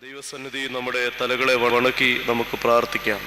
ദൈവസന്നിധി നമ്മുടെ തലകളെ വണക്കി നമുക്ക് പ്രാർത്ഥിക്കാം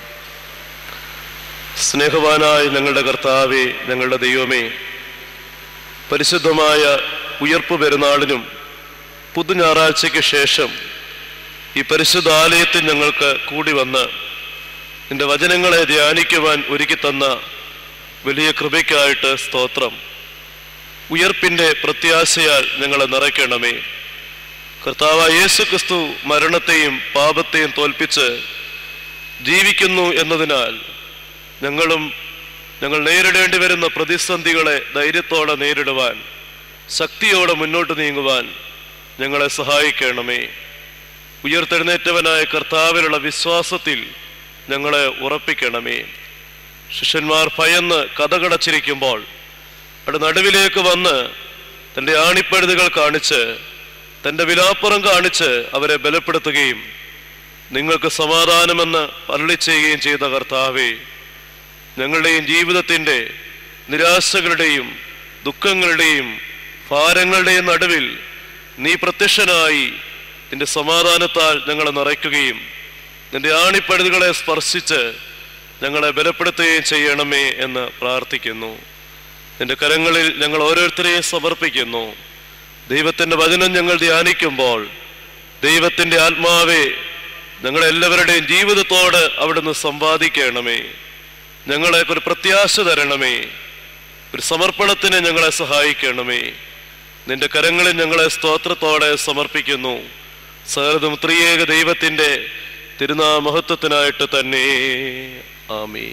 സ്നേഹവാനായ ഞങ്ങളുടെ കർത്താവെ ഞങ്ങളുടെ ദൈവമേ പരിശുദ്ധമായ ഉയർപ്പ് പെരുന്നാളിനും പുതു ഞായറാഴ്ചയ്ക്ക് ശേഷം ഈ പരിശുദ്ധ ആലയത്തിൽ ഞങ്ങൾക്ക് കൂടി വന്ന് നിന്റെ വചനങ്ങളെ ധ്യാനിക്കുവാൻ ഒരുക്കി തന്ന വലിയ കൃപയ്ക്കായിട്ട് സ്തോത്രം ഉയർപ്പിന്റെ പ്രത്യാശയാൽ ഞങ്ങളെ നിറയ്ക്കണമേ കർത്താവ് യേശു ക്രിസ്തു മരണത്തെയും പാപത്തെയും തോൽപ്പിച്ച് ജീവിക്കുന്നു എന്നതിനാൽ ഞങ്ങളും ഞങ്ങൾ നേരിടേണ്ടി വരുന്ന പ്രതിസന്ധികളെ ധൈര്യത്തോടെ നേരിടുവാൻ ശക്തിയോടെ മുന്നോട്ട് നീങ്ങുവാൻ ഞങ്ങളെ സഹായിക്കണമേ ഉയർത്തെഴുന്നേറ്റവനായ കർത്താവിലുള്ള വിശ്വാസത്തിൽ ഞങ്ങളെ ഉറപ്പിക്കണമേ ശിഷ്യന്മാർ ഭയന്ന് കഥകടച്ചിരിക്കുമ്പോൾ അവിടെ നടുവിലേക്ക് വന്ന് തൻ്റെ ആണിപ്പഴുതുകൾ കാണിച്ച് തൻ്റെ വിലാപ്പുറം കാണിച്ച് അവരെ ബലപ്പെടുത്തുകയും നിങ്ങൾക്ക് സമാധാനമെന്ന് അരളി ചെയ്യുകയും ചെയ്ത കർത്താവേ ഞങ്ങളുടെയും ജീവിതത്തിൻ്റെ നിരാശകളുടെയും ദുഃഖങ്ങളുടെയും ഭാരങ്ങളുടെയും നടുവിൽ നീ പ്രത്യക്ഷനായി നിന്റെ സമാധാനത്താൽ ഞങ്ങളെ നിറയ്ക്കുകയും നിന്റെ ആണിപ്പഴുതുകളെ സ്പർശിച്ച് ഞങ്ങളെ ബലപ്പെടുത്തുകയും ചെയ്യണമേ എന്ന് പ്രാർത്ഥിക്കുന്നു നിന്റെ കരങ്ങളിൽ ഞങ്ങൾ ഓരോരുത്തരെയും സമർപ്പിക്കുന്നു ദൈവത്തിന്റെ വചനം ഞങ്ങൾ ധ്യാനിക്കുമ്പോൾ ദൈവത്തിന്റെ ആത്മാവെ ഞങ്ങളെല്ലാവരുടെയും ജീവിതത്തോട് അവിടുന്ന് സമ്പാദിക്കണമേ ഞങ്ങളെ ഒരു പ്രത്യാശ തരണമേ ഒരു സമർപ്പണത്തിന് ഞങ്ങളെ സഹായിക്കണമേ നിന്റെ കരങ്ങളിൽ ഞങ്ങളെ സ്തോത്രത്തോടെ സമർപ്പിക്കുന്നു സകലതും ത്രിയേക ദൈവത്തിന്റെ തിരുനാമഹത്വത്തിനായിട്ട് തന്നെ ആമീ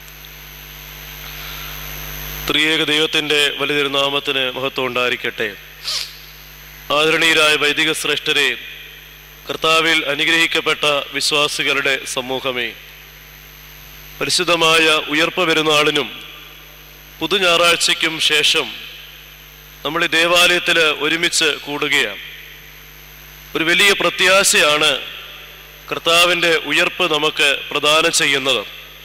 ത്രിയേക ദൈവത്തിന്റെ വലിയ തിരുനാമത്തിന് മഹത്വം ഉണ്ടായിരിക്കട്ടെ ആദരണീയരായ വൈദിക ശ്രേഷ്ഠരെ കർത്താവിൽ അനുഗ്രഹിക്കപ്പെട്ട വിശ്വാസികളുടെ സമൂഹമേ പരിശുദ്ധമായ ഉയർപ്പ് പെരുന്നാളിനും പുതു ഞായറാഴ്ചയ്ക്കും ശേഷം നമ്മൾ ഈ ദേവാലയത്തിൽ ഒരുമിച്ച് കൂടുകയാണ് ഒരു വലിയ പ്രത്യാശയാണ് കർത്താവിൻ്റെ ഉയർപ്പ് നമുക്ക് പ്രദാനം ചെയ്യുന്നത്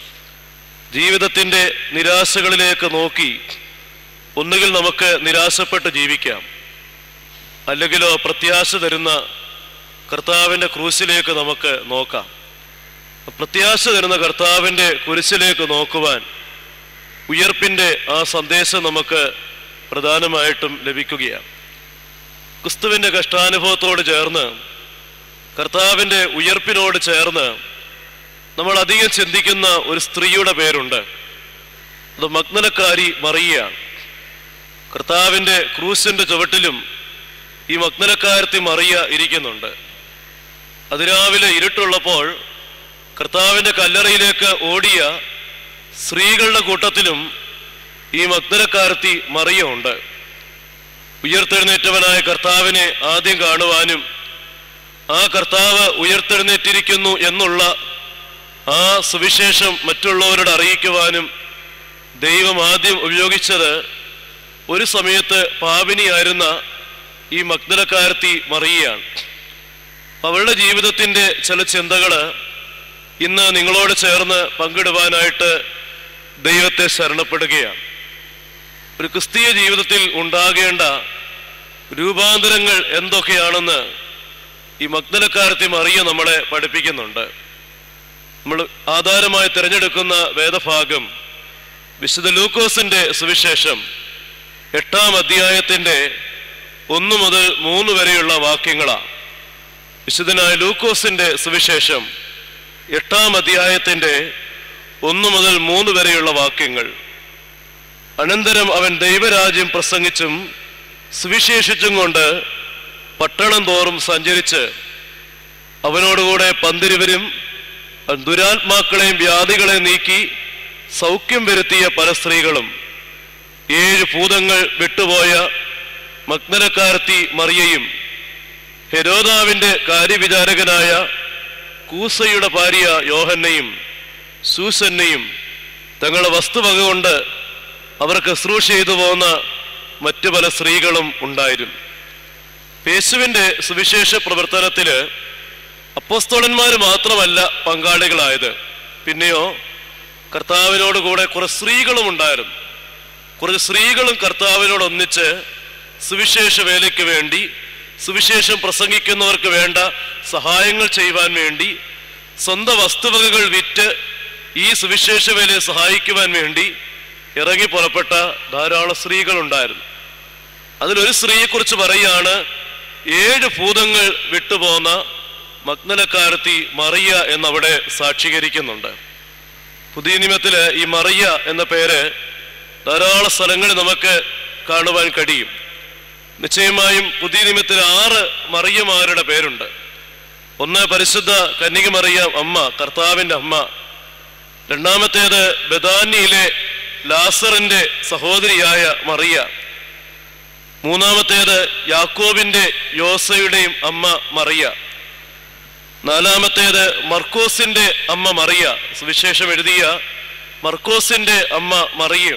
ജീവിതത്തിൻ്റെ നിരാശകളിലേക്ക് നോക്കി ഒന്നുകിൽ നമുക്ക് നിരാശപ്പെട്ട് ജീവിക്കാം അല്ലെങ്കിലോ പ്രത്യാശ തരുന്ന കർത്താവിൻ്റെ ക്രൂശിലേക്ക് നമുക്ക് നോക്കാം പ്രത്യാശ തരുന്ന കർത്താവിൻ്റെ കുരിശിലേക്ക് നോക്കുവാൻ ഉയർപ്പിൻ്റെ ആ സന്ദേശം നമുക്ക് പ്രധാനമായിട്ടും ലഭിക്കുകയാണ് ക്രിസ്തുവിൻ്റെ കഷ്ടാനുഭവത്തോട് ചേർന്ന് കർത്താവിൻ്റെ ഉയർപ്പിനോട് ചേർന്ന് നമ്മൾ അധികം ചിന്തിക്കുന്ന ഒരു സ്ത്രീയുടെ പേരുണ്ട് അത് മഗ്നലക്കാരി മറിയാണ് കർത്താവിൻ്റെ ക്രൂശിൻ്റെ ചുവട്ടിലും ഈ മഗ്നലക്കാരത്തി മറിയ ഇരിക്കുന്നുണ്ട് അതിരാവിലെ ഇരുട്ടുള്ളപ്പോൾ കർത്താവിൻ്റെ കല്ലറയിലേക്ക് ഓടിയ സ്ത്രീകളുടെ കൂട്ടത്തിലും ഈ മഗ്നലക്കാരത്തി മറിയ ഉണ്ട് ഉയർത്തെഴുന്നേറ്റവനായ കർത്താവിനെ ആദ്യം കാണുവാനും ആ കർത്താവ് ഉയർത്തെഴുന്നേറ്റിരിക്കുന്നു എന്നുള്ള ആ സുവിശേഷം മറ്റുള്ളവരോട് അറിയിക്കുവാനും ദൈവം ആദ്യം ഉപയോഗിച്ചത് ഒരു സമയത്ത് പാപിനിയായിരുന്ന ഈ മഗ്നലക്കാരത്തി മറിയാണ് അവളുടെ ജീവിതത്തിൻ്റെ ചില ചിന്തകള് ഇന്ന് നിങ്ങളോട് ചേർന്ന് പങ്കിടുവാനായിട്ട് ദൈവത്തെ ശരണപ്പെടുകയാണ് ഒരു ക്രിസ്തീയ ജീവിതത്തിൽ ഉണ്ടാകേണ്ട രൂപാന്തരങ്ങൾ എന്തൊക്കെയാണെന്ന് ഈ മഗ്നലക്കാരത്തി മറിയ നമ്മളെ പഠിപ്പിക്കുന്നുണ്ട് നമ്മൾ ആധാരമായി തിരഞ്ഞെടുക്കുന്ന വേദഭാഗം വിശുദ്ധ ലൂക്കോസിന്റെ സുവിശേഷം എട്ടാം അധ്യായത്തിന്റെ ഒന്ന് മുതൽ മൂന്ന് വരെയുള്ള വാക്യങ്ങളാണ് വിശുദ്ധനായ ലൂക്കോസിന്റെ സുവിശേഷം എട്ടാം അധ്യായത്തിന്റെ ഒന്ന് മുതൽ മൂന്ന് വരെയുള്ള വാക്യങ്ങൾ അനന്തരം അവൻ ദൈവരാജ്യം പ്രസംഗിച്ചും സുവിശേഷിച്ചും കൊണ്ട് പട്ടണം തോറും സഞ്ചരിച്ച് അവനോടുകൂടെ പന്തിരുവരും ദുരാത്മാക്കളെയും വ്യാധികളെയും നീക്കി സൗഖ്യം വരുത്തിയ പല സ്ത്രീകളും ഏഴ് ഭൂതങ്ങൾ വിട്ടുപോയ മഗ്നലക്കാരത്തി മറിയയും ഹെരോദാവിന്റെ കാര്യവിചാരകനായ കൂസയുടെ ഭാര്യ യോഹന്നയും സൂസന്നയും തങ്ങളുടെ വസ്തുവക കൊണ്ട് അവർക്ക് ശുശ്രൂഷ ചെയ്തു പോകുന്ന മറ്റു പല സ്ത്രീകളും ഉണ്ടായിരുന്നു യേശുവിന്റെ സുവിശേഷ പ്രവർത്തനത്തില് അപ്പോസ്തോലന്മാർ മാത്രമല്ല പങ്കാളികളായത് പിന്നെയോ കർത്താവിനോട് കൂടെ കുറെ സ്ത്രീകളും ഉണ്ടായിരുന്നു കുറച്ച് സ്ത്രീകളും കർത്താവിനോട് ഒന്നിച്ച് സുവിശേഷ വേലയ്ക്ക് വേണ്ടി സുവിശേഷം പ്രസംഗിക്കുന്നവർക്ക് വേണ്ട സഹായങ്ങൾ ചെയ്യുവാൻ വേണ്ടി സ്വന്തം വസ്തുവകകൾ വിറ്റ് ഈ സുവിശേഷ വേലയെ സഹായിക്കുവാൻ വേണ്ടി ഇറങ്ങി പുറപ്പെട്ട ധാരാളം സ്ത്രീകളുണ്ടായിരുന്നു അതിലൊരു സ്ത്രീയെക്കുറിച്ച് പറയുകയാണ് ഏഴ് ഭൂതങ്ങൾ വിട്ടുപോന്ന മഗ്നലക്കാരത്തി മറിയ എന്നവിടെ സാക്ഷീകരിക്കുന്നുണ്ട് പുതിയ നിയമത്തില് ഈ മറിയ എന്ന പേര് ധാരാളം സ്ഥലങ്ങളിൽ നമുക്ക് കാണുവാൻ കഴിയും നിശ്ചയമായും പുതിയ നിയമത്തിൽ ആറ് മറിയമാരുടെ പേരുണ്ട് ഒന്ന് പരിശുദ്ധ കന്യക മറിയ അമ്മ കർത്താവിന്റെ അമ്മ രണ്ടാമത്തേത് ബദാനിയിലെ ലാസറിന്റെ സഹോദരിയായ മറിയ മൂന്നാമത്തേത് യാക്കോബിന്റെ യോസയുടെയും അമ്മ മറിയ നാലാമത്തേത് മർക്കോസിന്റെ അമ്മ മറിയ സുവിശേഷം എഴുതിയ മർക്കോസിന്റെ അമ്മ മറിയ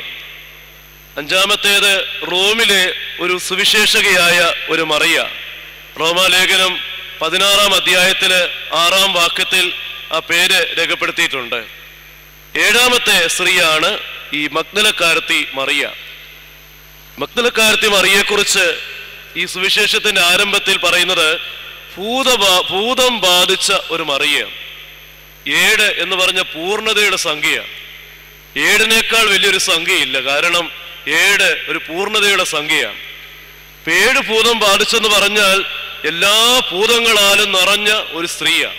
അഞ്ചാമത്തേത് റോമിലെ ഒരു സുവിശേഷകയായ ഒരു മറിയ റോമാലേഖനം പതിനാറാം അധ്യായത്തില് ആറാം വാക്യത്തിൽ ആ പേര് രേഖപ്പെടുത്തിയിട്ടുണ്ട് ഏഴാമത്തെ സ്ത്രീയാണ് ഈ മഗ്നലക്കാരത്തി മറിയ മഗ്നലക്കാരത്തി മറിയെക്കുറിച്ച് ഈ സുവിശേഷത്തിന്റെ ആരംഭത്തിൽ പറയുന്നത് ഭൂത ഭൂതം ബാധിച്ച ഒരു മറിയ ഏഴ് എന്ന് പറഞ്ഞ പൂർണ്ണതയുടെ സംഖ്യ ഏഴിനേക്കാൾ വലിയൊരു സംഖ്യയില്ല കാരണം ഏഴ് ഒരു പൂർണ്ണതയുടെ സംഖ്യയാണ് ഇപ്പൊ ഏഴ് ഭൂതം ബാധിച്ചെന്ന് പറഞ്ഞാൽ എല്ലാ ഭൂതങ്ങളാലും നിറഞ്ഞ ഒരു സ്ത്രീയാണ്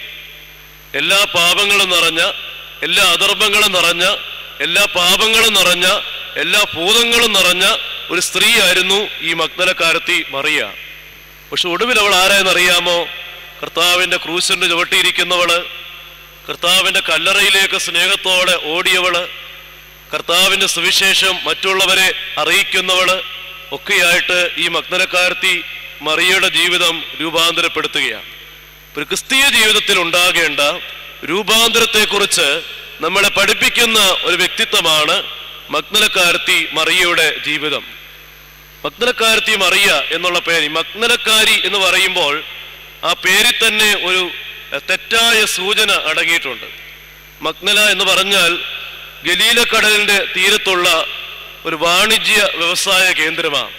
എല്ലാ പാപങ്ങളും നിറഞ്ഞ എല്ലാ അധർമ്മങ്ങളും നിറഞ്ഞ എല്ലാ പാപങ്ങളും നിറഞ്ഞ എല്ലാ ഭൂതങ്ങളും നിറഞ്ഞ ഒരു സ്ത്രീയായിരുന്നു ഈ മഗ്നലക്കാരത്തി മറിയ പക്ഷെ ഒടുവിൽ അവൾ ആരായെന്നറിയാമോ കർത്താവിന്റെ ക്രൂശിന്റെ ചുവട്ടിയിരിക്കുന്നവള് കർത്താവിന്റെ കല്ലറയിലേക്ക് സ്നേഹത്തോടെ ഓടിയവള് കർത്താവിന്റെ സുവിശേഷം മറ്റുള്ളവരെ അറിയിക്കുന്നവള് ഒക്കെയായിട്ട് ഈ മഗ്നലക്കാരത്തി മറിയയുടെ ജീവിതം രൂപാന്തരപ്പെടുത്തുകയാണ് ഒരു ക്രിസ്തീയ ജീവിതത്തിൽ ഉണ്ടാകേണ്ട രൂപാന്തരത്തെക്കുറിച്ച് നമ്മളെ പഠിപ്പിക്കുന്ന ഒരു വ്യക്തിത്വമാണ് മഗ്നലക്കാരത്തി മറിയയുടെ ജീവിതം മഗ്നലക്കാരത്തി മറിയ എന്നുള്ള പേര് ഈ മഗ്നലക്കാരി എന്ന് പറയുമ്പോൾ ആ പേരിൽ തന്നെ ഒരു തെറ്റായ സൂചന അടങ്ങിയിട്ടുണ്ട് മഗ്നല എന്ന് പറഞ്ഞാൽ ഗലീലക്കടലിന്റെ തീരത്തുള്ള ഒരു വാണിജ്യ വ്യവസായ കേന്ദ്രമാണ്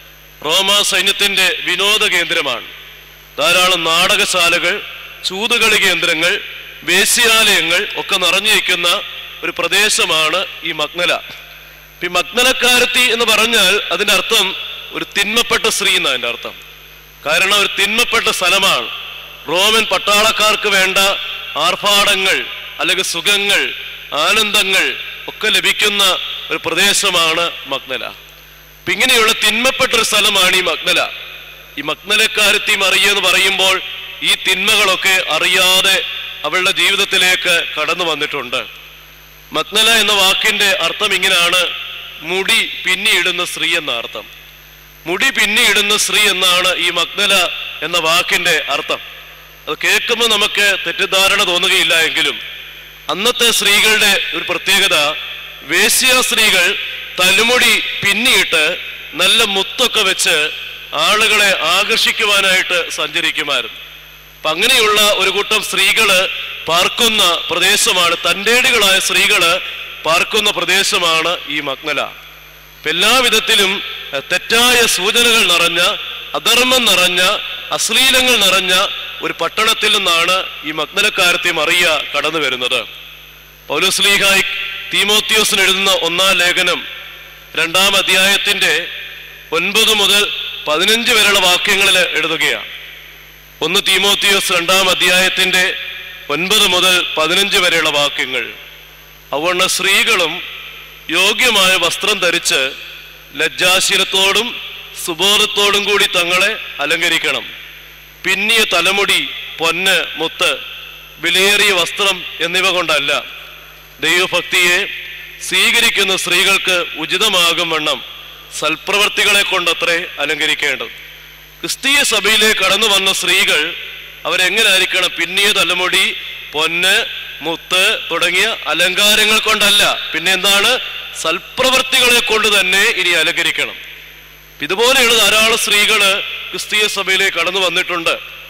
റോമ സൈന്യത്തിന്റെ വിനോദ കേന്ദ്രമാണ് ധാരാളം നാടകശാലകൾ ചൂതുകളി കേന്ദ്രങ്ങൾ വേശ്യാലയങ്ങൾ ഒക്കെ നിറഞ്ഞിരിക്കുന്ന ഒരു പ്രദേശമാണ് ഈ മഗ്നല ഈ മഗ്നലക്കാരത്തി എന്ന് പറഞ്ഞാൽ അതിന്റെ അർത്ഥം ഒരു തിന്മപ്പെട്ട സ്ത്രീ എന്നാണ് അതിന്റെ അർത്ഥം കാരണം ഒരു തിന്മപ്പെട്ട സ്ഥലമാണ് റോമൻ പട്ടാളക്കാർക്ക് വേണ്ട ആർഭാടങ്ങൾ അല്ലെങ്കിൽ സുഖങ്ങൾ ആനന്ദങ്ങൾ ഒക്കെ ലഭിക്കുന്ന ഒരു പ്രദേശമാണ് മഗ്നല അപ്പൊ ഇങ്ങനെയുള്ള തിന്മപ്പെട്ട ഒരു സ്ഥലമാണ് ഈ മഗ്നല ഈ മഗ്നലക്കാരത്തി മറിയ എന്ന് പറയുമ്പോൾ ഈ തിന്മകളൊക്കെ അറിയാതെ അവളുടെ ജീവിതത്തിലേക്ക് കടന്നു വന്നിട്ടുണ്ട് മഗ്നല എന്ന വാക്കിന്റെ അർത്ഥം ഇങ്ങനെയാണ് മുടി പിന്നിയിടുന്ന സ്ത്രീ എന്ന അർത്ഥം മുടി പിന്നിയിടുന്ന സ്ത്രീ എന്നാണ് ഈ മഗ്നല എന്ന വാക്കിന്റെ അർത്ഥം അത് കേൾക്കുമ്പോൾ നമുക്ക് തെറ്റിദ്ധാരണ തോന്നുകയില്ല എങ്കിലും അന്നത്തെ സ്ത്രീകളുടെ ഒരു പ്രത്യേകത വേശ്യ സ്ത്രീകൾ തലമുടി പിന്നിയിട്ട് നല്ല മുത്തൊക്കെ വെച്ച് ആളുകളെ ആകർഷിക്കുവാനായിട്ട് സഞ്ചരിക്കുമായിരുന്നു അപ്പൊ അങ്ങനെയുള്ള ഒരു കൂട്ടം സ്ത്രീകള് പാർക്കുന്ന പ്രദേശമാണ് തന്റേടികളായ സ്ത്രീകള് പാർക്കുന്ന പ്രദേശമാണ് ഈ മഗ്നല അപ്പൊ എല്ലാ വിധത്തിലും എഹ്, തെറ്റായ സൂചനകൾ നിറഞ്ഞ അധർമ്മം നിറഞ്ഞ അശ്ലീലങ്ങൾ നിറഞ്ഞ ഒരു പട്ടണത്തിൽ നിന്നാണ് ഈ മഗ്നലക്കാരത്തെ മറിയ കടന്നു വരുന്നത് പൗലോസ്ലീഹായി തീമോത്യോസിന് എഴുതുന്ന ഒന്നാം ലേഖനം രണ്ടാം അധ്യായത്തിന്റെ ഒൻപത് മുതൽ പതിനഞ്ച് വരെയുള്ള വാക്യങ്ങളിൽ എഴുതുകയാണ് ഒന്ന് തീമോത്തിയോസ് രണ്ടാം അധ്യായത്തിന്റെ ഒൻപത് മുതൽ പതിനഞ്ച് വരെയുള്ള വാക്യങ്ങൾ അവണ്ണ സ്ത്രീകളും യോഗ്യമായ വസ്ത്രം ധരിച്ച് ലജ്ജാശീലത്തോടും സുബോധത്തോടും കൂടി തങ്ങളെ അലങ്കരിക്കണം പിന്നിയ തലമുടി പൊന്ന് മുത്ത് വിലയേറിയ വസ്ത്രം എന്നിവ കൊണ്ടല്ല ദൈവഭക്തിയെ സ്വീകരിക്കുന്ന സ്ത്രീകൾക്ക് ഉചിതമാകും വണ്ണം സൽപ്രവർത്തികളെ കൊണ്ടത്രേ അലങ്കരിക്കേണ്ടത് ക്രിസ്തീയ സഭയിലേക്ക് കടന്നു വന്ന സ്ത്രീകൾ അവരെങ്ങനായിരിക്കണം പിന്നിയ തലമുടി പൊന്ന് മുത്ത് തുടങ്ങിയ അലങ്കാരങ്ങൾ കൊണ്ടല്ല പിന്നെ എന്താണ് സൽപ്രവർത്തികളെ കൊണ്ട് തന്നെ ഇനി അലങ്കരിക്കണം ഇതുപോലെയുള്ള ധാരാളം സ്ത്രീകള് ക്രിസ്തീയ സഭയിലേക്ക് കടന്നു വന്നിട്ടുണ്ട്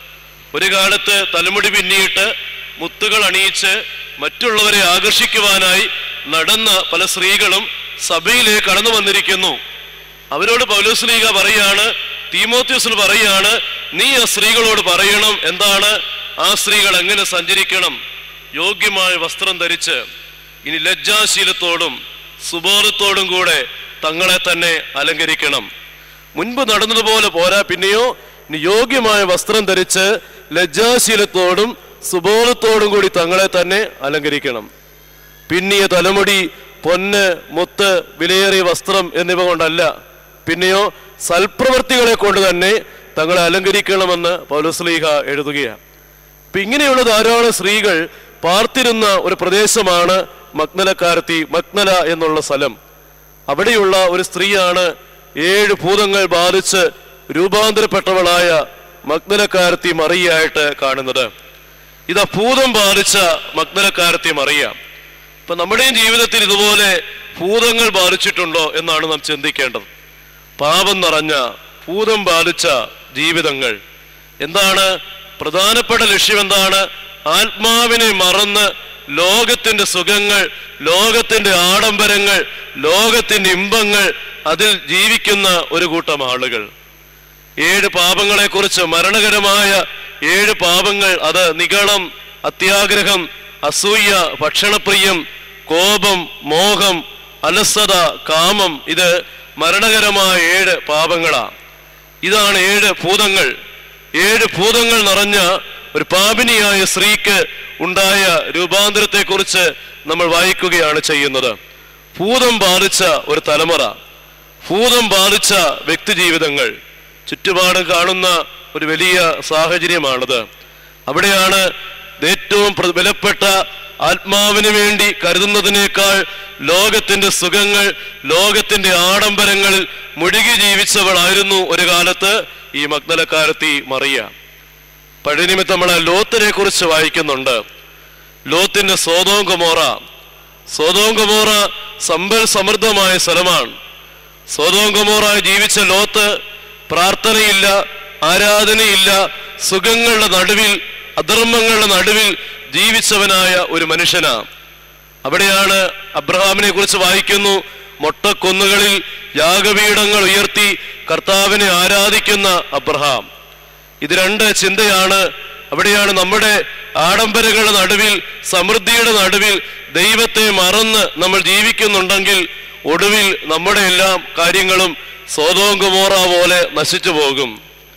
ഒരു കാലത്ത് തലമുടി പിന്നിയിട്ട് മുത്തുകൾ അണിയിച്ച് മറ്റുള്ളവരെ ആകർഷിക്കുവാനായി നടന്ന പല സ്ത്രീകളും സഭയിലേക്ക് കടന്നു വന്നിരിക്കുന്നു അവരോട് പൗലോസ്ലീഗ പറയാണ് തീമോത്യോസിന് പറയാണ് നീ ആ സ്ത്രീകളോട് പറയണം എന്താണ് ആ സ്ത്രീകൾ എങ്ങനെ സഞ്ചരിക്കണം യോഗ്യമായ വസ്ത്രം ധരിച്ച് ഇനി ലജ്ജാശീലത്തോടും സുബോധത്തോടും കൂടെ തങ്ങളെ തന്നെ അലങ്കരിക്കണം മുൻപ് നടന്നതുപോലെ പോരാ പിന്നെയോ ഇനി യോഗ്യമായ വസ്ത്രം ധരിച്ച് ലജ്ജാശീലത്തോടും സുബോധത്തോടും കൂടി തങ്ങളെ തന്നെ അലങ്കരിക്കണം പിന്നിയ തലമുടി പൊന്ന് മുത്ത് വിലയേറിയ വസ്ത്രം എന്നിവ കൊണ്ടല്ല പിന്നെയോ സൽപ്രവൃത്തികളെ കൊണ്ട് തന്നെ തങ്ങളെ അലങ്കരിക്കണമെന്ന് പൗലസ്ലീഹ എഴുതുകയാണ് അപ്പൊ ഇങ്ങനെയുള്ള ധാരാളം സ്ത്രീകൾ പാർത്തിരുന്ന ഒരു പ്രദേശമാണ് മഗ്നലക്കാരത്തി മഗ്നല എന്നുള്ള സ്ഥലം അവിടെയുള്ള ഒരു സ്ത്രീയാണ് ഏഴ് ഭൂതങ്ങൾ ബാധിച്ച് രൂപാന്തരപ്പെട്ടവളായ മഗ്നലക്കാരത്തി മറിയായിട്ട് കാണുന്നത് ഇതാ ഭൂതം ബാധിച്ച മഗ്നലക്കാരത്തി മറിയാം ഇപ്പൊ നമ്മുടെയും ജീവിതത്തിൽ ഇതുപോലെ ഭൂതങ്ങൾ ബാധിച്ചിട്ടുണ്ടോ എന്നാണ് നാം ചിന്തിക്കേണ്ടത് പാപം നിറഞ്ഞ ഭൂതം ബാധിച്ച ജീവിതങ്ങൾ എന്താണ് പ്രധാനപ്പെട്ട ലക്ഷ്യം എന്താണ് ആത്മാവിനെ മറന്ന് ലോകത്തിന്റെ സുഖങ്ങൾ ലോകത്തിന്റെ ആഡംബരങ്ങൾ ലോകത്തിന്റെ ഇമ്പങ്ങൾ അതിൽ ജീവിക്കുന്ന ഒരു കൂട്ടം ആളുകൾ ഏഴ് പാപങ്ങളെക്കുറിച്ച് മരണകരമായ ഏഴ് പാപങ്ങൾ അത് നിഗളം അത്യാഗ്രഹം അസൂയ ഭക്ഷണപ്രിയം കോപം മോഹം അലസത കാമം ഇത് മരണകരമായ ഏഴ് പാപങ്ങളാണ് ഇതാണ് ഏഴ് ഭൂതങ്ങൾ ഏഴ് ഭൂതങ്ങൾ നിറഞ്ഞ ഒരു പാപിനിയായ സ്ത്രീക്ക് ഉണ്ടായ രൂപാന്തരത്തെക്കുറിച്ച് നമ്മൾ വായിക്കുകയാണ് ചെയ്യുന്നത് ഭൂതം ബാധിച്ച ഒരു തലമുറ ഭൂതം ബാധിച്ച വ്യക്തിജീവിതങ്ങൾ ചുറ്റുപാടും കാണുന്ന ഒരു വലിയ സാഹചര്യമാണിത് അവിടെയാണ് ഏറ്റവും പ്ര- വിലപ്പെട്ട ആത്മാവിന് വേണ്ടി കരുതുന്നതിനേക്കാൾ ലോകത്തിന്റെ സുഖങ്ങൾ ലോകത്തിന്റെ ആഡംബരങ്ങളിൽ മുഴുകി ജീവിച്ചവളായിരുന്നു ഒരു കാലത്ത് ഈ മഗ്നലക്കാരത്തി മറിയ പഴയ നിമിത്തം നമ്മൾ ലോത്തിനെ കുറിച്ച് വായിക്കുന്നുണ്ട് ലോത്തിന്റെ സോതോം ഗമോറ സോതോം ഗമോറ സമ്പൽ സമൃദ്ധമായ സ്ഥലമാണ് സോതോം ഗമോറായി ജീവിച്ച ലോത്ത് പ്രാർത്ഥനയില്ല ആരാധനയില്ല സുഖങ്ങളുടെ നടുവിൽ അധർമ്മങ്ങളുടെ നടുവിൽ ജീവിച്ചവനായ ഒരു മനുഷ്യനാണ് അവിടെയാണ് അബ്രഹാമിനെ കുറിച്ച് വായിക്കുന്നു മൊട്ടക്കൊന്നുകളിൽ യാഗപീഠങ്ങൾ ഉയർത്തി കർത്താവിനെ ആരാധിക്കുന്ന അബ്രഹാം ഇത് രണ്ട് ചിന്തയാണ് അവിടെയാണ് നമ്മുടെ ആഡംബരങ്ങളുടെ നടുവിൽ സമൃദ്ധിയുടെ നടുവിൽ ദൈവത്തെ മറന്ന് നമ്മൾ ജീവിക്കുന്നുണ്ടെങ്കിൽ ഒടുവിൽ നമ്മുടെ എല്ലാം കാര്യങ്ങളും സോതോങ്കുമോറ പോലെ നശിച്ചു പോകും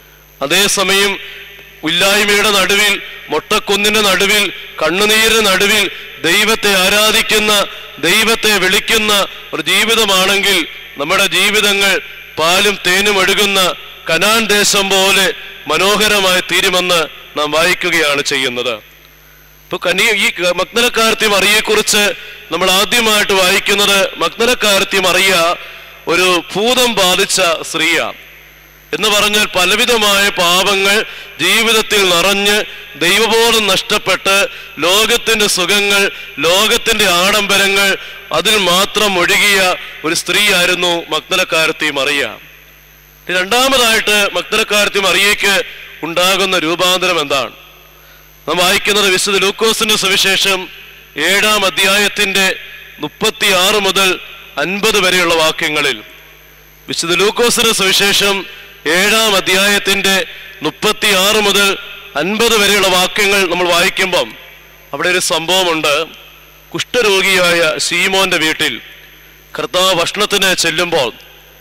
അതേസമയം ഇല്ലായ്മയുടെ നടുവിൽ മൊട്ടക്കുന്നിന്റെ നടുവിൽ കണ്ണുനീരിന്റെ നടുവിൽ ദൈവത്തെ ആരാധിക്കുന്ന ദൈവത്തെ വിളിക്കുന്ന ഒരു ജീവിതമാണെങ്കിൽ നമ്മുടെ ജീവിതങ്ങൾ പാലും തേനും ഒഴുകുന്ന കനാൻ ദേശം പോലെ മനോഹരമായി തീരുമെന്ന് നാം വായിക്കുകയാണ് ചെയ്യുന്നത് ഇപ്പൊ കനി ഈ മഗ്നലക്കാരത്തി മറിയെക്കുറിച്ച് നമ്മൾ ആദ്യമായിട്ട് വായിക്കുന്നത് മഗ്നലക്കാരത്തി മറിയ ഒരു ഭൂതം ബാധിച്ച സ്ത്രീയാണ് എന്ന് പറഞ്ഞാൽ പലവിധമായ പാപങ്ങൾ ജീവിതത്തിൽ നിറഞ്ഞ് ദൈവബോധം നഷ്ടപ്പെട്ട് ലോകത്തിന്റെ സുഖങ്ങൾ ലോകത്തിന്റെ ആഡംബരങ്ങൾ അതിൽ മാത്രം ഒഴുകിയ ഒരു സ്ത്രീയായിരുന്നു മഗ്നലക്കാരത്തി മറിയ രണ്ടാമതായിട്ട് മഗ്നലക്കാരത്തി മറിയയ്ക്ക് ഉണ്ടാകുന്ന രൂപാന്തരം എന്താണ് നാം വായിക്കുന്നത് വിശുദ്ധ ലൂക്കോസിന്റെ സുവിശേഷം ഏഴാം അധ്യായത്തിന്റെ മുപ്പത്തി ആറ് മുതൽ അൻപത് വരെയുള്ള വാക്യങ്ങളിൽ വിശുദ്ധ ലൂക്കോസിന്റെ സുവിശേഷം ഏഴാം അധ്യായത്തിന്റെ മുപ്പത്തി ആറ് മുതൽ അൻപത് വരെയുള്ള വാക്യങ്ങൾ നമ്മൾ വായിക്കുമ്പം അവിടെ ഒരു സംഭവമുണ്ട് കുഷ്ഠരോഗിയായ സീമോന്റെ വീട്ടിൽ കർത്താവ് ഭക്ഷണത്തിന് ചെല്ലുമ്പോൾ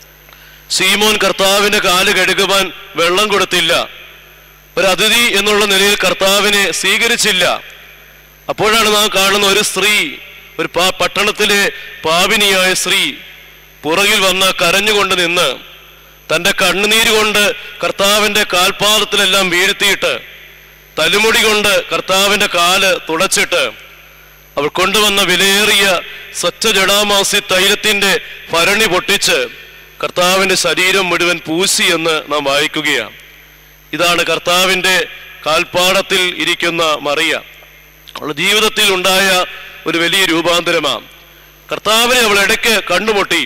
സീമോൻ കർത്താവിന്റെ കാല് കഴുകുവാൻ വെള്ളം കൊടുത്തില്ല ഒരു അതിഥി എന്നുള്ള നിലയിൽ കർത്താവിനെ സ്വീകരിച്ചില്ല അപ്പോഴാണ് നാം കാണുന്ന ഒരു സ്ത്രീ ഒരു പാ പട്ടണത്തിലെ പാപിനിയായ സ്ത്രീ പുറകിൽ വന്ന് കരഞ്ഞുകൊണ്ട് നിന്ന് തന്റെ കണ്ണുനീര് കൊണ്ട് കർത്താവിന്റെ കാൽപാദത്തിലെല്ലാം വീഴ്ത്തിയിട്ട് തലുമുടി കൊണ്ട് കർത്താവിന്റെ കാല് തുടച്ചിട്ട് അവൾ കൊണ്ടുവന്ന വിലയേറിയ സ്വച്ഛ ജടാമാസി തൈലത്തിന്റെ ഭരണി പൊട്ടിച്ച് കർത്താവിന്റെ ശരീരം മുഴുവൻ പൂശി എന്ന് നാം വായിക്കുകയാണ് ഇതാണ് കർത്താവിന്റെ കാൽപ്പാടത്തിൽ ഇരിക്കുന്ന മറിയ അവളുടെ ജീവിതത്തിൽ ഉണ്ടായ ഒരു വലിയ രൂപാന്തരമാണ് കർത്താവിനെ അവൾ ഇടയ്ക്ക് കണ്ടുമുട്ടി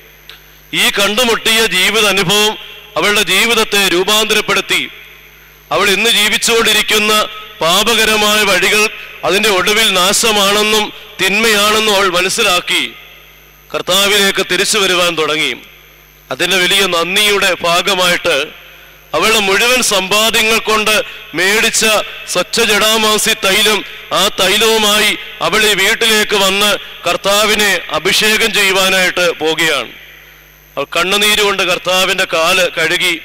ഈ കണ്ടുമുട്ടിയ ജീവിത അനുഭവം അവളുടെ ജീവിതത്തെ രൂപാന്തരപ്പെടുത്തി അവൾ ഇന്ന് ജീവിച്ചുകൊണ്ടിരിക്കുന്ന പാപകരമായ വഴികൾ അതിന്റെ ഒടുവിൽ നാശമാണെന്നും തിന്മയാണെന്നും അവൾ മനസ്സിലാക്കി കർത്താവിലേക്ക് തിരിച്ചു വരുവാൻ തുടങ്ങി അതിന്റെ വലിയ നന്ദിയുടെ ഭാഗമായിട്ട് അവളുടെ മുഴുവൻ സമ്പാദ്യങ്ങൾ കൊണ്ട് മേടിച്ച സ്വച്ഛ ജടാമാസി തൈലം ആ തൈലവുമായി അവൾ ഈ വീട്ടിലേക്ക് വന്ന് കർത്താവിനെ അഭിഷേകം ചെയ്യുവാനായിട്ട് പോകുകയാണ് അവൾ കണ്ണുനീര് കൊണ്ട് കർത്താവിന്റെ കാല് കഴുകി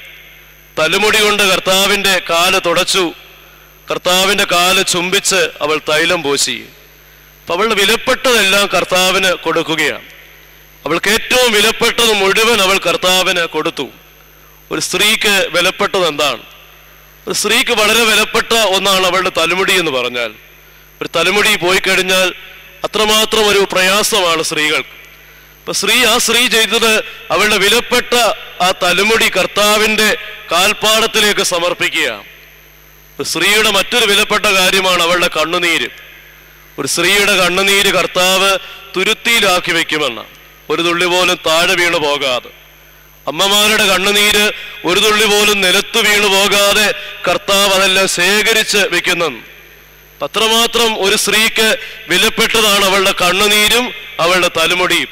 തലമുടി കൊണ്ട് കർത്താവിന്റെ കാല് തുടച്ചു കർത്താവിന്റെ കാല് ചുംബിച്ച് അവൾ തൈലം പൂശി അപ്പൊ അവളുടെ വിലപ്പെട്ടതെല്ലാം കർത്താവിന് കൊടുക്കുകയാണ് അവൾക്ക് ഏറ്റവും വിലപ്പെട്ടത് മുഴുവൻ അവൾ കർത്താവിന് കൊടുത്തു ഒരു സ്ത്രീക്ക് വിലപ്പെട്ടത് എന്താണ് ഒരു സ്ത്രീക്ക് വളരെ വിലപ്പെട്ട ഒന്നാണ് അവളുടെ തലമുടി എന്ന് പറഞ്ഞാൽ ഒരു തലമുടി പോയി കഴിഞ്ഞാൽ അത്രമാത്രം ഒരു പ്രയാസമാണ് സ്ത്രീകൾക്ക് അപ്പൊ സ്ത്രീ ആ സ്ത്രീ ചെയ്തത് അവളുടെ വിലപ്പെട്ട ആ തലമുടി കർത്താവിന്റെ കാൽപ്പാടത്തിലേക്ക് സമർപ്പിക്കുകയാണ് ഒരു സ്ത്രീയുടെ മറ്റൊരു വിലപ്പെട്ട കാര്യമാണ് അവളുടെ കണ്ണുനീര് ഒരു സ്ത്രീയുടെ കണ്ണുനീര് കർത്താവ് തുരുത്തിയിലാക്കി വെക്കുമെന്ന് ഒരു തുള്ളി പോലും താഴെ വീണു പോകാതെ അമ്മമാരുടെ കണ്ണുനീര് ഒരു തുള്ളി പോലും നിലത്തു വീണു പോകാതെ കർത്താവ് അതെല്ലാം ശേഖരിച്ച് വെക്കുന്നു അത്രമാത്രം ഒരു സ്ത്രീക്ക് വിലപ്പെട്ടതാണ് അവളുടെ കണ്ണുനീരും അവളുടെ തലമുടിയും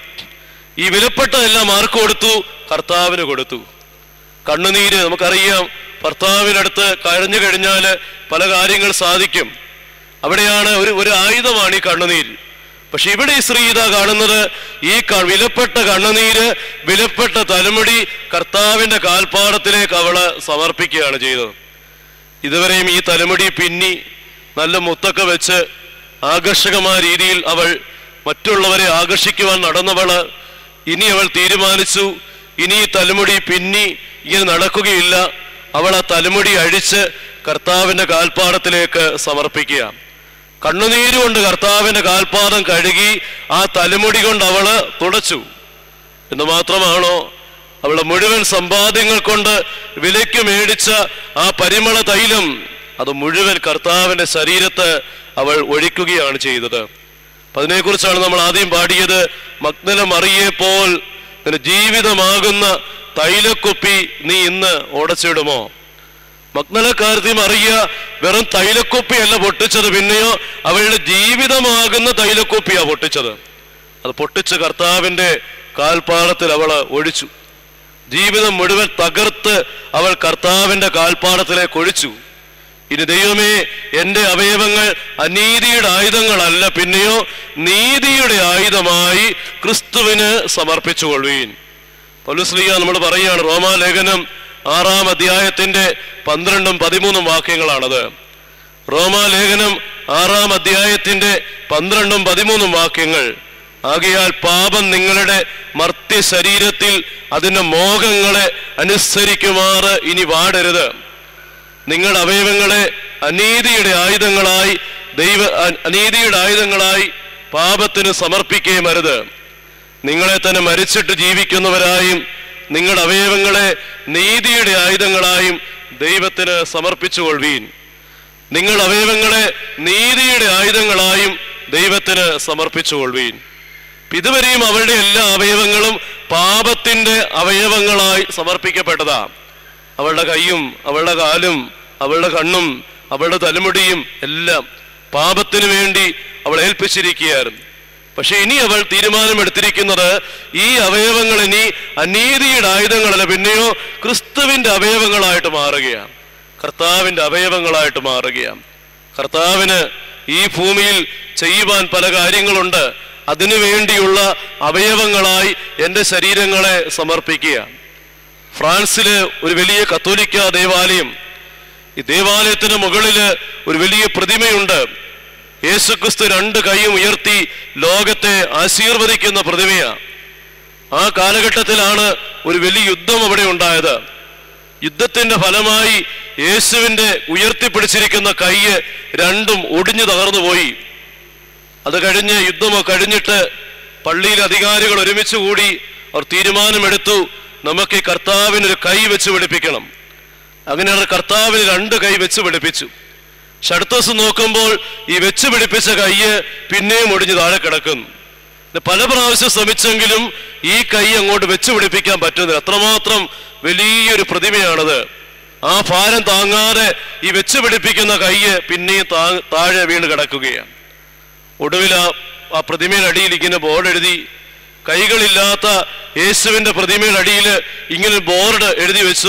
ഈ വിലപ്പെട്ടതെല്ലാം ആർക്ക് കൊടുത്തു കർത്താവിന് കൊടുത്തു കണ്ണുനീര് നമുക്കറിയാം ഭർത്താവിനടുത്ത് കരഞ്ഞു കഴിഞ്ഞാൽ പല കാര്യങ്ങൾ സാധിക്കും അവിടെയാണ് ഒരു ഒരു ആയുധമാണ് ഈ കണ്ണുനീര് പക്ഷെ ഇവിടെ ഈ സ്ത്രീ ഇതാ കാണുന്നത് ഈ ക- വിലപ്പെട്ട കണ്ണുനീര് വിലപ്പെട്ട തലമുടി കർത്താവിന്റെ കാൽപ്പാടത്തിലേക്ക് അവള് സമർപ്പിക്കുകയാണ് ചെയ്തത് ഇതുവരെയും ഈ തലമുടി പിന്നി നല്ല മുത്തൊക്കെ വെച്ച് ആകർഷകമായ രീതിയിൽ അവൾ മറ്റുള്ളവരെ ആകർഷിക്കുവാൻ നടന്നവള് ഇനി അവൾ തീരുമാനിച്ചു ഇനി ഈ തലമുടി പിന്നി ഇങ്ങനെ നടക്കുകയില്ല അവൾ ആ തലമുടി അഴിച്ച് കർത്താവിന്റെ കാൽപ്പാടത്തിലേക്ക് സമർപ്പിക്കുക കണ്ണുനീര് കൊണ്ട് കർത്താവിന്റെ കാൽപാദം കഴുകി ആ തലമുടി കൊണ്ട് അവള് തുടച്ചു എന്ന് മാത്രമാണോ അവളുടെ മുഴുവൻ സമ്പാദ്യങ്ങൾ കൊണ്ട് വിലയ്ക്ക് മേടിച്ച ആ പരിമള തൈലം അത് മുഴുവൻ കർത്താവിന്റെ ശരീരത്ത് അവൾ ഒഴിക്കുകയാണ് ചെയ്തത് അപ്പൊ അതിനെക്കുറിച്ചാണ് നമ്മൾ ആദ്യം പാടിയത് മഗ്നല മറിയെ പോൽ നിന്റെ ജീവിതമാകുന്ന തൈലക്കുപ്പി നീ ഇന്ന് ഓടച്ചിടുമോ മഗ്നലക്കാരത്തി മറിയ വെറും തൈലക്കുപ്പിയല്ല പൊട്ടിച്ചത് പിന്നെയോ അവളുടെ ജീവിതമാകുന്ന തൈലക്കുപ്പിയാ പൊട്ടിച്ചത് അത് പൊട്ടിച്ച് കർത്താവിന്റെ കാൽപ്പാടത്തിൽ അവള് ഒഴിച്ചു ജീവിതം മുഴുവൻ തകർത്ത് അവൾ കർത്താവിന്റെ കാൽപ്പാടത്തിലേക്ക് ഒഴിച്ചു ഇനി ദൈവമേ എന്റെ അവയവങ്ങൾ അനീതിയുടെ ആയുധങ്ങളല്ല പിന്നെയോ നീതിയുടെ ആയുധമായി ക്രിസ്തുവിന് സമർപ്പിച്ചുകൊള്ളുവീൻ പൗലുസ്ലിയ നമ്മൾ പറയുകയാണ് റോമാലേഖനം ആറാം അധ്യായത്തിന്റെ പന്ത്രണ്ടും പതിമൂന്നും വാക്യങ്ങളാണത് റോമാലേഖനം ആറാം അധ്യായത്തിന്റെ പന്ത്രണ്ടും പതിമൂന്നും വാക്യങ്ങൾ ആകയാൽ പാപം നിങ്ങളുടെ മർത്യ ശരീരത്തിൽ അതിന്റെ മോഹങ്ങളെ അനുസരിക്കുമാറ് ഇനി വാടരുത് നിങ്ങളുടെ അവയവങ്ങളെ അനീതിയുടെ ആയുധങ്ങളായി ദൈവ അ- അനീതിയുടെ ആയുധങ്ങളായി പാപത്തിന് സമർപ്പിക്കുകയും അരുത് നിങ്ങളെ തന്നെ മരിച്ചിട്ട് ജീവിക്കുന്നവരായും നിങ്ങളുടെ അവയവങ്ങളെ നീതിയുടെ ആയുധങ്ങളായും ദൈവത്തിന് സമർപ്പിച്ചുകൊള്ളുവീൻ നിങ്ങൾ അവയവങ്ങളെ നീതിയുടെ ആയുധങ്ങളായും ദൈവത്തിന് സമർപ്പിച്ചുകൊള്ളുവീൻ ഇതുവരെയും അവളുടെ എല്ലാ അവയവങ്ങളും പാപത്തിന്റെ അവയവങ്ങളായി സമർപ്പിക്കപ്പെട്ടതാ അവളുടെ കൈയും അവളുടെ കാലും അവളുടെ കണ്ണും അവളുടെ തലമുടിയും എല്ലാം പാപത്തിന് വേണ്ടി അവൾ ഏൽപ്പിച്ചിരിക്കുകയായിരുന്നു പക്ഷെ ഇനി അവൾ തീരുമാനമെടുത്തിരിക്കുന്നത് ഈ അവയവങ്ങൾ ഇനി അനീതിയുടെ ആയുധങ്ങളല്ല പിന്നെയോ ക്രിസ്തുവിന്റെ അവയവങ്ങളായിട്ട് മാറുകയാണ് കർത്താവിന്റെ അവയവങ്ങളായിട്ട് മാറുകയാണ് കർത്താവിന് ഈ ഭൂമിയിൽ ചെയ്യുവാൻ പല കാര്യങ്ങളുണ്ട് അതിനു വേണ്ടിയുള്ള അവയവങ്ങളായി എൻ്റെ ശരീരങ്ങളെ സമർപ്പിക്കുക ഫ്രാൻസില് ഒരു വലിയ കത്തോലിക്ക ദേവാലയം ഈ ദേവാലയത്തിന് മുകളില് ഒരു വലിയ പ്രതിമയുണ്ട് യേശുക്രിസ്തു രണ്ട് കൈയും ഉയർത്തി ലോകത്തെ ആശീർവദിക്കുന്ന പ്രതിമയാ ആ കാലഘട്ടത്തിലാണ് ഒരു വലിയ യുദ്ധം അവിടെ ഉണ്ടായത് യുദ്ധത്തിന്റെ ഫലമായി യേശുവിന്റെ ഉയർത്തിപ്പിടിച്ചിരിക്കുന്ന കൈ രണ്ടും ഒടിഞ്ഞു തകർന്നു പോയി അത് കഴിഞ്ഞ് യുദ്ധമൊക്കെ കഴിഞ്ഞിട്ട് പള്ളിയിലെ അധികാരികൾ ഒരുമിച്ച് കൂടി അവർ തീരുമാനമെടുത്തു നമുക്ക് ഈ കർത്താവിന് ഒരു കൈ വെച്ച് പിടിപ്പിക്കണം അങ്ങനെ അവർ കർത്താവിന് രണ്ട് കൈ വെച്ച് പിടിപ്പിച്ചു പക്ഷെ അടുത്ത ദിവസം നോക്കുമ്പോൾ ഈ വെച്ച് പിടിപ്പിച്ച കൈ പിന്നെയും ഒടിഞ്ഞ് താഴെ കിടക്കുന്നു പിന്നെ പല പ്രാവശ്യം ശ്രമിച്ചെങ്കിലും ഈ കൈ അങ്ങോട്ട് വെച്ച് പിടിപ്പിക്കാൻ പറ്റുന്നില്ല അത്രമാത്രം വലിയൊരു പ്രതിമയാണത് ആ ഭാരം താങ്ങാതെ ഈ വെച്ച് പിടിപ്പിക്കുന്ന കൈ പിന്നെയും താ- താഴെ വീണ് കിടക്കുകയാണ് ഒടുവിൽ ആ ആ പ്രതിമയുടെ അടിയിൽ ഇങ്ങനെ ബോർഡ് എഴുതി കൈകളില്ലാത്ത യേശുവിന്റെ പ്രതിമയുടെ അടിയിൽ ഇങ്ങനെ ബോർഡ് എഴുതി വെച്ചു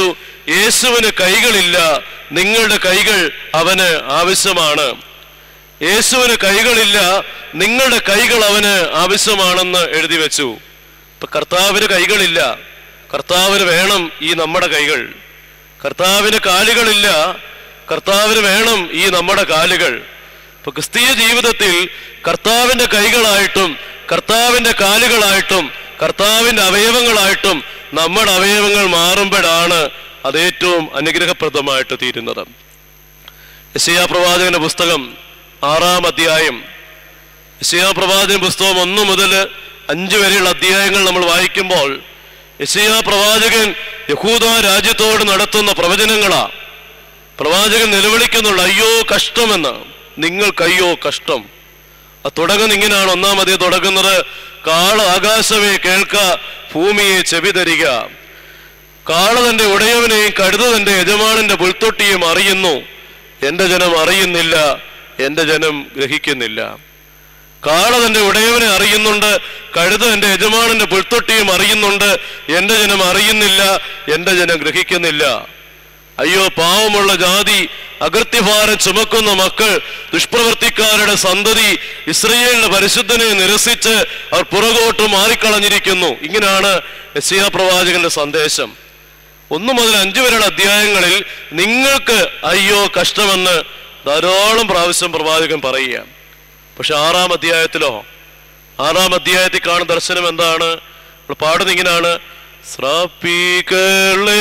യേശുവിന് കൈകളില്ല നിങ്ങളുടെ കൈകൾ അവന് ആവശ്യമാണ് യേശുവിന് കൈകളില്ല നിങ്ങളുടെ കൈകൾ അവന് ആവശ്യമാണെന്ന് എഴുതി വെച്ചു ഇപ്പൊ കർത്താവിന് കൈകളില്ല കർത്താവിന് വേണം ഈ നമ്മുടെ കൈകൾ കർത്താവിന് കാലുകളില്ല കർത്താവിന് വേണം ഈ നമ്മുടെ കാലുകൾ ഇപ്പൊ ക്രിസ്തീയ ജീവിതത്തിൽ കർത്താവിന്റെ കൈകളായിട്ടും കർത്താവിന്റെ കാലുകളായിട്ടും കർത്താവിന്റെ അവയവങ്ങളായിട്ടും നമ്മുടെ അവയവങ്ങൾ മാറുമ്പോഴാണ് അത് ഏറ്റവും അനുഗ്രഹപ്രദമായിട്ട് തീരുന്നത് യശയാ പ്രവാചകന്റെ പുസ്തകം ആറാം അധ്യായം യശയാ പ്രവാചകൻ പുസ്തകം ഒന്ന് മുതൽ അഞ്ച് വരെയുള്ള അധ്യായങ്ങൾ നമ്മൾ വായിക്കുമ്പോൾ യശയാ പ്രവാചകൻ യഹൂദ രാജ്യത്തോട് നടത്തുന്ന പ്രവചനങ്ങളാ പ്രവാചകൻ നിലവിളിക്കുന്നുള്ള അയ്യോ കഷ്ടമെന്ന് നിങ്ങൾക്കയ്യോ കഷ്ടം അത് തുടങ്ങുന്ന ഇങ്ങനെയാണ് ഒന്നാം അധികം തുടങ്ങുന്നത് കാള ആകാശമേ കേൾക്ക ഭൂമിയെ ചെവി തരിക കാള തന്റെ ഉടയവനെയും കഴുത തന്റെ യജമാനന്റെ പുൽത്തൊട്ടിയും അറിയുന്നു എന്റെ ജനം അറിയുന്നില്ല എന്റെ ജനം ഗ്രഹിക്കുന്നില്ല കാള തന്റെ ഉടയവനെ അറിയുന്നുണ്ട് കഴുത എന്റെ യജമാനന്റെ പുൽത്തൊട്ടിയും അറിയുന്നുണ്ട് എന്റെ ജനം അറിയുന്നില്ല എന്റെ ജനം ഗ്രഹിക്കുന്നില്ല അയ്യോ പാവമുള്ള ജാതി അകൃത്യഭാരം ചുമക്കുന്ന മക്കൾ ദുഷ്പ്രവർത്തിക്കാരുടെ സന്തതി ഇസ്രയേലിന്റെ പരിശുദ്ധനെ നിരസിച്ച് അവർ പുറകോട്ട് മാറിക്കളഞ്ഞിരിക്കുന്നു ഇങ്ങനെയാണ് യശയാ പ്രവാചകന്റെ സന്ദേശം ഒന്നു മുതൽ അഞ്ചു വരെയുള്ള അധ്യായങ്ങളിൽ നിങ്ങൾക്ക് അയ്യോ കഷ്ടമെന്ന് ധാരാളം പ്രാവശ്യം പ്രവാചകൻ പറയുക പക്ഷെ ആറാം അധ്യായത്തിലോ ആറാം അധ്യായത്തിൽ കാണുന്ന ദർശനം എന്താണ് നമ്മൾ പാടുന്ന ഇങ്ങനെയാണ് സ്രാപ്പികളെ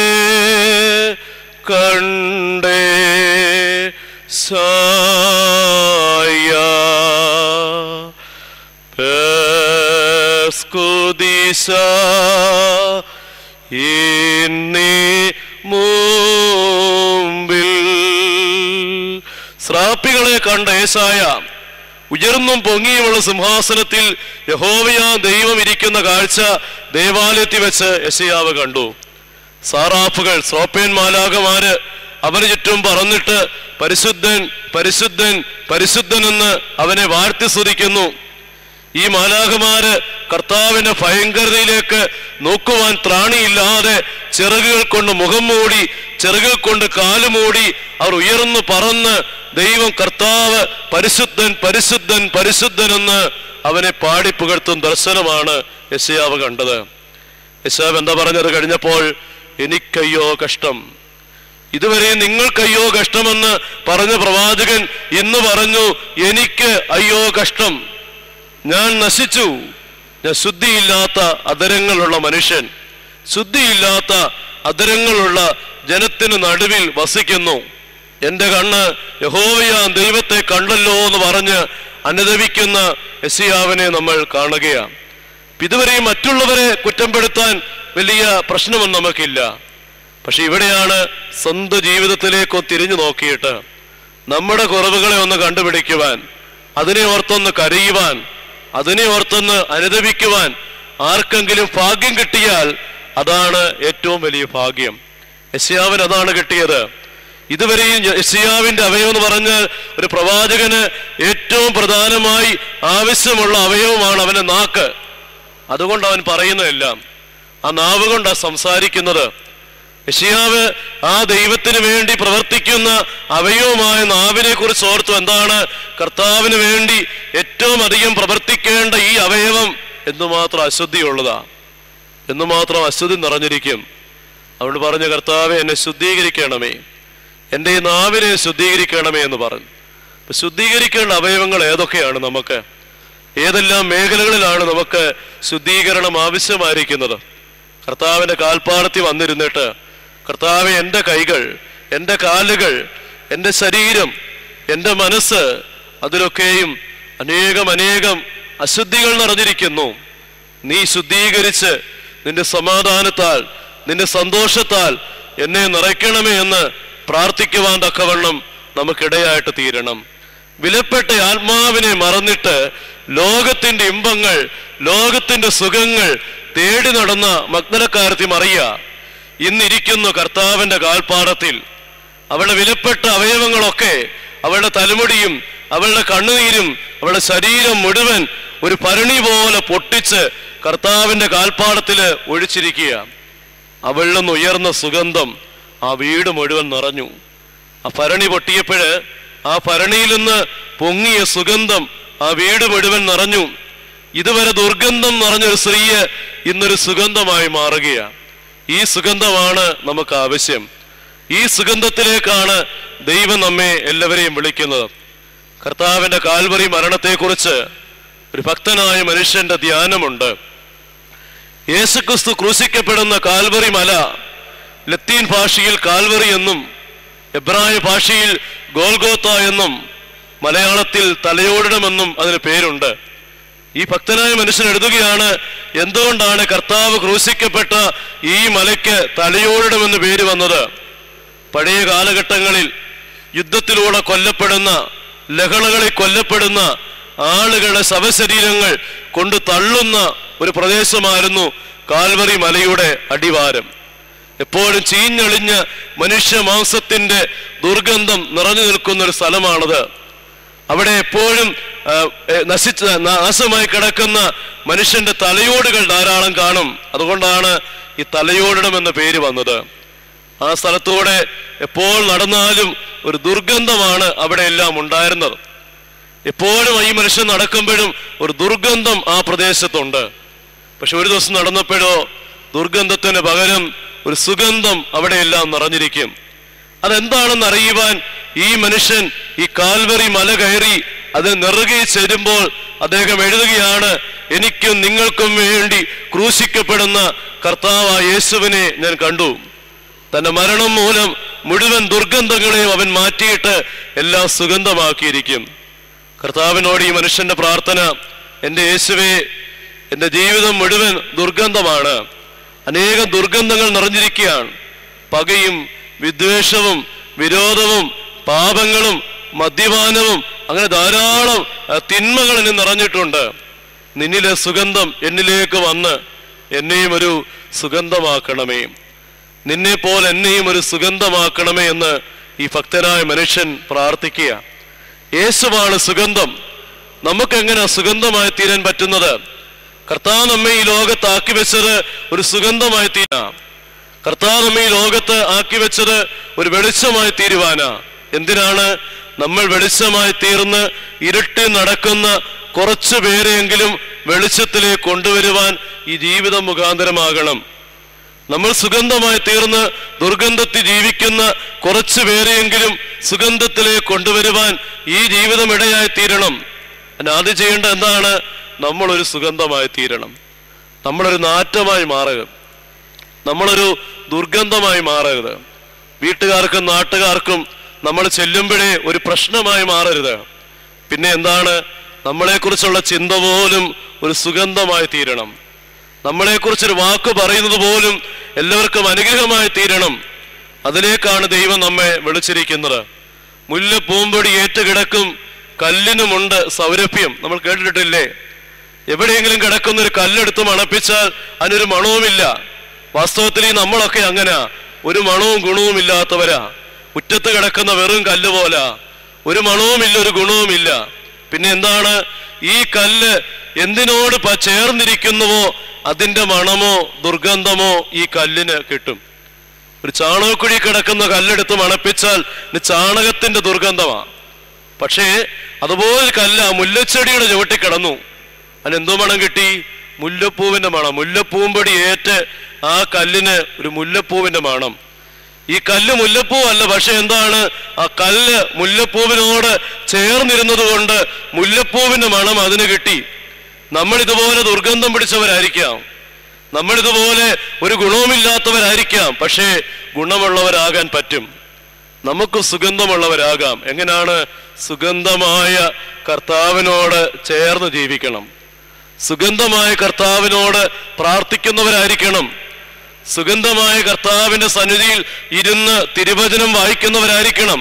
കണ്ടേ സായ പേസ്കുദിശ എന്നീ മുമ്പിൽ സ്രാപ്പികളെ കണ്ട ഏസായ ഉയർന്നും പൊങ്ങിയുമുള്ള സിംഹാസനത്തിൽ യഹോവയാ ദൈവം ഇരിക്കുന്ന കാഴ്ച ദേവാലയത്തിൽ വെച്ച് യശയാവ് കണ്ടു സാറാഫുകൾ സ്രോപ്പേൻ മാലാകമാര് അവന് ചുറ്റും പറന്നിട്ട് പരിശുദ്ധൻ പരിശുദ്ധൻ പരിശുദ്ധൻ എന്ന് അവനെ വാഴ്ത്തി സ്തുതിക്കുന്നു ഈ മാലാഖമാര് കർത്താവിന്റെ ഭയങ്കരതയിലേക്ക് നോക്കുവാൻ ത്രാണിയില്ലാതെ ചിറകുകൾ കൊണ്ട് മുഖം മൂടി ചിറകുകൾ കൊണ്ട് കാല് മൂടി അവർ ഉയർന്നു പറന്ന് ദൈവം കർത്താവ് പരിശുദ്ധൻ പരിശുദ്ധൻ പരിശുദ്ധൻ എന്ന് അവനെ പാടി പുകഴ്ത്തും ദർശനമാണ് യശയാവ് കണ്ടത് യശാവ് എന്താ പറഞ്ഞത് കഴിഞ്ഞപ്പോൾ എനിക്കയ്യോ കഷ്ടം ഇതുവരെ നിങ്ങൾക്കയ്യോ കഷ്ടമെന്ന് പറഞ്ഞ പ്രവാചകൻ ഇന്ന് പറഞ്ഞു എനിക്ക് അയ്യോ കഷ്ടം ഞാൻ നശിച്ചു ഞാൻ ശുദ്ധിയില്ലാത്ത അതരങ്ങളുള്ള മനുഷ്യൻ ശുദ്ധിയില്ലാത്ത അതരങ്ങളുള്ള ജനത്തിന് നടുവിൽ വസിക്കുന്നു എന്റെ കണ്ണ് യഹോവയ ദൈവത്തെ കണ്ടല്ലോ എന്ന് പറഞ്ഞ് അനുദവിക്കുന്ന എസിയാവിനെ നമ്മൾ കാണുകയാണ് ഇതുവരെ മറ്റുള്ളവരെ കുറ്റപ്പെടുത്താൻ വലിയ പ്രശ്നമൊന്നും നമുക്കില്ല പക്ഷെ ഇവിടെയാണ് സ്വന്തം ജീവിതത്തിലേക്ക് തിരിഞ്ഞു നോക്കിയിട്ട് നമ്മുടെ കുറവുകളെ ഒന്ന് കണ്ടുപിടിക്കുവാൻ അതിനെ ഓർത്തൊന്ന് കരയുവാൻ അതിനെ ഓർത്തൊന്ന് അനുദപിക്കുവാൻ ആർക്കെങ്കിലും ഭാഗ്യം കിട്ടിയാൽ അതാണ് ഏറ്റവും വലിയ ഭാഗ്യം യശയാവിന് അതാണ് കിട്ടിയത് ഇതുവരെയും യശയാവിന്റെ അവയവം എന്ന് പറഞ്ഞാൽ ഒരു പ്രവാചകന് ഏറ്റവും പ്രധാനമായി ആവശ്യമുള്ള അവയവമാണ് അവന്റെ നാക്ക് അതുകൊണ്ട് അവൻ പറയുന്നതെല്ലാം ആ നാവ് കൊണ്ടാണ് സംസാരിക്കുന്നത് യശയാവ് ആ ദൈവത്തിന് വേണ്ടി പ്രവർത്തിക്കുന്ന അവയവമായ നാവിനെ കുറിച്ച് ഓർത്തു എന്താണ് കർത്താവിന് വേണ്ടി ഏറ്റവും അധികം പ്രവർത്തിക്കേണ്ട ഈ അവയവം എന്തുമാത്രം അശുദ്ധിയുള്ളതാ എന്തുമാത്രം അശുദ്ധി നിറഞ്ഞിരിക്കും അതുകൊണ്ട് പറഞ്ഞ കർത്താവെ എന്നെ ശുദ്ധീകരിക്കണമേ എൻ്റെ ഈ നാവിനെ ശുദ്ധീകരിക്കണമേ എന്ന് പറഞ്ഞു അപ്പൊ ശുദ്ധീകരിക്കേണ്ട അവയവങ്ങൾ ഏതൊക്കെയാണ് നമുക്ക് ഏതെല്ലാം മേഖലകളിലാണ് നമുക്ക് ശുദ്ധീകരണം ആവശ്യമായിരിക്കുന്നത് കർത്താവിന്റെ കാൽപ്പാടത്തിൽ വന്നിരുന്നിട്ട് കർത്താവ് എൻ്റെ കൈകൾ എൻ്റെ കാലുകൾ എൻ്റെ ശരീരം എൻ്റെ മനസ്സ് അതിലൊക്കെയും അനേകം അനേകം അശുദ്ധികൾ നിറഞ്ഞിരിക്കുന്നു നീ ശുദ്ധീകരിച്ച് നിന്റെ സമാധാനത്താൽ നിന്റെ സന്തോഷത്താൽ എന്നെ നിറയ്ക്കണമേ എന്ന് പ്രാർത്ഥിക്കുവാൻ തക്കവണ്ണം നമുക്കിടയായിട്ട് തീരണം വിലപ്പെട്ട ആത്മാവിനെ മറന്നിട്ട് ലോകത്തിന്റെ ഇമ്പങ്ങൾ ലോകത്തിന്റെ സുഖങ്ങൾ തേടി നടന്ന മഗ്നലക്കാരത്തി മറിയ ഇന്നിരിക്കുന്നു കർത്താവിന്റെ കാൽപ്പാടത്തിൽ അവളുടെ വിലപ്പെട്ട അവയവങ്ങളൊക്കെ അവളുടെ തലമുടിയും അവളുടെ കണ്ണുനീരും അവളുടെ ശരീരം മുഴുവൻ ഒരു ഭരണി പോലെ പൊട്ടിച്ച് കർത്താവിന്റെ കാൽപ്പാടത്തില് ഒഴിച്ചിരിക്കുക അവളിൽ നിന്ന് ഉയർന്ന സുഗന്ധം ആ വീട് മുഴുവൻ നിറഞ്ഞു ആ ഭരണി പൊട്ടിയപ്പോഴ് ആ ഭരണിയിൽ നിന്ന് പൊങ്ങിയ സുഗന്ധം ആ വീട് മുഴുവൻ നിറഞ്ഞു ഇതുവരെ ദുർഗന്ധം നിറഞ്ഞൊരു സ്ത്രീയെ ഇന്നൊരു സുഗന്ധമായി മാറുകയാണ് ഈ സുഗന്ധമാണ് നമുക്ക് ആവശ്യം ഈ സുഗന്ധത്തിലേക്കാണ് ദൈവം നമ്മെ എല്ലാവരെയും വിളിക്കുന്നത് കർത്താവിന്റെ കാൽവറി മരണത്തെക്കുറിച്ച് ഒരു ഭക്തനായ മനുഷ്യന്റെ ധ്യാനമുണ്ട് യേശുക്രിസ്തു ക്രൂശിക്കപ്പെടുന്ന കാൽവറി മല ലത്തീൻ ഭാഷയിൽ കാൽവറി എന്നും എബ്രായ ഭാഷയിൽ ഗോൽഗോത്ത എന്നും മലയാളത്തിൽ തലയോടിടമെന്നും അതിന് പേരുണ്ട് ഈ ഭക്തനായ മനുഷ്യൻ എഴുതുകയാണ് എന്തുകൊണ്ടാണ് കർത്താവ് ക്രൂശിക്കപ്പെട്ട ഈ മലയ്ക്ക് തലയോടിടമെന്ന് പേര് വന്നത് പഴയ കാലഘട്ടങ്ങളിൽ യുദ്ധത്തിലൂടെ കൊല്ലപ്പെടുന്ന ലഹളകളിൽ കൊല്ലപ്പെടുന്ന ആളുകളുടെ ശവശരീരങ്ങൾ കൊണ്ട് തള്ളുന്ന ഒരു പ്രദേശമായിരുന്നു കാൽവറി മലയുടെ അടിവാരം എപ്പോഴും ചീഞ്ഞളിഞ്ഞ മനുഷ്യ മാംസത്തിന്റെ ദുർഗന്ധം നിറഞ്ഞു നിൽക്കുന്ന ഒരു സ്ഥലമാണത് അവിടെ എപ്പോഴും ആ, എ, നശിച്ച നാശമായി കിടക്കുന്ന മനുഷ്യന്റെ തലയോടുകൾ ധാരാളം കാണും അതുകൊണ്ടാണ് ഈ തലയോടിടം എന്ന പേര് വന്നത് ആ സ്ഥലത്തൂടെ എപ്പോൾ നടന്നാലും ഒരു ദുർഗന്ധമാണ് അവിടെ എല്ലാം ഉണ്ടായിരുന്നത് എപ്പോഴും ഈ മനുഷ്യൻ നടക്കുമ്പോഴും ഒരു ദുർഗന്ധം ആ പ്രദേശത്തുണ്ട് പക്ഷെ ഒരു ദിവസം നടന്നപ്പോഴോ ദുർഗന്ധത്തിന് പകരം ഒരു സുഗന്ധം അവിടെയെല്ലാം നിറഞ്ഞിരിക്കും അതെന്താണെന്ന് അറിയുവാൻ ഈ മനുഷ്യൻ ഈ കാൽവറി മല കയറി അത് നെറുകെ ചേരുമ്പോൾ അദ്ദേഹം എഴുതുകയാണ് എനിക്കും നിങ്ങൾക്കും വേണ്ടി ക്രൂശിക്കപ്പെടുന്ന കർത്താവായ യേശുവിനെ ഞാൻ കണ്ടു തന്റെ മരണം മൂലം മുഴുവൻ ദുർഗന്ധങ്ങളെയും അവൻ മാറ്റിയിട്ട് എല്ലാം സുഗന്ധമാക്കിയിരിക്കും കർത്താവിനോട് ഈ മനുഷ്യന്റെ പ്രാർത്ഥന എൻ്റെ യേശുവേ എൻ്റെ ജീവിതം മുഴുവൻ ദുർഗന്ധമാണ് അനേകം ദുർഗന്ധങ്ങൾ നിറഞ്ഞിരിക്കുകയാണ് പകയും വിദ്വേഷവും വിരോധവും പാപങ്ങളും മദ്യപാനവും അങ്ങനെ ധാരാളം ആ, തിന്മകൾ എന്നെ നിറഞ്ഞിട്ടുണ്ട് നിന്നിലെ സുഗന്ധം എന്നിലേക്ക് വന്ന് എന്നെയും ഒരു സുഗന്ധമാക്കണമേ നിന്നെ പോലെ എന്നെയും ഒരു സുഗന്ധമാക്കണമേ എന്ന് ഈ ഭക്തനായ മനുഷ്യൻ പ്രാർത്ഥിക്കുക യേശുവാണ് സുഗന്ധം നമുക്ക് എങ്ങനെ സുഗന്ധമായി തീരാൻ പറ്റുന്നത് കർത്താവ് നമ്മെ ഈ ലോകത്ത് ആക്കി വെച്ചത് ഒരു സുഗന്ധമായി തീരാം കർത്താവ് നമ്മെ ഈ ലോകത്ത് ആക്കി വെച്ചത് ഒരു വെളിച്ചമായി തീരുവാനാ എന്തിനാണ് നമ്മൾ വെളിച്ചമായി തീർന്ന് ഇരുട്ടി നടക്കുന്ന കുറച്ചു പേരെയെങ്കിലും വെളിച്ചത്തിലേക്ക് കൊണ്ടുവരുവാൻ ഈ ജീവിതം മുഖാന്തരമാകണം നമ്മൾ സുഗന്ധമായി തീർന്ന് ദുർഗന്ധത്തിൽ ജീവിക്കുന്ന കുറച്ചു പേരെയെങ്കിലും സുഗന്ധത്തിലേക്ക് കൊണ്ടുവരുവാൻ ഈ ജീവിതം ഇടയായി തീരണം അതിന് ആദ്യം ചെയ്യേണ്ട എന്താണ് നമ്മളൊരു സുഗന്ധമായി തീരണം നമ്മളൊരു നാറ്റമായി മാറുക നമ്മളൊരു ദുർഗന്ധമായി മാറരുത് വീട്ടുകാർക്കും നാട്ടുകാർക്കും നമ്മൾ ചെല്ലുമ്പോഴേ ഒരു പ്രശ്നമായി മാറരുത് പിന്നെ എന്താണ് നമ്മളെക്കുറിച്ചുള്ള ചിന്ത പോലും ഒരു സുഗന്ധമായി തീരണം നമ്മളെക്കുറിച്ചൊരു വാക്ക് പറയുന്നത് പോലും എല്ലാവർക്കും അനുഗ്രഹമായി തീരണം അതിലേക്കാണ് ദൈവം നമ്മെ വിളിച്ചിരിക്കുന്നത് മുല്ല പൂമ്പൊടി ഏറ്റുകിടക്കും കല്ലിനുമുണ്ട് സൗരഭ്യം നമ്മൾ കേട്ടിട്ടില്ലേ എവിടെയെങ്കിലും കിടക്കുന്ന ഒരു കല്ലെടുത്ത് മണപ്പിച്ചാൽ അതിനൊരു മണവുമില്ല വാസ്തവത്തിൽ ഈ നമ്മളൊക്കെ അങ്ങനെ ഒരു മണവും ഗുണവും ഇല്ലാത്തവരാ മുറ്റത്ത് കിടക്കുന്ന വെറും കല്ല് പോലാ ഒരു മണവുമില്ല ഒരു ഗുണവുമില്ല പിന്നെ എന്താണ് ഈ കല്ല് എന്തിനോട് പ- ചേർന്നിരിക്കുന്നുവോ അതിന്റെ മണമോ ദുർഗന്ധമോ ഈ കല്ലിന് കിട്ടും ഒരു ചാണകക്കുഴി കിടക്കുന്ന കല്ലെടുത്ത് മണപ്പിച്ചാൽ ഇത് ചാണകത്തിന്റെ ദുർഗന്ധമാ പക്ഷേ അതുപോലെ കല്ല മുല്ലച്ചെടിയുടെ ചുവട്ടി കിടന്നു അതിനെന്തോ മണം കിട്ടി മുല്ലപ്പൂവിന്റെ മണം മുല്ലപ്പൂമ്പൊടി ഏറ്റ് ആ കല്ലിന് ഒരു മുല്ലപ്പൂവിന്റെ മണം ഈ കല്ല് മുല്ലപ്പൂ അല്ല പക്ഷെ എന്താണ് ആ കല്ല് മുല്ലപ്പൂവിനോട് ചേർന്നിരുന്നത് കൊണ്ട് മുല്ലപ്പൂവിന്റെ മണം അതിന് കിട്ടി നമ്മൾ ഇതുപോലെ ദുർഗന്ധം പിടിച്ചവരായിരിക്കാം നമ്മൾ ഇതുപോലെ ഒരു ഗുണവുമില്ലാത്തവരായിരിക്കാം പക്ഷേ ഗുണമുള്ളവരാകാൻ പറ്റും നമുക്ക് സുഗന്ധമുള്ളവരാകാം എങ്ങനെയാണ് സുഗന്ധമായ കർത്താവിനോട് ചേർന്ന് ജീവിക്കണം സുഗന്ധമായ കർത്താവിനോട് പ്രാർത്ഥിക്കുന്നവരായിരിക്കണം സുഗന്ധമായ കർത്താവിന്റെ സന്നിധിയിൽ ഇരുന്ന് തിരുവചനം വായിക്കുന്നവരായിരിക്കണം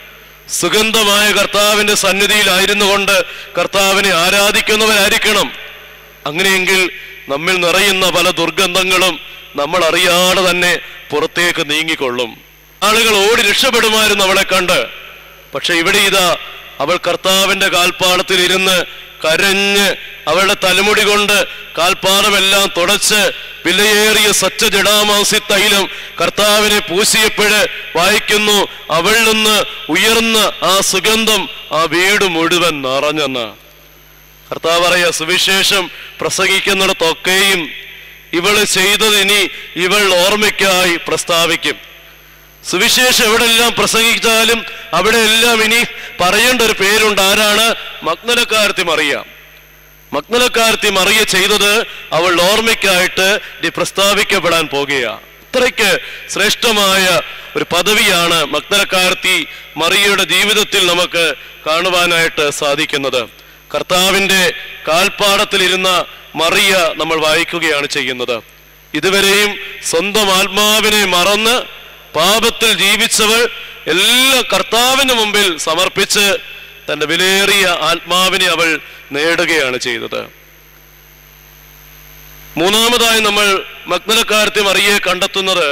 സുഗന്ധമായ കർത്താവിന്റെ സന്നിധിയിലായിരുന്നു കൊണ്ട് കർത്താവിനെ ആരാധിക്കുന്നവരായിരിക്കണം അങ്ങനെയെങ്കിൽ നമ്മിൽ നിറയുന്ന പല ദുർഗന്ധങ്ങളും നമ്മൾ അറിയാതെ തന്നെ പുറത്തേക്ക് നീങ്ങിക്കൊള്ളും ആളുകൾ ഓടി രക്ഷപ്പെടുമായിരുന്നു അവളെ കണ്ട് പക്ഷെ ഇവിടെ ഇതാ അവൾ കർത്താവിന്റെ കാൽപ്പാടത്തിൽ ഇരുന്ന് കരഞ്ഞ് അവളുടെ തലമുടി കൊണ്ട് കാൽപ്പാദമെല്ലാം തുടച്ച് വിലയേറിയ സച്ച ജടാമാംസി തൈലം കർത്താവിനെ പൂശിയപ്പോഴ് വായിക്കുന്നു അവളിൽ നിന്ന് ഉയർന്ന ആ സുഗന്ധം ആ വീട് മുഴുവൻ നിറഞ്ഞെന്ന് കർത്താവ് പറയാ സുവിശേഷം പ്രസംഗിക്കുന്നിടത്തൊക്കെയും ഇവള് ചെയ്തത് ഇനി ഇവൾ ഓർമ്മയ്ക്കായി പ്രസ്താവിക്കും സുവിശേഷം എവിടെല്ലാം പ്രസംഗിച്ചാലും അവിടെയെല്ലാം ഇനി പറയേണ്ട ഒരു പേരുണ്ട് ആരാണ് മഗ്നലക്കാരത്തി മറിയ മഗ്നലക്കാരത്തി മറിയ ചെയ്തത് അവൾ ഓർമ്മയ്ക്കായിട്ട് ഇനി പ്രസ്താവിക്കപ്പെടാൻ പോകുകയാണ് അത്രയ്ക്ക് ശ്രേഷ്ഠമായ ഒരു പദവിയാണ് മഗ്നലക്കാരത്തി മറിയയുടെ ജീവിതത്തിൽ നമുക്ക് കാണുവാനായിട്ട് സാധിക്കുന്നത് കർത്താവിന്റെ കാൽപ്പാടത്തിലിരുന്ന മറിയ നമ്മൾ വായിക്കുകയാണ് ചെയ്യുന്നത് ഇതുവരെയും സ്വന്തം ആത്മാവിനെ മറന്ന് പാപത്തിൽ ജീവിച്ചവൾ എല്ലാ കർത്താവിന് മുമ്പിൽ സമർപ്പിച്ച് തന്റെ വിലയേറിയ ആത്മാവിനെ അവൾ നേടുകയാണ് ചെയ്തത് മൂന്നാമതായി നമ്മൾ മഗ്നലക്കാരത്തെ മറിയെ കണ്ടെത്തുന്നത്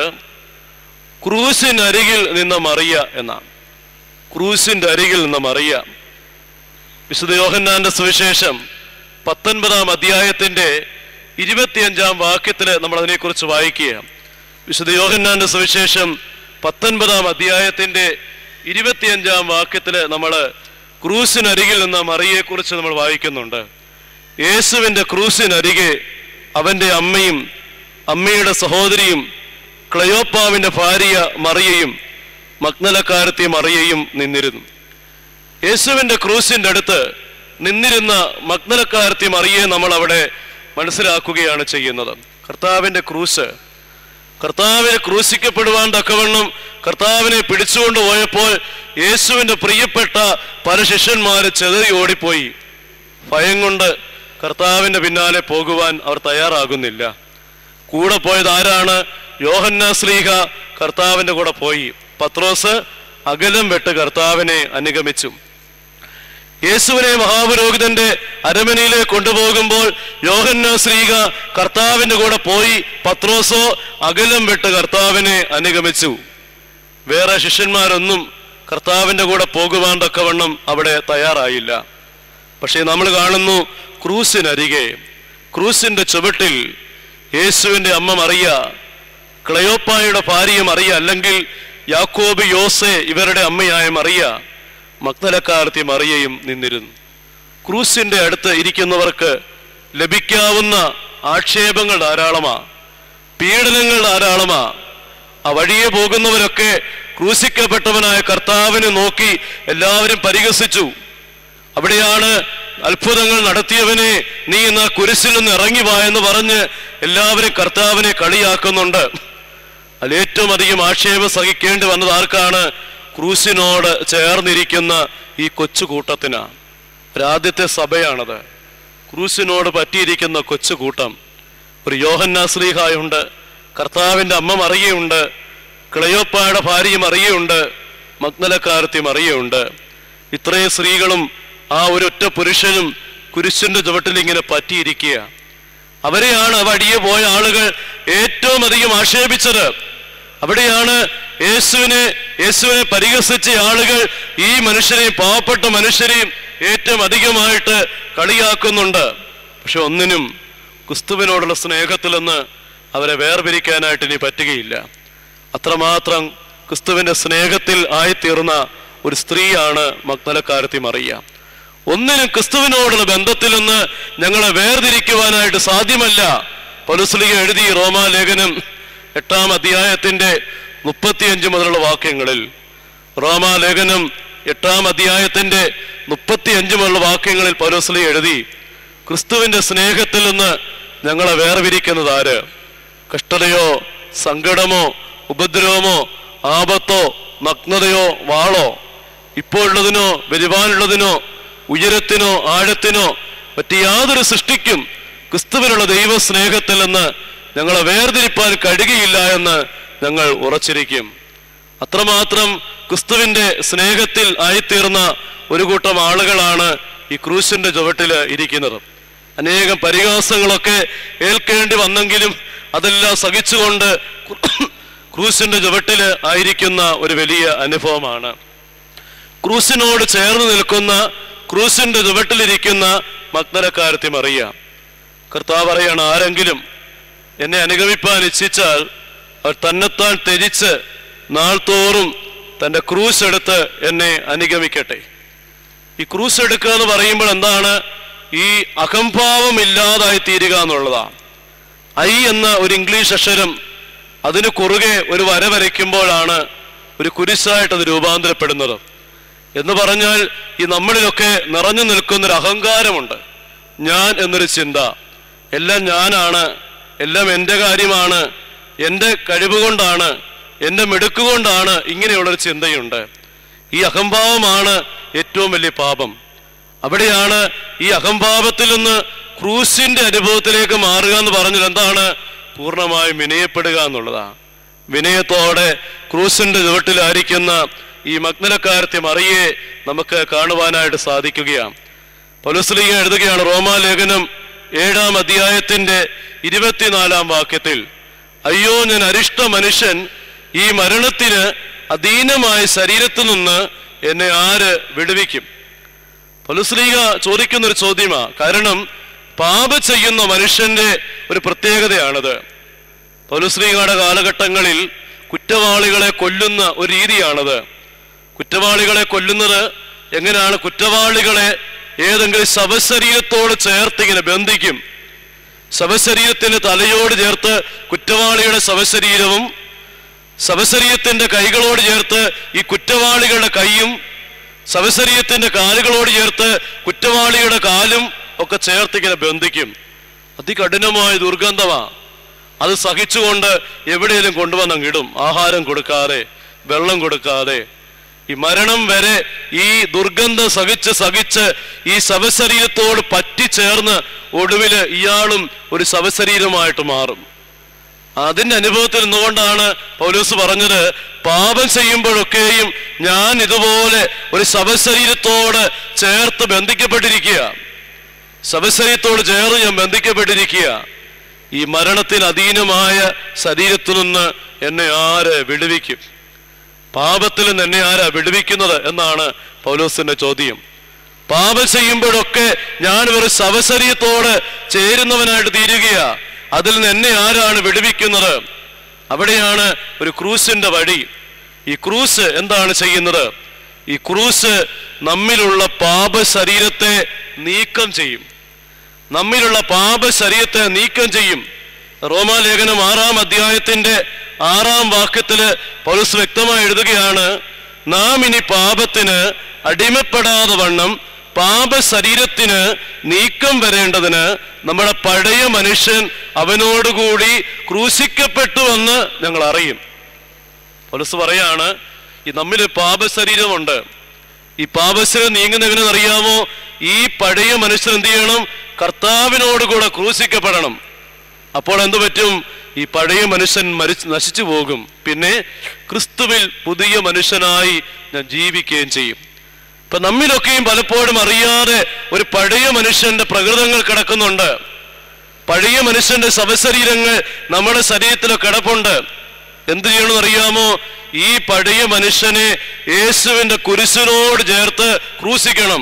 ക്രൂസിനരികിൽ നിന്ന മറിയ എന്നാണ് ക്രൂസിന്റെ അരികിൽ നിന്ന മറിയ വിശുദ്ധ യോഹന്നാന്റെ സുവിശേഷം പത്തൊൻപതാം അധ്യായത്തിന്റെ ഇരുപത്തിയഞ്ചാം വാക്യത്തില് നമ്മൾ അതിനെക്കുറിച്ച് വായിക്കുക വിശുദ്ധ യോഹന്നാന്റെ സുവിശേഷം പത്തൊൻപതാം അധ്യായത്തിന്റെ ഇരുപത്തിയഞ്ചാം വാക്യത്തില് നമ്മൾ ക്രൂസിനരികിൽ നിന്ന മറിയെക്കുറിച്ച് നമ്മൾ വായിക്കുന്നുണ്ട് യേശുവിന്റെ ക്രൂസിനരികെ അവന്റെ അമ്മയും അമ്മയുടെ സഹോദരിയും ക്ലയോപ്പാവിന്റെ ഭാര്യ മറിയയും മഗ്നലക്കാരത്തി മറിയയും നിന്നിരുന്നു യേശുവിന്റെ ക്രൂസിന്റെ അടുത്ത് നിന്നിരുന്ന മഗ്നലക്കാരത്തി മറിയെ നമ്മൾ അവിടെ മനസ്സിലാക്കുകയാണ് ചെയ്യുന്നത് കർത്താവിന്റെ ക്രൂസ് കർത്താവിനെ ക്രൂശിക്കപ്പെടുവാൻ തക്കവണ്ണം കർത്താവിനെ പിടിച്ചുകൊണ്ട് പോയപ്പോൾ യേശുവിന്റെ പ്രിയപ്പെട്ട പല ശിഷ്യന്മാര് ചെതറി ഓടിപ്പോയി ഭയം കൊണ്ട് കർത്താവിന്റെ പിന്നാലെ പോകുവാൻ അവർ തയ്യാറാകുന്നില്ല കൂടെ പോയത് ആരാണ് യോഹന്ന ശ്ലീഹ കർത്താവിന്റെ കൂടെ പോയി പത്രോസ് അകലം വെട്ട് കർത്താവിനെ അനുഗമിച്ചു യേശുവിനെ മഹാപുരോഹിതന്റെ അരമനയിലേക്ക് കൊണ്ടുപോകുമ്പോൾ യോഹന്ന ശ്രീക കർത്താവിന്റെ കൂടെ പോയി പത്രോസോ അകലം വിട്ട് കർത്താവിനെ അനുഗമിച്ചു വേറെ ശിഷ്യന്മാരൊന്നും കർത്താവിന്റെ കൂടെ പോകുവാൻ തക്കവണ്ണം അവിടെ തയ്യാറായില്ല പക്ഷേ നമ്മൾ കാണുന്നു ക്രൂസിനരികെ ക്രൂസിന്റെ ചുവട്ടിൽ യേശുവിന്റെ അമ്മ മറിയ ക്ലയോപ്പായുടെ ഭാര്യ മറിയ അല്ലെങ്കിൽ യാക്കോബ് യോസെ ഇവരുടെ അമ്മയായ മറിയ മഗ്നലക്കാർത്തി മറിയയും നിന്നിരുന്നു ക്രൂസിന്റെ അടുത്ത് ഇരിക്കുന്നവർക്ക് ലഭിക്കാവുന്ന ആക്ഷേപങ്ങൾ ധാരാളമാ പീഡനങ്ങൾ ധാരാളമാ ആ വഴിയെ പോകുന്നവരൊക്കെ ക്രൂശിക്കപ്പെട്ടവനായ കർത്താവിനെ നോക്കി എല്ലാവരും പരിഹസിച്ചു അവിടെയാണ് അത്ഭുതങ്ങൾ നടത്തിയവനെ നീ ഇന്ന് ആ കുരിശിൽ നിന്ന് ഇറങ്ങി വാ എന്ന് പറഞ്ഞ് എല്ലാവരും കർത്താവിനെ കളിയാക്കുന്നുണ്ട് അതിൽ ഏറ്റവും അധികം ആക്ഷേപം സഹിക്കേണ്ടി വന്നത് ആർക്കാണ് ക്രൂശിനോട് ചേർന്നിരിക്കുന്ന ഈ കൊച്ചു കൂട്ടത്തിനാണ് ഒരാദ്യത്തെ സഭയാണത് ക്രൂശിനോട് പറ്റിയിരിക്കുന്ന കൊച്ചു കൂട്ടം ഒരു യോഹന്നാശ്രീഹായുണ്ട് കർത്താവിന്റെ അമ്മ മറിയുണ്ട് ക്ലയോപ്പായുടെ ഭാര്യ മറിയുണ്ട് മഗ്നലക്കാരത്തി മറിയുണ്ട് ഇത്രയും സ്ത്രീകളും ആ ഒരൊറ്റ പുരുഷനും കുരിശിന്റെ ചുവട്ടിൽ ഇങ്ങനെ പറ്റിയിരിക്കുക അവരെയാണ് വഴിയെ പോയ ആളുകൾ ഏറ്റവും അധികം ആക്ഷേപിച്ചത് അവിടെയാണ് യേശുവിനെ യേശുവിനെ പരിഹസിച്ച ആളുകൾ ഈ മനുഷ്യരെയും പാവപ്പെട്ട മനുഷ്യരെയും ഏറ്റവും അധികമായിട്ട് കളിയാക്കുന്നുണ്ട് പക്ഷെ ഒന്നിനും ക്രിസ്തുവിനോടുള്ള സ്നേഹത്തിൽ നിന്ന് അവരെ വേർപിരിക്കാനായിട്ട് ഇനി പറ്റുകയില്ല അത്രമാത്രം ക്രിസ്തുവിന്റെ സ്നേഹത്തിൽ ആയിത്തീർന്ന ഒരു സ്ത്രീയാണ് മഗ്നലക്കാരത്തി മറിയ ഒന്നിനും ക്രിസ്തുവിനോടുള്ള ബന്ധത്തിൽ നിന്ന് ഞങ്ങളെ വേർതിരിക്കുവാനായിട്ട് സാധ്യമല്ല പലുസ്ലിക എഴുതി റോമാലേഖനം എട്ടാം അധ്യായത്തിന്റെ മുപ്പത്തിയഞ്ച് മുതലുള്ള വാക്യങ്ങളിൽ റോമാലേഖനം എട്ടാം അധ്യായത്തിന്റെ മുപ്പത്തിയഞ്ച് മുതലുള്ള വാക്യങ്ങളിൽ പൗലോസ്ലി എഴുതി ക്രിസ്തുവിന്റെ സ്നേഹത്തിൽ നിന്ന് ഞങ്ങളെ വേർതിരിക്കുന്നത് ആര് കഷ്ടതയോ സങ്കടമോ ഉപദ്രവമോ ആപത്തോ നഗ്നതയോ വാളോ ഇപ്പോഴുള്ളതിനോ വരുവാനുള്ളതിനോ ഉയരത്തിനോ ആഴത്തിനോ മറ്റ് യാതൊരു സൃഷ്ടിക്കും ക്രിസ്തുവിനുള്ള ദൈവ സ്നേഹത്തിൽ നിന്ന് ഞങ്ങളെ വേർതിരിപ്പാൻ കഴിയുകയില്ല എന്ന് ഞങ്ങൾ ഉറച്ചിരിക്കും അത്രമാത്രം ക്രിസ്തുവിന്റെ സ്നേഹത്തിൽ ആയിത്തീർന്ന ഒരു കൂട്ടം ആളുകളാണ് ഈ ക്രൂശിന്റെ ചുവട്ടില് ഇരിക്കുന്നത് അനേകം പരിഹാസങ്ങളൊക്കെ ഏൽക്കേണ്ടി വന്നെങ്കിലും അതെല്ലാം സഹിച്ചുകൊണ്ട് ക്രൂ- ക്രൂശിന്റെ ചുവട്ടില് ആയിരിക്കുന്ന ഒരു വലിയ അനുഭവമാണ് ക്രൂസിനോട് ചേർന്ന് നിൽക്കുന്ന ക്രൂസിന്റെ ചുവട്ടിലിരിക്കുന്ന മഗ്നരക്കാരത്തി മറിയ കർത്താവ് പറയാണ് ആരെങ്കിലും എന്നെ അനുഗമിപ്പാൻ ഇച്ഛിച്ചാൽ അവർ തന്നെത്താൻ ത്യജിച്ച് നാൾ തോറും തൻ്റെ ക്രൂസ് എടുത്ത് എന്നെ അനുഗമിക്കട്ടെ ഈ ക്രൂസ് എടുക്കുക എന്ന് പറയുമ്പോൾ എന്താണ് ഈ അഹംഭാവം ഇല്ലാതായി തീരുക എന്നുള്ളതാണ് ഐ എന്ന ഒരു ഇംഗ്ലീഷ് അക്ഷരം അതിന് കുറുകെ ഒരു വര വരയ്ക്കുമ്പോഴാണ് ഒരു കുരിശായിട്ട് അത് രൂപാന്തരപ്പെടുന്നത് എന്ന് പറഞ്ഞാൽ ഈ നമ്മളിലൊക്കെ നിറഞ്ഞു നിൽക്കുന്നൊരു അഹങ്കാരമുണ്ട് ഞാൻ എന്നൊരു ചിന്ത എല്ലാം ഞാനാണ് എല്ലാം എൻ്റെ കാര്യമാണ് എൻ്റെ കഴിവ് കൊണ്ടാണ് എൻ്റെ മിടുക്ക് കൊണ്ടാണ് ഇങ്ങനെയുള്ളൊരു ചിന്തയുണ്ട് ഈ അഹംഭാവമാണ് ഏറ്റവും വലിയ പാപം അവിടെയാണ് ഈ അഹംഭാവത്തിൽ നിന്ന് ക്രൂസിന്റെ അനുഭവത്തിലേക്ക് മാറുക എന്ന് പറഞ്ഞാൽ എന്താണ് പൂർണ്ണമായും വിനയപ്പെടുക എന്നുള്ളതാണ് വിനയത്തോടെ ക്രൂസിന്റെ ചുവട്ടിലായിരിക്കുന്ന ഈ മഗ്നലക്കാരത്തെ മറിയെ നമുക്ക് കാണുവാനായിട്ട് സാധിക്കുകയാണ് പൗലോസ്ലീഗ എഴുതുകയാണ് റോമാലേഖനം ഏഴാം അധ്യായത്തിന്റെ ഇരുപത്തിനാലാം വാക്യത്തിൽ അയ്യോ ഞാൻ അരിഷ്ട മനുഷ്യൻ ഈ മരണത്തിന് അധീനമായ ശരീരത്തിൽ നിന്ന് എന്നെ ആര് വിടുവിക്കും പൗലോസ്ലീഗ ചോദിക്കുന്ന ഒരു ചോദ്യമാ കാരണം പാപ ചെയ്യുന്ന മനുഷ്യന്റെ ഒരു പ്രത്യേകതയാണത് പൗലുശ്രീകയുടെ കാലഘട്ടങ്ങളിൽ കുറ്റവാളികളെ കൊല്ലുന്ന ഒരു രീതിയാണത് കുറ്റവാളികളെ കൊല്ലുന്നത് എങ്ങനെയാണ് കുറ്റവാളികളെ ഏതെങ്കിലും ശവശരീരത്തോട് ചേർത്ത് ഇങ്ങനെ ബന്ധിക്കും ശവശരീരത്തിന്റെ തലയോട് ചേർത്ത് കുറ്റവാളിയുടെ ശവശരീരവും ശവശരീരത്തിന്റെ കൈകളോട് ചേർത്ത് ഈ കുറ്റവാളികളുടെ കൈയും ശവശരീരത്തിന്റെ കാലുകളോട് ചേർത്ത് കുറ്റവാളിയുടെ കാലും ഒക്കെ ചേർത്ത് ഇങ്ങനെ ബന്ധിക്കും അതികഠിനമായ ദുർഗന്ധമാ അത് സഹിച്ചുകൊണ്ട് എവിടെയെങ്കിലും കൊണ്ടുവന്ന് ഇടും ആഹാരം കൊടുക്കാതെ വെള്ളം കൊടുക്കാതെ ഈ മരണം വരെ ഈ ദുർഗന്ധം സഹിച്ച് സഹിച്ച് ഈ ശവശരീരത്തോട് പറ്റിച്ചേർന്ന് ഒടുവില് ഇയാളും ഒരു ശവശരീരമായിട്ട് മാറും അതിന്റെ അനുഭവത്തിൽ നിന്നുകൊണ്ടാണ് പൗലോസ് പറഞ്ഞത് പാപം ചെയ്യുമ്പോഴൊക്കെയും ഞാൻ ഇതുപോലെ ഒരു ശവശരീരത്തോട് ചേർത്ത് ബന്ധിക്കപ്പെട്ടിരിക്കുക ശവശരീരത്തോട് ചേർന്ന് ഞാൻ ബന്ധിക്കപ്പെട്ടിരിക്കുക ഈ മരണത്തിന് അധീനമായ ശരീരത്തിൽ നിന്ന് എന്നെ ആര് വിടുവിക്കും പാപത്തിൽ നിന്ന് എന്നെ ആരാ വിടുവിക്കുന്നത് എന്നാണ് പൗലോസിന്റെ ചോദ്യം പാപം ചെയ്യുമ്പോഴൊക്കെ ഞാൻ ഒരു ശവശരീരത്തോട് ചേരുന്നവനായിട്ട് തീരുകയാ അതിൽ നിന്ന് എന്നെ ആരാണ് വിടുവിക്കുന്നത് അവിടെയാണ് ഒരു ക്രൂസിന്റെ വഴി ഈ ക്രൂസ് എന്താണ് ചെയ്യുന്നത് ഈ ക്രൂസ് നമ്മിലുള്ള പാപ ശരീരത്തെ നീക്കം ചെയ്യും നമ്മിലുള്ള പാപ ശരീരത്തെ നീക്കം ചെയ്യും റോമാലേഖനം ആറാം അധ്യായത്തിന്റെ ആറാം വാക്യത്തില് പൗലൂസ് വ്യക്തമായി എഴുതുകയാണ് നാം ഇനി പാപത്തിന് അടിമപ്പെടാതെ വണ്ണം പാപ ശരീരത്തിന് നീക്കം വരേണ്ടതിന് നമ്മുടെ പഴയ മനുഷ്യൻ അവനോടുകൂടി ക്രൂശിക്കപ്പെട്ടുവെന്ന് ഞങ്ങൾ അറിയും പൗലൂസ് പറയാണ് ഈ നമ്മിൽ പാപശരീരമുണ്ട് ഈ പാപശരീരം നീങ്ങുന്ന എങ്ങനെ അറിയാമോ ഈ പഴയ മനുഷ്യൻ എന്ത് ചെയ്യണം കർത്താവിനോട് കൂടെ ക്രൂശിക്കപ്പെടണം അപ്പോൾ എന്തു പറ്റും ഈ പഴയ മനുഷ്യൻ മരിച്ച് നശിച്ചു പോകും പിന്നെ ക്രിസ്തുവിൽ പുതിയ മനുഷ്യനായി ഞാൻ ജീവിക്കുകയും ചെയ്യും ഇപ്പൊ നമ്മിലൊക്കെയും പലപ്പോഴും അറിയാതെ ഒരു പഴയ മനുഷ്യന്റെ പ്രകൃതങ്ങൾ കിടക്കുന്നുണ്ട് പഴയ മനുഷ്യന്റെ ശവശരീരങ്ങൾ നമ്മുടെ ശരീരത്തിലൊക്കെ കിടപ്പുണ്ട് എന്ത് ചെയ്യണമെന്ന് അറിയാമോ ഈ പഴയ മനുഷ്യനെ യേശുവിന്റെ കുരിശിനോട് ചേർത്ത് ക്രൂശിക്കണം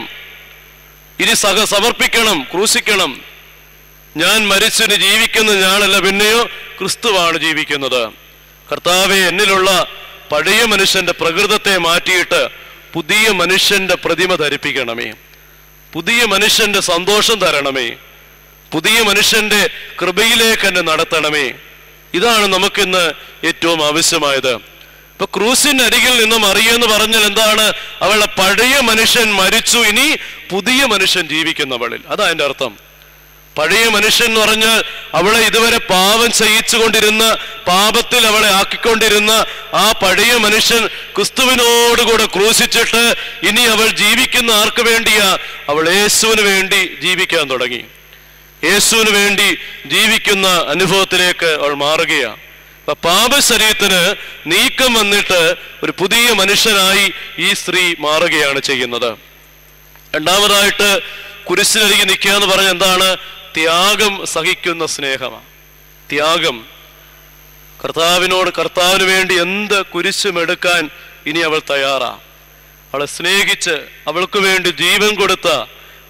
ഇനി സഹ സമർപ്പിക്കണം ക്രൂശിക്കണം ഞാൻ മരിച്ചിന് ജീവിക്കുന്ന ഞാനല്ല പിന്നെയോ ക്രിസ്തുവാണ് ജീവിക്കുന്നത് കർത്താവെ എന്നിലുള്ള പഴയ മനുഷ്യന്റെ പ്രകൃതത്തെ മാറ്റിയിട്ട് പുതിയ മനുഷ്യന്റെ പ്രതിമ ധരിപ്പിക്കണമേ പുതിയ മനുഷ്യന്റെ സന്തോഷം തരണമേ പുതിയ മനുഷ്യന്റെ കൃപയിലേക്ക് എന്നെ നടത്തണമേ ഇതാണ് നമുക്കിന്ന് ഏറ്റവും ആവശ്യമായത് ഇപ്പൊ ക്രൂസിന്റെ അരികിൽ നിന്ന് മറിയെന്ന് പറഞ്ഞാൽ എന്താണ് അവളുടെ പഴയ മനുഷ്യൻ മരിച്ചു ഇനി പുതിയ മനുഷ്യൻ ജീവിക്കുന്നവളിൽ അതാ അതിന്റെ അർത്ഥം പഴയ മനുഷ്യൻ എന്ന് പറഞ്ഞാൽ അവളെ ഇതുവരെ പാപം ചെയ്യിച്ചുകൊണ്ടിരുന്ന പാപത്തിൽ അവളെ ആക്കിക്കൊണ്ടിരുന്ന ആ പഴയ മനുഷ്യൻ ക്രിസ്തുവിനോടുകൂടെ ക്രൂശിച്ചിട്ട് ഇനി അവൾ ജീവിക്കുന്ന ആർക്ക് വേണ്ടിയാ അവൾ യേശുവിന് വേണ്ടി ജീവിക്കാൻ തുടങ്ങി യേശുവിന് വേണ്ടി ജീവിക്കുന്ന അനുഭവത്തിലേക്ക് അവൾ മാറുകയാണ് അപ്പൊ പാപശരീരത്തിന് നീക്കം വന്നിട്ട് ഒരു പുതിയ മനുഷ്യനായി ഈ സ്ത്രീ മാറുകയാണ് ചെയ്യുന്നത് രണ്ടാമതായിട്ട് കുരിശിനരികെ നിൽക്കുക എന്ന് പറഞ്ഞ എന്താണ് ത്യാഗം സഹിക്കുന്ന സ്നേഹമാണ് ത്യാഗം കർത്താവിനോട് കർത്താവിന് വേണ്ടി എന്ത് കുരിശും എടുക്കാൻ ഇനി അവൾ തയ്യാറാ അവളെ സ്നേഹിച്ച് അവൾക്ക് വേണ്ടി ജീവൻ കൊടുത്ത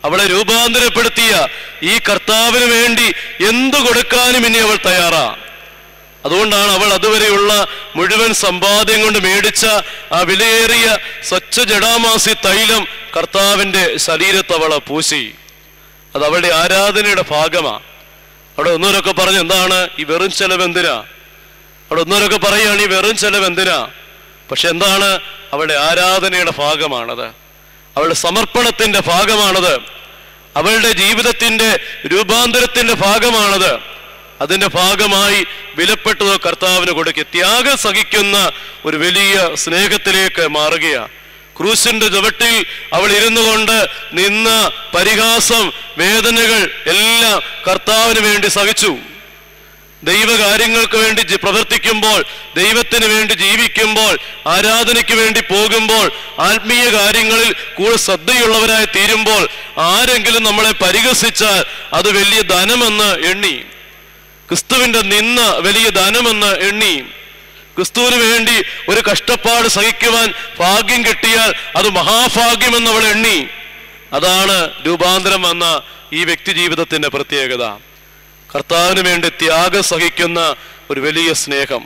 അവളെ രൂപാന്തരപ്പെടുത്തിയ ഈ കർത്താവിന് വേണ്ടി എന്തു കൊടുക്കാനും ഇനി അവൾ തയ്യാറാ അതുകൊണ്ടാണ് അവൾ അതുവരെയുള്ള മുഴുവൻ സമ്പാദ്യം കൊണ്ട് മേടിച്ച ആ വിലയേറിയ സ്വച്ഛ ജടാമാസി തൈലം കർത്താവിന്റെ ശരീരത്ത് അവളെ പൂശി അത് അവളുടെ ആരാധനയുടെ ഭാഗമാ അവിടെ ഒന്നൂരൊക്കെ പറഞ്ഞു എന്താണ് ഈ വെറും ചെലവ് എന്തിനാ അവിടെ ഒന്നൂരൊക്കെ പറയുകയാണ് ഈ വെറും ചെലവ് എന്തിനാ പക്ഷെ എന്താണ് അവളുടെ ആരാധനയുടെ ഭാഗമാണത് അവളുടെ സമർപ്പണത്തിന്റെ ഭാഗമാണത് അവളുടെ ജീവിതത്തിന്റെ രൂപാന്തരത്തിന്റെ ഭാഗമാണത് അതിന്റെ ഭാഗമായി വിലപ്പെട്ടതോ കർത്താവിന് കൊടുക്കുക ത്യാഗം സഹിക്കുന്ന ഒരു വലിയ സ്നേഹത്തിലേക്ക് മാറുകയാണ് ക്രൂശിന്റെ ചുവട്ടിൽ അവൾ ഇരുന്നു കൊണ്ട് നിന്ന പരിഹാസം വേദനകൾ എല്ലാം കർത്താവിന് വേണ്ടി സഹിച്ചു ദൈവകാര്യങ്ങൾക്ക് വേണ്ടി ജി- പ്രവർത്തിക്കുമ്പോൾ ദൈവത്തിന് വേണ്ടി ജീവിക്കുമ്പോൾ ആരാധനയ്ക്ക് വേണ്ടി പോകുമ്പോൾ ആത്മീയ കാര്യങ്ങളിൽ കൂടുതൽ ശ്രദ്ധയുള്ളവരായി തീരുമ്പോൾ ആരെങ്കിലും നമ്മളെ പരിഹസിച്ചാൽ അത് വലിയ ധനമെന്ന് എണ്ണി ക്രിസ്തുവിന്റെ നിന്ന വലിയ ധനമെന്ന് എണ്ണി ക്രിസ്തുവിന് വേണ്ടി ഒരു കഷ്ടപ്പാട് സഹിക്കുവാൻ ഭാഗ്യം കിട്ടിയാൽ അത് മഹാഭാഗ്യമെന്ന് അവൾ എണ്ണി അതാണ് രൂപാന്തരം വന്ന ഈ വ്യക്തി ജീവിതത്തിന്റെ പ്രത്യേകത കർത്താവിന് വേണ്ടി ത്യാഗം സഹിക്കുന്ന ഒരു വലിയ സ്നേഹം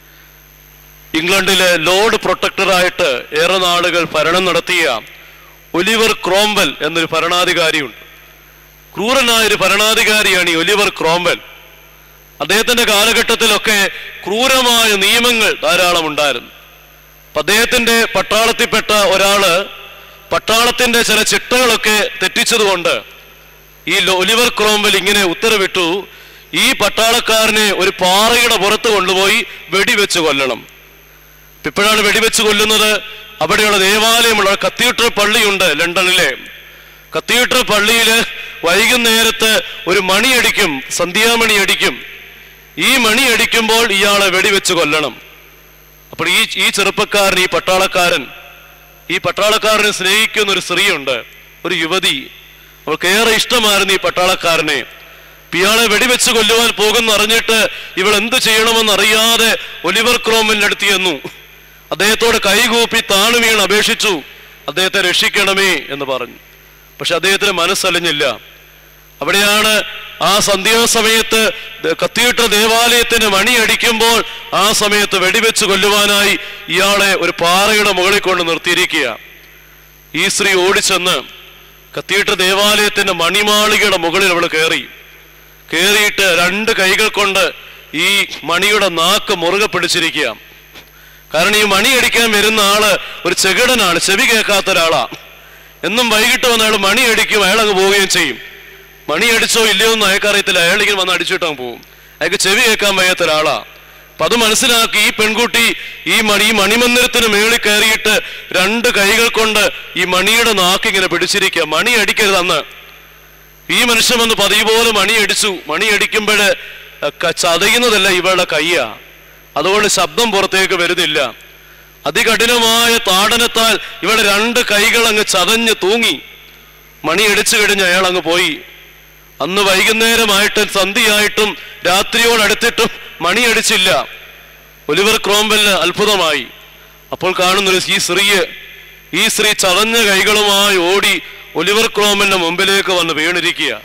ഇംഗ്ലണ്ടിലെ ലോർഡ് പ്രൊട്ടക്ടറായിട്ട് ഏറെ നാളുകൾ ഭരണം നടത്തിയ ഒലിവർ ക്രോംവെൽ എന്നൊരു ഭരണാധികാരിയുണ്ട് ക്രൂരനായ ഒരു ഭരണാധികാരിയാണ് ഈ ഒലിവർ ക്രോംവെൽ അദ്ദേഹത്തിന്റെ കാലഘട്ടത്തിലൊക്കെ ക്രൂരമായ നിയമങ്ങൾ ധാരാളം ഉണ്ടായിരുന്നു അപ്പൊ അദ്ദേഹത്തിന്റെ പട്ടാളത്തിൽപ്പെട്ട ഒരാള് പട്ടാളത്തിന്റെ ചില ചിട്ടകളൊക്കെ തെറ്റിച്ചതുകൊണ്ട് ഈ ലോ- ഒലിവർ ക്രോംവെൽ ഇങ്ങനെ ഉത്തരവിട്ടു ഈ പട്ടാളക്കാരനെ ഒരു പാറയുടെ പുറത്ത് കൊണ്ടുപോയി വെടിവെച്ച് കൊല്ലണം ഇപ്പൊ ഇപ്പോഴാണ് വെടിവെച്ച് കൊല്ലുന്നത് അവിടെയുള്ള ദേവാലയമുള്ള കത്തീഡ്രൽ പള്ളിയുണ്ട് ലണ്ടനിലെ കത്തീഡ്രൽ പള്ളിയില് വൈകുന്നേരത്ത് ഒരു മണിയടിക്കും സന്ധ്യാമണി അടിക്കും ഈ മണി അടിക്കുമ്പോൾ ഇയാളെ വെടിവെച്ച് കൊല്ലണം അപ്പോൾ ഈ ഈ ചെറുപ്പക്കാരൻ ഈ പട്ടാളക്കാരൻ ഈ പട്ടാളക്കാരനെ സ്നേഹിക്കുന്ന ഒരു സ്ത്രീയുണ്ട് ഒരു യുവതി അവൾക്ക് ഏറെ ഇഷ്ടമായിരുന്നു ഈ പട്ടാളക്കാരനെ ഇപ്പൊ ഇയാളെ വെടിവെച്ച് കൊല്ലുവാൻ പോകുന്ന അറിഞ്ഞിട്ട് ഇവൾ എന്ത് ചെയ്യണമെന്ന് അറിയാതെ ഒലിവർ ക്രോമിന്റെ അടുത്ത് ചെന്നു അദ്ദേഹത്തോട് കൈകൂപ്പി താണു വീണ് അപേക്ഷിച്ചു അദ്ദേഹത്തെ രക്ഷിക്കണമേ എന്ന് പറഞ്ഞു പക്ഷെ അദ്ദേഹത്തിന് മനസ്സലിഞ്ഞില്ല അവിടെയാണ് ആ സന്ധ്യാസമയത്ത് ദ- കത്തീഡ്ര ദേവാലയത്തിന് മണിയടിക്കുമ്പോൾ ആ സമയത്ത് വെടിവെച്ച് കൊല്ലുവാനായി ഇയാളെ ഒരു പാറയുടെ മുകളിൽ കൊണ്ട് നിർത്തിയിരിക്കുക ഈ സ്ത്രീ ഓടിച്ചെന്ന് കത്തീഡ്ര ദേവാലയത്തിന്റെ മണിമാളികയുടെ മുകളിൽ അവൾ കയറി കയറിയിട്ട് രണ്ട് കൈകൾ കൊണ്ട് ഈ മണിയുടെ നാക്ക് മുറുകെ പിടിച്ചിരിക്കുക കാരണം ഈ മണി അടിക്കാൻ വരുന്ന ആള് ഒരു ചെകിടനാണ് ചെവി കേൾക്കാത്ത ഒരാളാ എന്നും വൈകിട്ട് വന്ന് അയാൾ മണി അടിക്കും അയാൾ അങ്ങ് പോവുകയും ചെയ്യും മണി അടിച്ചോ ഇല്ലയോ എന്ന് അയാൾക്കറിയത്തില്ല അയാൾ ഇങ്ങനെ വന്ന് അടിച്ചിട്ട് അങ്ങ് പോകും അയാൾക്ക് ചെവി കേൾക്കാൻ വയ്യാത്ത ഒരാളാ അപ്പൊ അത് മനസ്സിലാക്കി ഈ പെൺകുട്ടി ഈ മണി ഈ മണിമന്ദിരത്തിന് മേളിൽ കയറിയിട്ട് രണ്ട് കൈകൾ കൊണ്ട് ഈ മണിയുടെ നാക്ക് ഇങ്ങനെ പിടിച്ചിരിക്കുക മണി അടിക്കരുത് അന്ന് ഈ മനുഷ്യൻ വന്ന് പതിവ് പോലെ മണി അടിച്ചു മണി അടിക്കുമ്പോൾ ചതയുന്നതല്ല ഇവളുടെ കയ്യാ അതുകൊണ്ട് ശബ്ദം പുറത്തേക്ക് വരുന്നില്ല അതികഠിനമായ താടനത്താൽ ഇവളുടെ രണ്ട് കൈകൾ അങ്ങ് ചതഞ്ഞ് തൂങ്ങി മണി അടിച്ചു കഴിഞ്ഞ് അയാൾ അങ്ങ് പോയി അന്ന് വൈകുന്നേരമായിട്ടും സന്ധ്യയായിട്ടും രാത്രിയോടടുത്തിട്ടും മണി അടിച്ചില്ല ഒലിവർ ക്രോംബെല്ലിന് അത്ഭുതമായി അപ്പോൾ കാണുന്നൊരു ഈ സ്ത്രീയെ ഈ സ്ത്രീ ചതഞ്ഞ കൈകളുമായി ഓടി ഒലിവർ ക്രോമന്റെ മുമ്പിലേക്ക് വന്ന് വീണിരിക്കുക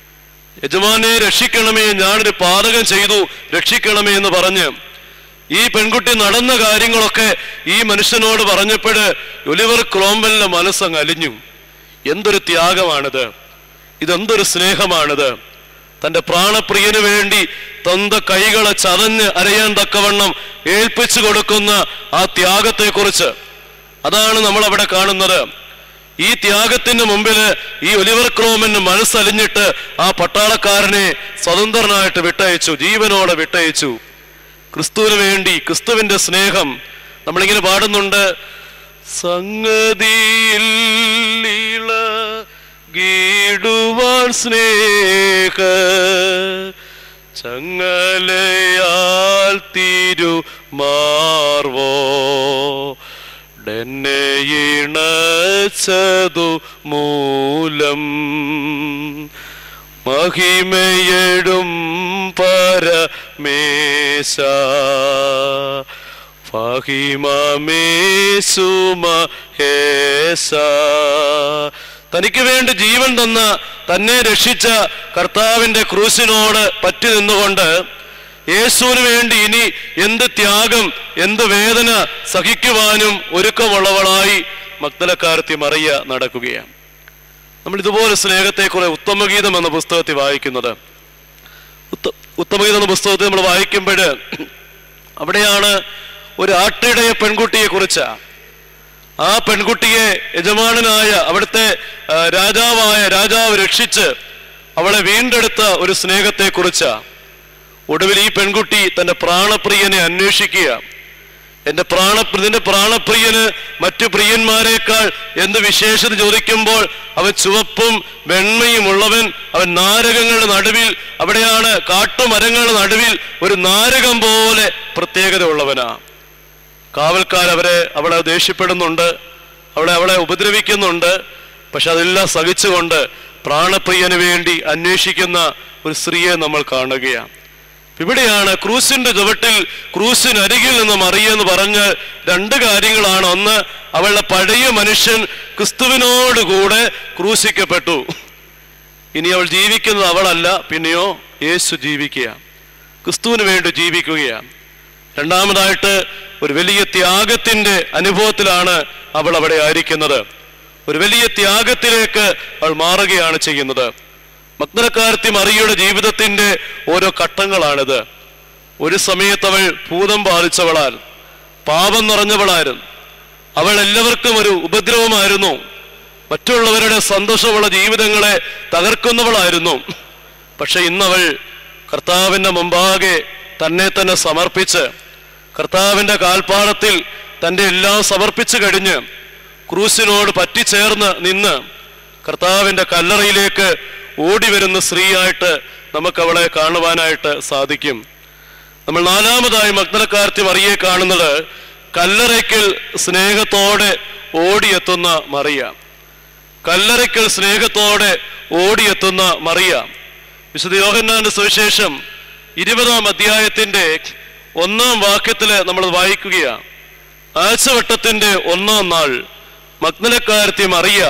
യജമാനെ രക്ഷിക്കണമേ ഞാനൊരു പാതകം ചെയ്തു രക്ഷിക്കണമേ എന്ന് പറഞ്ഞ് ഈ പെൺകുട്ടി നടന്ന കാര്യങ്ങളൊക്കെ ഈ മനുഷ്യനോട് പറഞ്ഞപ്പോഴ് ഒലിവർ ക്രോംബലിന്റെ മനസ്സങ്ങ് അലിഞ്ഞു എന്തൊരു ത്യാഗമാണിത് ഇതെന്തൊരു സ്നേഹമാണിത് തന്റെ പ്രാണപ്രിയന് വേണ്ടി തന്ത കൈകളെ ചതഞ്ഞ് അരയാൻ തക്കവണ്ണം ഏൽപ്പിച്ചു കൊടുക്കുന്ന ആ ത്യാഗത്തെക്കുറിച്ച് അതാണ് നമ്മൾ അവിടെ കാണുന്നത് ഈ ത്യാഗത്തിന് മുമ്പിൽ ഈ ഒലിവർ ക്രോമന് മനസ്സലിഞ്ഞിട്ട് ആ പട്ടാളക്കാരനെ സ്വതന്ത്രനായിട്ട് വിട്ടയച്ചു ജീവനോടെ വിട്ടയച്ചു ക്രിസ്തുവിന് വേണ്ടി ക്രിസ്തുവിന്റെ സ്നേഹം നമ്മളിങ്ങനെ പാടുന്നുണ്ട് സംഗതിയിൽ ഗീടുവാൻ സ്നേഹ ചങ്ങലയാൽ തിരു മാർവോ ഡെന്നയിണച്ചതു മൂലം മഹിമയെടും പരമേശ ഫഹിമേശുമഹേശ തനിക്ക് വേണ്ടി ജീവൻ തന്ന തന്നെ രക്ഷിച്ച കർത്താവിന്റെ ക്രൂസിനോട് പറ്റി നിന്നുകൊണ്ട് യേശുവിന് വേണ്ടി ഇനി എന്ത് ത്യാഗം എന്ത് വേദന സഹിക്കുവാനും ഒരുക്കമുള്ളവളായി മഗ്ദലക്കാരത്തി മറിയ നടക്കുകയാണ് നമ്മൾ ഇതുപോലെ സ്നേഹത്തെക്കുറിച്ച് ഉത്തമഗീതം എന്ന പുസ്തകത്തിൽ വായിക്കുന്നത് ഉത്ത- ഉത്തമഗീതം എന്ന പുസ്തകത്തിൽ നമ്മൾ വായിക്കുമ്പോൾ അവിടെയാണ് ഒരു ആട്ടിടയ പെൺകുട്ടിയെ കുറിച്ച് ആ പെൺകുട്ടിയെ യജമാനനായ അവിടുത്തെ ആ, രാജാവായ രാജാവ് രക്ഷിച്ച് അവളെ വീണ്ടെടുത്ത ഒരു സ്നേഹത്തെക്കുറിച്ച് ഒടുവിൽ ഈ പെൺകുട്ടി തന്റെ പ്രാണപ്രിയനെ അന്വേഷിക്കുക എന്റെ പ്രാണ നിന്റെ പ്രാണപ്രിയന് മറ്റു പ്രിയന്മാരെക്കാൾ എന്ത് വിശേഷത ചോദിക്കുമ്പോൾ അവൻ ചുവപ്പും വെണ്മയും ഉള്ളവൻ അവൻ നാരകങ്ങളുടെ നടുവിൽ അവിടെയാണ് കാട്ടുമരങ്ങളുടെ നടുവിൽ ഒരു നാരകം പോലെ പ്രത്യേകത ഉള്ളവനാ കാവൽക്കാർ അവരെ അവളെ ദേഷ്യപ്പെടുന്നുണ്ട് അവളെ അവളെ ഉപദ്രവിക്കുന്നുണ്ട് പക്ഷെ അതെല്ലാം സഹിച്ചുകൊണ്ട് പ്രാണപ്രിയന് വേണ്ടി അന്വേഷിക്കുന്ന ഒരു സ്ത്രീയെ നമ്മൾ കാണുകയാണ് ഇവിടെയാണ് ക്രൂസിന്റെ ചുവട്ടിൽ ക്രൂസിനരികിൽ നിന്ന് മറിയെന്ന് പറഞ്ഞ് രണ്ട് കാര്യങ്ങളാണ് ഒന്ന് അവളുടെ പഴയ മനുഷ്യൻ ക്രിസ്തുവിനോട് കൂടെ ക്രൂശിക്കപ്പെട്ടു ഇനി അവൾ ജീവിക്കുന്നത് അവളല്ല പിന്നെയോ യേശു ജീവിക്കുക ക്രിസ്തുവിന് വേണ്ടി ജീവിക്കുകയാണ് രണ്ടാമതായിട്ട് ഒരു വലിയ ത്യാഗത്തിന്റെ അനുഭവത്തിലാണ് അവൾ അവിടെ ആയിരിക്കുന്നത് ഒരു വലിയ ത്യാഗത്തിലേക്ക് അവൾ മാറുകയാണ് ചെയ്യുന്നത് മഗ്നക്കാരത്തി മറിയുടെ ജീവിതത്തിന്റെ ഓരോ ഘട്ടങ്ങളാണിത് ഒരു സമയത്ത് അവൾ ഭൂതം ബാധിച്ചവളായിരുന്നു പാപം നിറഞ്ഞവളായിരുന്നു അവൾ എല്ലാവർക്കും ഒരു ഉപദ്രവമായിരുന്നു മറ്റുള്ളവരുടെ സന്തോഷമുള്ള ജീവിതങ്ങളെ തകർക്കുന്നവളായിരുന്നു പക്ഷെ ഇന്നവൾ കർത്താവിന്റെ മുമ്പാകെ തന്നെ തന്നെ സമർപ്പിച്ച് കർത്താവിന്റെ കാൽപ്പാടത്തിൽ തന്റെ എല്ലാം സമർപ്പിച്ചു കഴിഞ്ഞ് ക്രൂസിനോട് പറ്റിച്ചേർന്ന് നിന്ന് കർത്താവിന്റെ കല്ലറയിലേക്ക് ഓടി വരുന്ന സ്ത്രീയായിട്ട് നമുക്ക് അവളെ കാണുവാനായിട്ട് സാധിക്കും നമ്മൾ നാലാമതായി മഗ്നക്കാർത്തി മറിയെ കാണുന്നത് കല്ലറയ്ക്കൽ സ്നേഹത്തോടെ ഓടിയെത്തുന്ന മറിയ കല്ലറയ്ക്കൽ സ്നേഹത്തോടെ ഓടിയെത്തുന്ന മറിയ വിശുദ്ധ യോഹന്നാന്റെ സുവിശേഷം ഇരുപതാം അധ്യായത്തിന്റെ ഒന്നാം വാക്യത്തില് നമ്മൾ വായിക്കുകയാണ് ആഴ്ചവട്ടത്തിന്റെ ഒന്നാം നാൾ മഗ്നലക്കാരത്തി മറിയ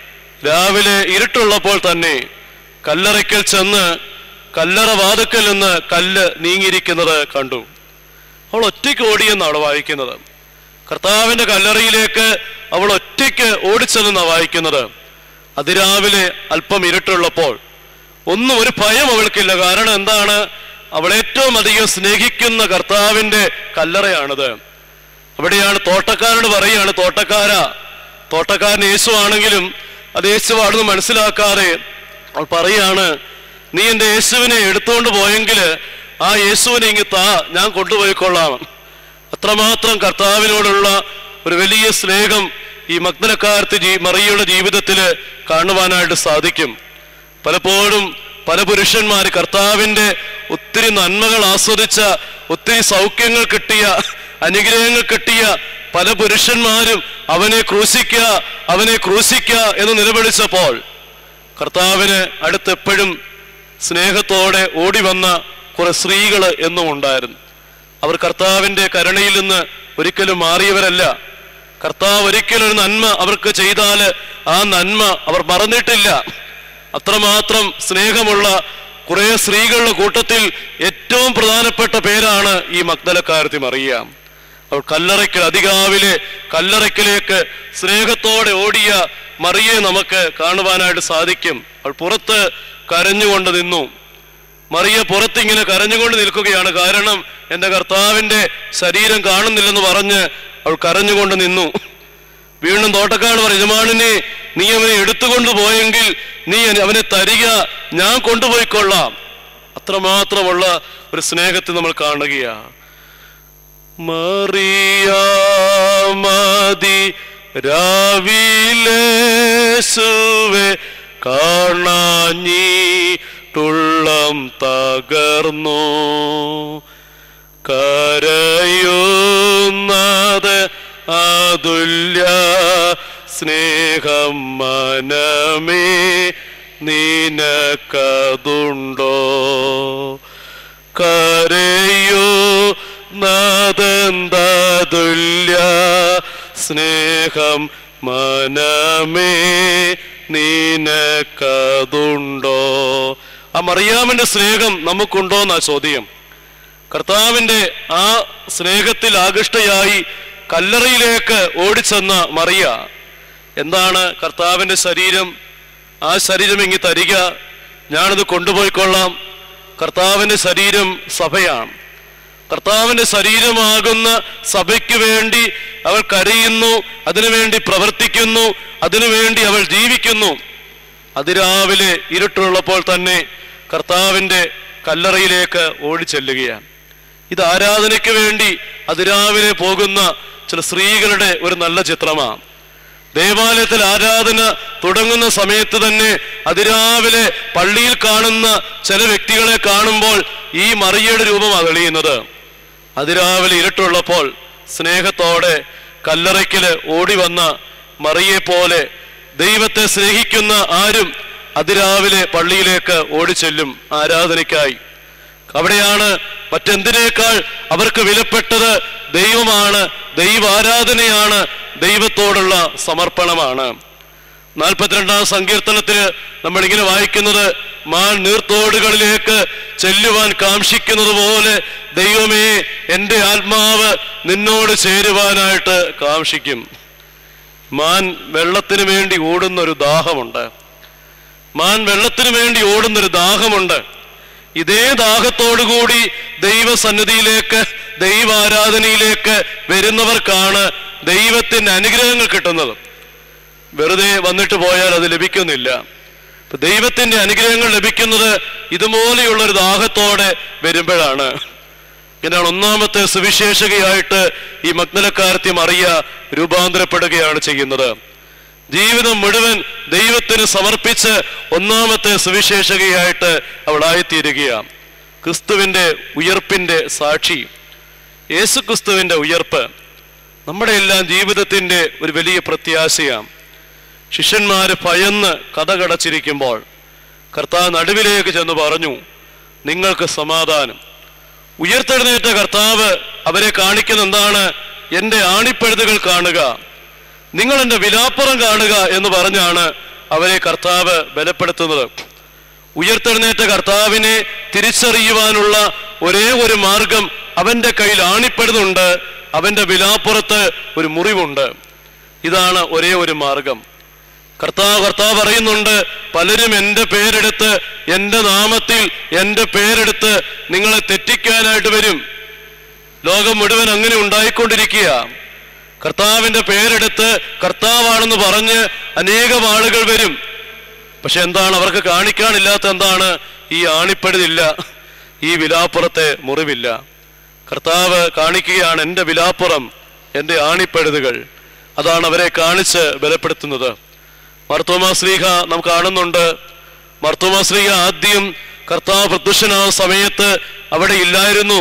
രാവിലെ ഇരുട്ടുള്ളപ്പോൾ തന്നെ കല്ലറയ്ക്കൽ ചെന്ന് കല്ലറ വാതുക്കൽ നിന്ന് കല്ല് നീങ്ങിയിരിക്കുന്നത് കണ്ടു അവൾ ഒറ്റയ്ക്ക് ഓടിയെന്നാണ് വായിക്കുന്നത് കർത്താവിന്റെ കല്ലറയിലേക്ക് അവൾ ഒറ്റയ്ക്ക് ഓടിച്ചെന്നാണ് വായിക്കുന്നത് അതിരാവിലെ അല്പം ഇരുട്ടുള്ളപ്പോൾ ഒന്നും ഒരു ഭയം അവൾക്കില്ല കാരണം എന്താണ് അവൾ ഏറ്റവും അധികം സ്നേഹിക്കുന്ന കർത്താവിന്റെ കല്ലറയാണിത് അവിടെയാണ് തോട്ടക്കാരോട് പറയുകയാണ് തോട്ടക്കാരാ തോട്ടക്കാരൻ യേശു ആണെങ്കിലും അത് യേശുവാണെന്ന് മനസ്സിലാക്കാതെ അവൾ പറയാണ് നീ എൻ്റെ യേശുവിനെ എടുത്തുകൊണ്ട് പോയെങ്കിൽ ആ യേശുവിനെ ഇങ്ങ് താ ഞാൻ കൊണ്ടുപോയിക്കൊള്ളാം അത്രമാത്രം കർത്താവിനോടുള്ള ഒരു വലിയ സ്നേഹം ഈ മഗ്നലക്കാരത്ത് ജീ മറിയയുടെ ജീവിതത്തിൽ കാണുവാനായിട്ട് സാധിക്കും പലപ്പോഴും പല പുരുഷന്മാർ കർത്താവിന്റെ ഒത്തിരി നന്മകൾ ആസ്വദിച്ച ഒത്തിരി സൗഖ്യങ്ങൾ കിട്ടിയ അനുഗ്രഹങ്ങൾ കിട്ടിയ പല പുരുഷന്മാരും അവനെ ക്രൂശിക്ക അവനെ ക്രൂശിക്ക എന്ന് നിലവിളിച്ചപ്പോൾ കർത്താവിന് അടുത്തെപ്പോഴും സ്നേഹത്തോടെ ഓടി വന്ന കുറെ സ്ത്രീകൾ എന്നും ഉണ്ടായിരുന്നു അവർ കർത്താവിന്റെ കരുണയിൽ നിന്ന് ഒരിക്കലും മാറിയവരല്ല കർത്താവ് ഒരിക്കലും ഒരു നന്മ അവർക്ക് ചെയ്താല് ആ നന്മ അവർ മറന്നിട്ടില്ല അത്രമാത്രം സ്നേഹമുള്ള കുറെ സ്ത്രീകളുടെ കൂട്ടത്തിൽ ഏറ്റവും പ്രധാനപ്പെട്ട പേരാണ് ഈ മഗ്ദലക്കാരത്തി മറിയ അവൾ കല്ലറയ്ക്കൽ അതികാവിലെ കല്ലറയ്ക്കലേക്ക് സ്നേഹത്തോടെ ഓടിയ മറിയെ നമുക്ക് കാണുവാനായിട്ട് സാധിക്കും അവൾ പുറത്ത് കരഞ്ഞുകൊണ്ട് നിന്നു മറിയ പുറത്തിങ്ങനെ കരഞ്ഞുകൊണ്ട് നിൽക്കുകയാണ് കാരണം എൻ്റെ കർത്താവിന്റെ ശരീരം കാണുന്നില്ലെന്ന് പറഞ്ഞ് അവൾ കരഞ്ഞുകൊണ്ട് നിന്നു വീണ്ടും തോട്ടക്കാട് പറയും യജമാനനെ നീ അവനെ എടുത്തുകൊണ്ട് പോയെങ്കിൽ നീ അവനെ തരിക ഞാൻ കൊണ്ടുപോയിക്കൊള്ളാം അത്രമാത്രമുള്ള ഒരു സ്നേഹത്തെ നമ്മൾ കാണുകയാ മറിയാമതി രാവിലേസുവെ കാണാഞ്ഞിട്ടുള്ളം തകർന്നു കരയുന്നത് അതുല്യ സ്നേഹം മനമേ നിനക്കതുണ്ടോ കരയോ നദന്തതുല്യ സ്നേഹം മനമേ നിനക്കതുണ്ടോ ആ മറിയാമിന്റെ സ്നേഹം നമുക്കുണ്ടോ എന്നാ ചോദ്യം കർത്താവിന്റെ ആ സ്നേഹത്തിൽ ആകൃഷ്ടയായി കല്ലറയിലേക്ക് ഓടിച്ചെന്ന മറിയ എന്താണ് കർത്താവിന്റെ ശരീരം ആ ശരീരം ഇങ്ങി തരിക ഞാനത് കൊണ്ടുപോയിക്കൊള്ളാം കർത്താവിന്റെ ശരീരം സഭയാണ് കർത്താവിന്റെ ശരീരമാകുന്ന സഭയ്ക്ക് വേണ്ടി അവൾ കരയുന്നു അതിനുവേണ്ടി പ്രവർത്തിക്കുന്നു അതിനുവേണ്ടി അവൾ ജീവിക്കുന്നു അതിരാവിലെ ഇരുട്ടുള്ളപ്പോൾ തന്നെ കർത്താവിന്റെ കല്ലറയിലേക്ക് ഓടിച്ചെല്ലുകയാണ് ഇത് ആരാധനയ്ക്ക് വേണ്ടി അതിരാവിലെ പോകുന്ന ചില സ്ത്രീകളുടെ ഒരു നല്ല ചിത്രമാണ് ദേവാലയത്തിൽ ആരാധന തുടങ്ങുന്ന സമയത്ത് തന്നെ അതിരാവിലെ പള്ളിയിൽ കാണുന്ന ചില വ്യക്തികളെ കാണുമ്പോൾ ഈ മറിയയുടെ രൂപമാണ് തെളിയുന്നത് അതിരാവിലെ ഇരുട്ടുള്ളപ്പോൾ സ്നേഹത്തോടെ കല്ലറയ്ക്കല് ഓടി വന്ന മറിയെ പോലെ ദൈവത്തെ സ്നേഹിക്കുന്ന ആരും അതിരാവിലെ പള്ളിയിലേക്ക് ഓടിച്ചെല്ലും ആരാധനയ്ക്കായി അവിടെയാണ് മറ്റെന്തിനേക്കാൾ അവർക്ക് വിലപ്പെട്ടത് ദൈവമാണ് ദൈവാരാധനയാണ് ദൈവത്തോടുള്ള സമർപ്പണമാണ് നാൽപ്പത്തിരണ്ടാം സങ്കീർത്തനത്തിന് നമ്മൾ ഇങ്ങനെ വായിക്കുന്നത് മാൻ നീർത്തോടുകളിലേക്ക് ചെല്ലുവാൻ കാംക്ഷിക്കുന്നത് പോലെ ദൈവമേ എൻ്റെ ആത്മാവ് നിന്നോട് ചേരുവാനായിട്ട് കാംക്ഷിക്കും മാൻ വെള്ളത്തിന് വേണ്ടി ഓടുന്ന ഒരു ദാഹമുണ്ട് മാൻ വെള്ളത്തിന് വേണ്ടി ഓടുന്ന ഒരു ദാഹമുണ്ട് ഇതേ ദാഹത്തോടുകൂടി ദൈവസന്നിധിയിലേക്ക് ദൈവാരാധനയിലേക്ക് വരുന്നവർക്കാണ് ദൈവത്തിന്റെ അനുഗ്രഹങ്ങൾ കിട്ടുന്നത് വെറുതെ വന്നിട്ട് പോയാൽ അത് ലഭിക്കുന്നില്ല ഇപ്പൊ ദൈവത്തിന്റെ അനുഗ്രഹങ്ങൾ ലഭിക്കുന്നത് ഇതുപോലെയുള്ള ഒരു ദാഹത്തോടെ വരുമ്പോഴാണ് ഇങ്ങനെയാണ് ഒന്നാമത്തെ സുവിശേഷകയായിട്ട് ഈ മഗ്നലക്കാരത്തി മറിയ രൂപാന്തരപ്പെടുകയാണ് ചെയ്യുന്നത് ജീവിതം മുഴുവൻ ദൈവത്തിന് സമർപ്പിച്ച് ഒന്നാമത്തെ സുവിശേഷകയായിട്ട് അവളായിത്തീരുകയാണ് ക്രിസ്തുവിന്റെ ഉയർപ്പിന്റെ സാക്ഷി യേശു ക്രിസ്തുവിന്റെ ഉയർപ്പ് നമ്മുടെ എല്ലാം ജീവിതത്തിന്റെ ഒരു വലിയ പ്രത്യാശയാണ് ശിഷ്യന്മാര് ഭയന്ന് കഥകടച്ചിരിക്കുമ്പോൾ കർത്താവ് നടുവിലേക്ക് ചെന്ന് പറഞ്ഞു നിങ്ങൾക്ക് സമാധാനം ഉയർത്തെഴുന്നേറ്റ കർത്താവ് അവരെ കാണിക്കുന്ന എന്താണ് എൻ്റെ ആണിപ്പഴുതുകൾ കാണുക നിങ്ങൾ എൻ്റെ വിലാപ്പുറം കാണുക എന്ന് പറഞ്ഞാണ് അവരെ കർത്താവ് ബലപ്പെടുത്തുന്നത് ഉയർത്തെഴുന്നേറ്റ കർത്താവിനെ തിരിച്ചറിയുവാനുള്ള ഒരേ ഒരു മാർഗം അവന്റെ കയ്യിൽ ആണിപ്പെടുന്നുണ്ട് അവന്റെ വിലാപ്പുറത്ത് ഒരു മുറിവുണ്ട് ഇതാണ് ഒരേ ഒരു മാർഗം കർത്താവ് കർത്താവ് പറയുന്നുണ്ട് പലരും എൻ്റെ പേരെടുത്ത് എൻ്റെ നാമത്തിൽ എൻ്റെ പേരെടുത്ത് നിങ്ങളെ തെറ്റിക്കാനായിട്ട് വരും ലോകം മുഴുവൻ അങ്ങനെ ഉണ്ടായിക്കൊണ്ടിരിക്കുക കർത്താവിന്റെ പേരെടുത്ത് കർത്താവാണെന്ന് പറഞ്ഞ് അനേകം ആളുകൾ വരും പക്ഷെ എന്താണ് അവർക്ക് കാണിക്കാനില്ലാത്ത എന്താണ് ഈ ആണിപ്പഴുതില്ല ഈ വിലാപ്പുറത്തെ മുറിവില്ല കർത്താവ് കാണിക്കുകയാണ് എൻ്റെ വിലാപ്പുറം എൻ്റെ ആണിപ്പഴുതുകൾ അതാണ് അവരെ കാണിച്ച് ബലപ്പെടുത്തുന്നത് മർത്തോമാ ശ്രീഹ നാം കാണുന്നുണ്ട് മർത്തോമാ ശ്രീഹ ആദ്യം കർത്താവ് പ്രത്യക്ഷനാകുന്ന സമയത്ത് അവിടെ ഇല്ലായിരുന്നു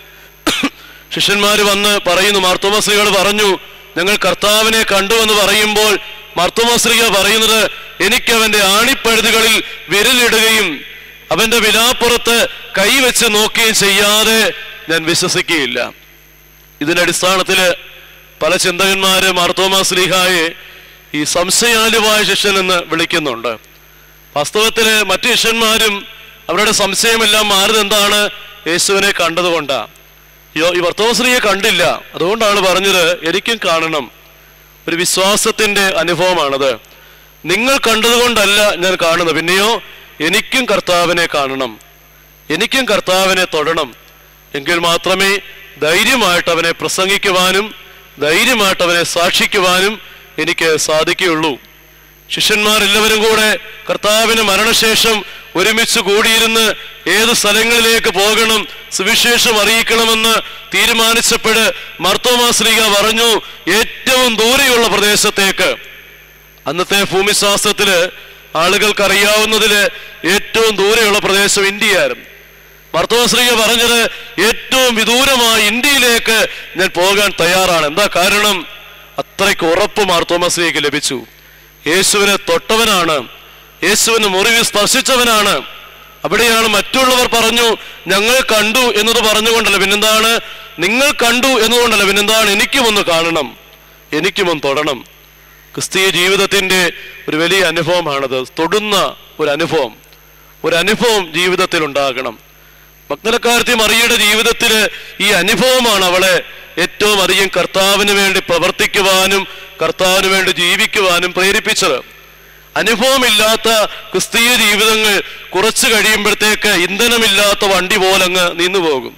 ശിഷ്യന്മാര് വന്ന് പറയുന്നു മാർത്തോമശ്രീകൾ പറഞ്ഞു ഞങ്ങൾ കർത്താവിനെ കണ്ടുവെന്ന് പറയുമ്പോൾ മാർത്തോമശ്രീക പറയുന്നത് എനിക്ക് അവന്റെ ആണിപ്പഴുതുകളിൽ വിരലിടുകയും അവന്റെ വിലാപ്പുറത്ത് കൈവച്ച് നോക്കുകയും ചെയ്യാതെ ഞാൻ വിശ്വസിക്കുകയില്ല ഇതിന്റെ അടിസ്ഥാനത്തില് പല ചിന്തകന്മാര് മാർത്തോമാ ശ്രീഹായെ ഈ സംശയാലുവായ ശിഷ്യൻ എന്ന് വിളിക്കുന്നുണ്ട് വാസ്തവത്തില് മറ്റു ശിഷ്യന്മാരും അവരുടെ സംശയമെല്ലാം മാറിയത് എന്താണ് യേശുവിനെ കണ്ടതുകൊണ്ടാ യോ ഈ വർത്തവശ്രീയെ കണ്ടില്ല അതുകൊണ്ടാണ് പറഞ്ഞത് എനിക്കും കാണണം ഒരു വിശ്വാസത്തിന്റെ അനുഭവമാണത് നിങ്ങൾ കണ്ടതുകൊണ്ടല്ല ഞാൻ കാണുന്നത് പിന്നെയോ എനിക്കും കർത്താവിനെ കാണണം എനിക്കും കർത്താവിനെ തൊടണം എങ്കിൽ മാത്രമേ ധൈര്യമായിട്ട് അവനെ പ്രസംഗിക്കുവാനും ധൈര്യമായിട്ട് അവനെ സാക്ഷിക്കുവാനും എനിക്ക് സാധിക്കുകയുള്ളൂ ശിഷ്യന്മാരെല്ലാവരും കൂടെ കർത്താവിന് മരണശേഷം ഒരുമിച്ച് കൂടിയിരുന്ന് ഏത് സ്ഥലങ്ങളിലേക്ക് പോകണം സുവിശേഷം അറിയിക്കണമെന്ന് തീരുമാനിച്ചപ്പോഴ് മർത്തോമാശ്രീക പറഞ്ഞു ഏറ്റവും ദൂരെയുള്ള പ്രദേശത്തേക്ക് അന്നത്തെ ഭൂമിശാസ്ത്രത്തില് ആളുകൾക്ക് അറിയാവുന്നതില് ഏറ്റവും ദൂരെയുള്ള പ്രദേശം ഇന്ത്യയായിരുന്നു മർത്തോശ്രീക പറഞ്ഞത് ഏറ്റവും വിദൂരമായ ഇന്ത്യയിലേക്ക് ഞാൻ പോകാൻ തയ്യാറാണ് എന്താ കാരണം അത്രയ്ക്ക് ഉറപ്പ് മാർത്തോമശ്രീക്ക് ലഭിച്ചു യേശുവിനെ തൊട്ടവനാണ് യേശുവിന് മുറിവ് സ്പർശിച്ചവനാണ് അവിടെയാണ് മറ്റുള്ളവർ പറഞ്ഞു ഞങ്ങൾ കണ്ടു എന്നത് പറഞ്ഞുകൊണ്ടല്ല പിന്നെന്താണ് നിങ്ങൾ കണ്ടു എന്നതുകൊണ്ടല്ല പിന്നെന്താണ് എനിക്കും ഒന്ന് കാണണം എനിക്കും ഒന്ന് തൊടണം ക്രിസ്തീയ ജീവിതത്തിൻ്റെ ഒരു വലിയ അനുഭവമാണത് തൊടുന്ന ഒരു അനുഭവം ഒരു അനുഭവം ജീവിതത്തിൽ ഉണ്ടാകണം മഗ്നലക്കാരത്തി മറിയുടെ ജീവിതത്തിൽ ഈ അനുഭവമാണ് അവളെ ഏറ്റവും അധികം കർത്താവിന് വേണ്ടി പ്രവർത്തിക്കുവാനും കർത്താവിന് വേണ്ടി ജീവിക്കുവാനും പ്രേരിപ്പിച്ചത് അനുഭവമില്ലാത്ത ക്രിസ്തീയ ജീവിതങ്ങൾ കുറച്ചു കഴിയുമ്പോഴത്തേക്ക് ഇന്ധനമില്ലാത്ത വണ്ടി പോലങ്ങ് നിന്നുപോകും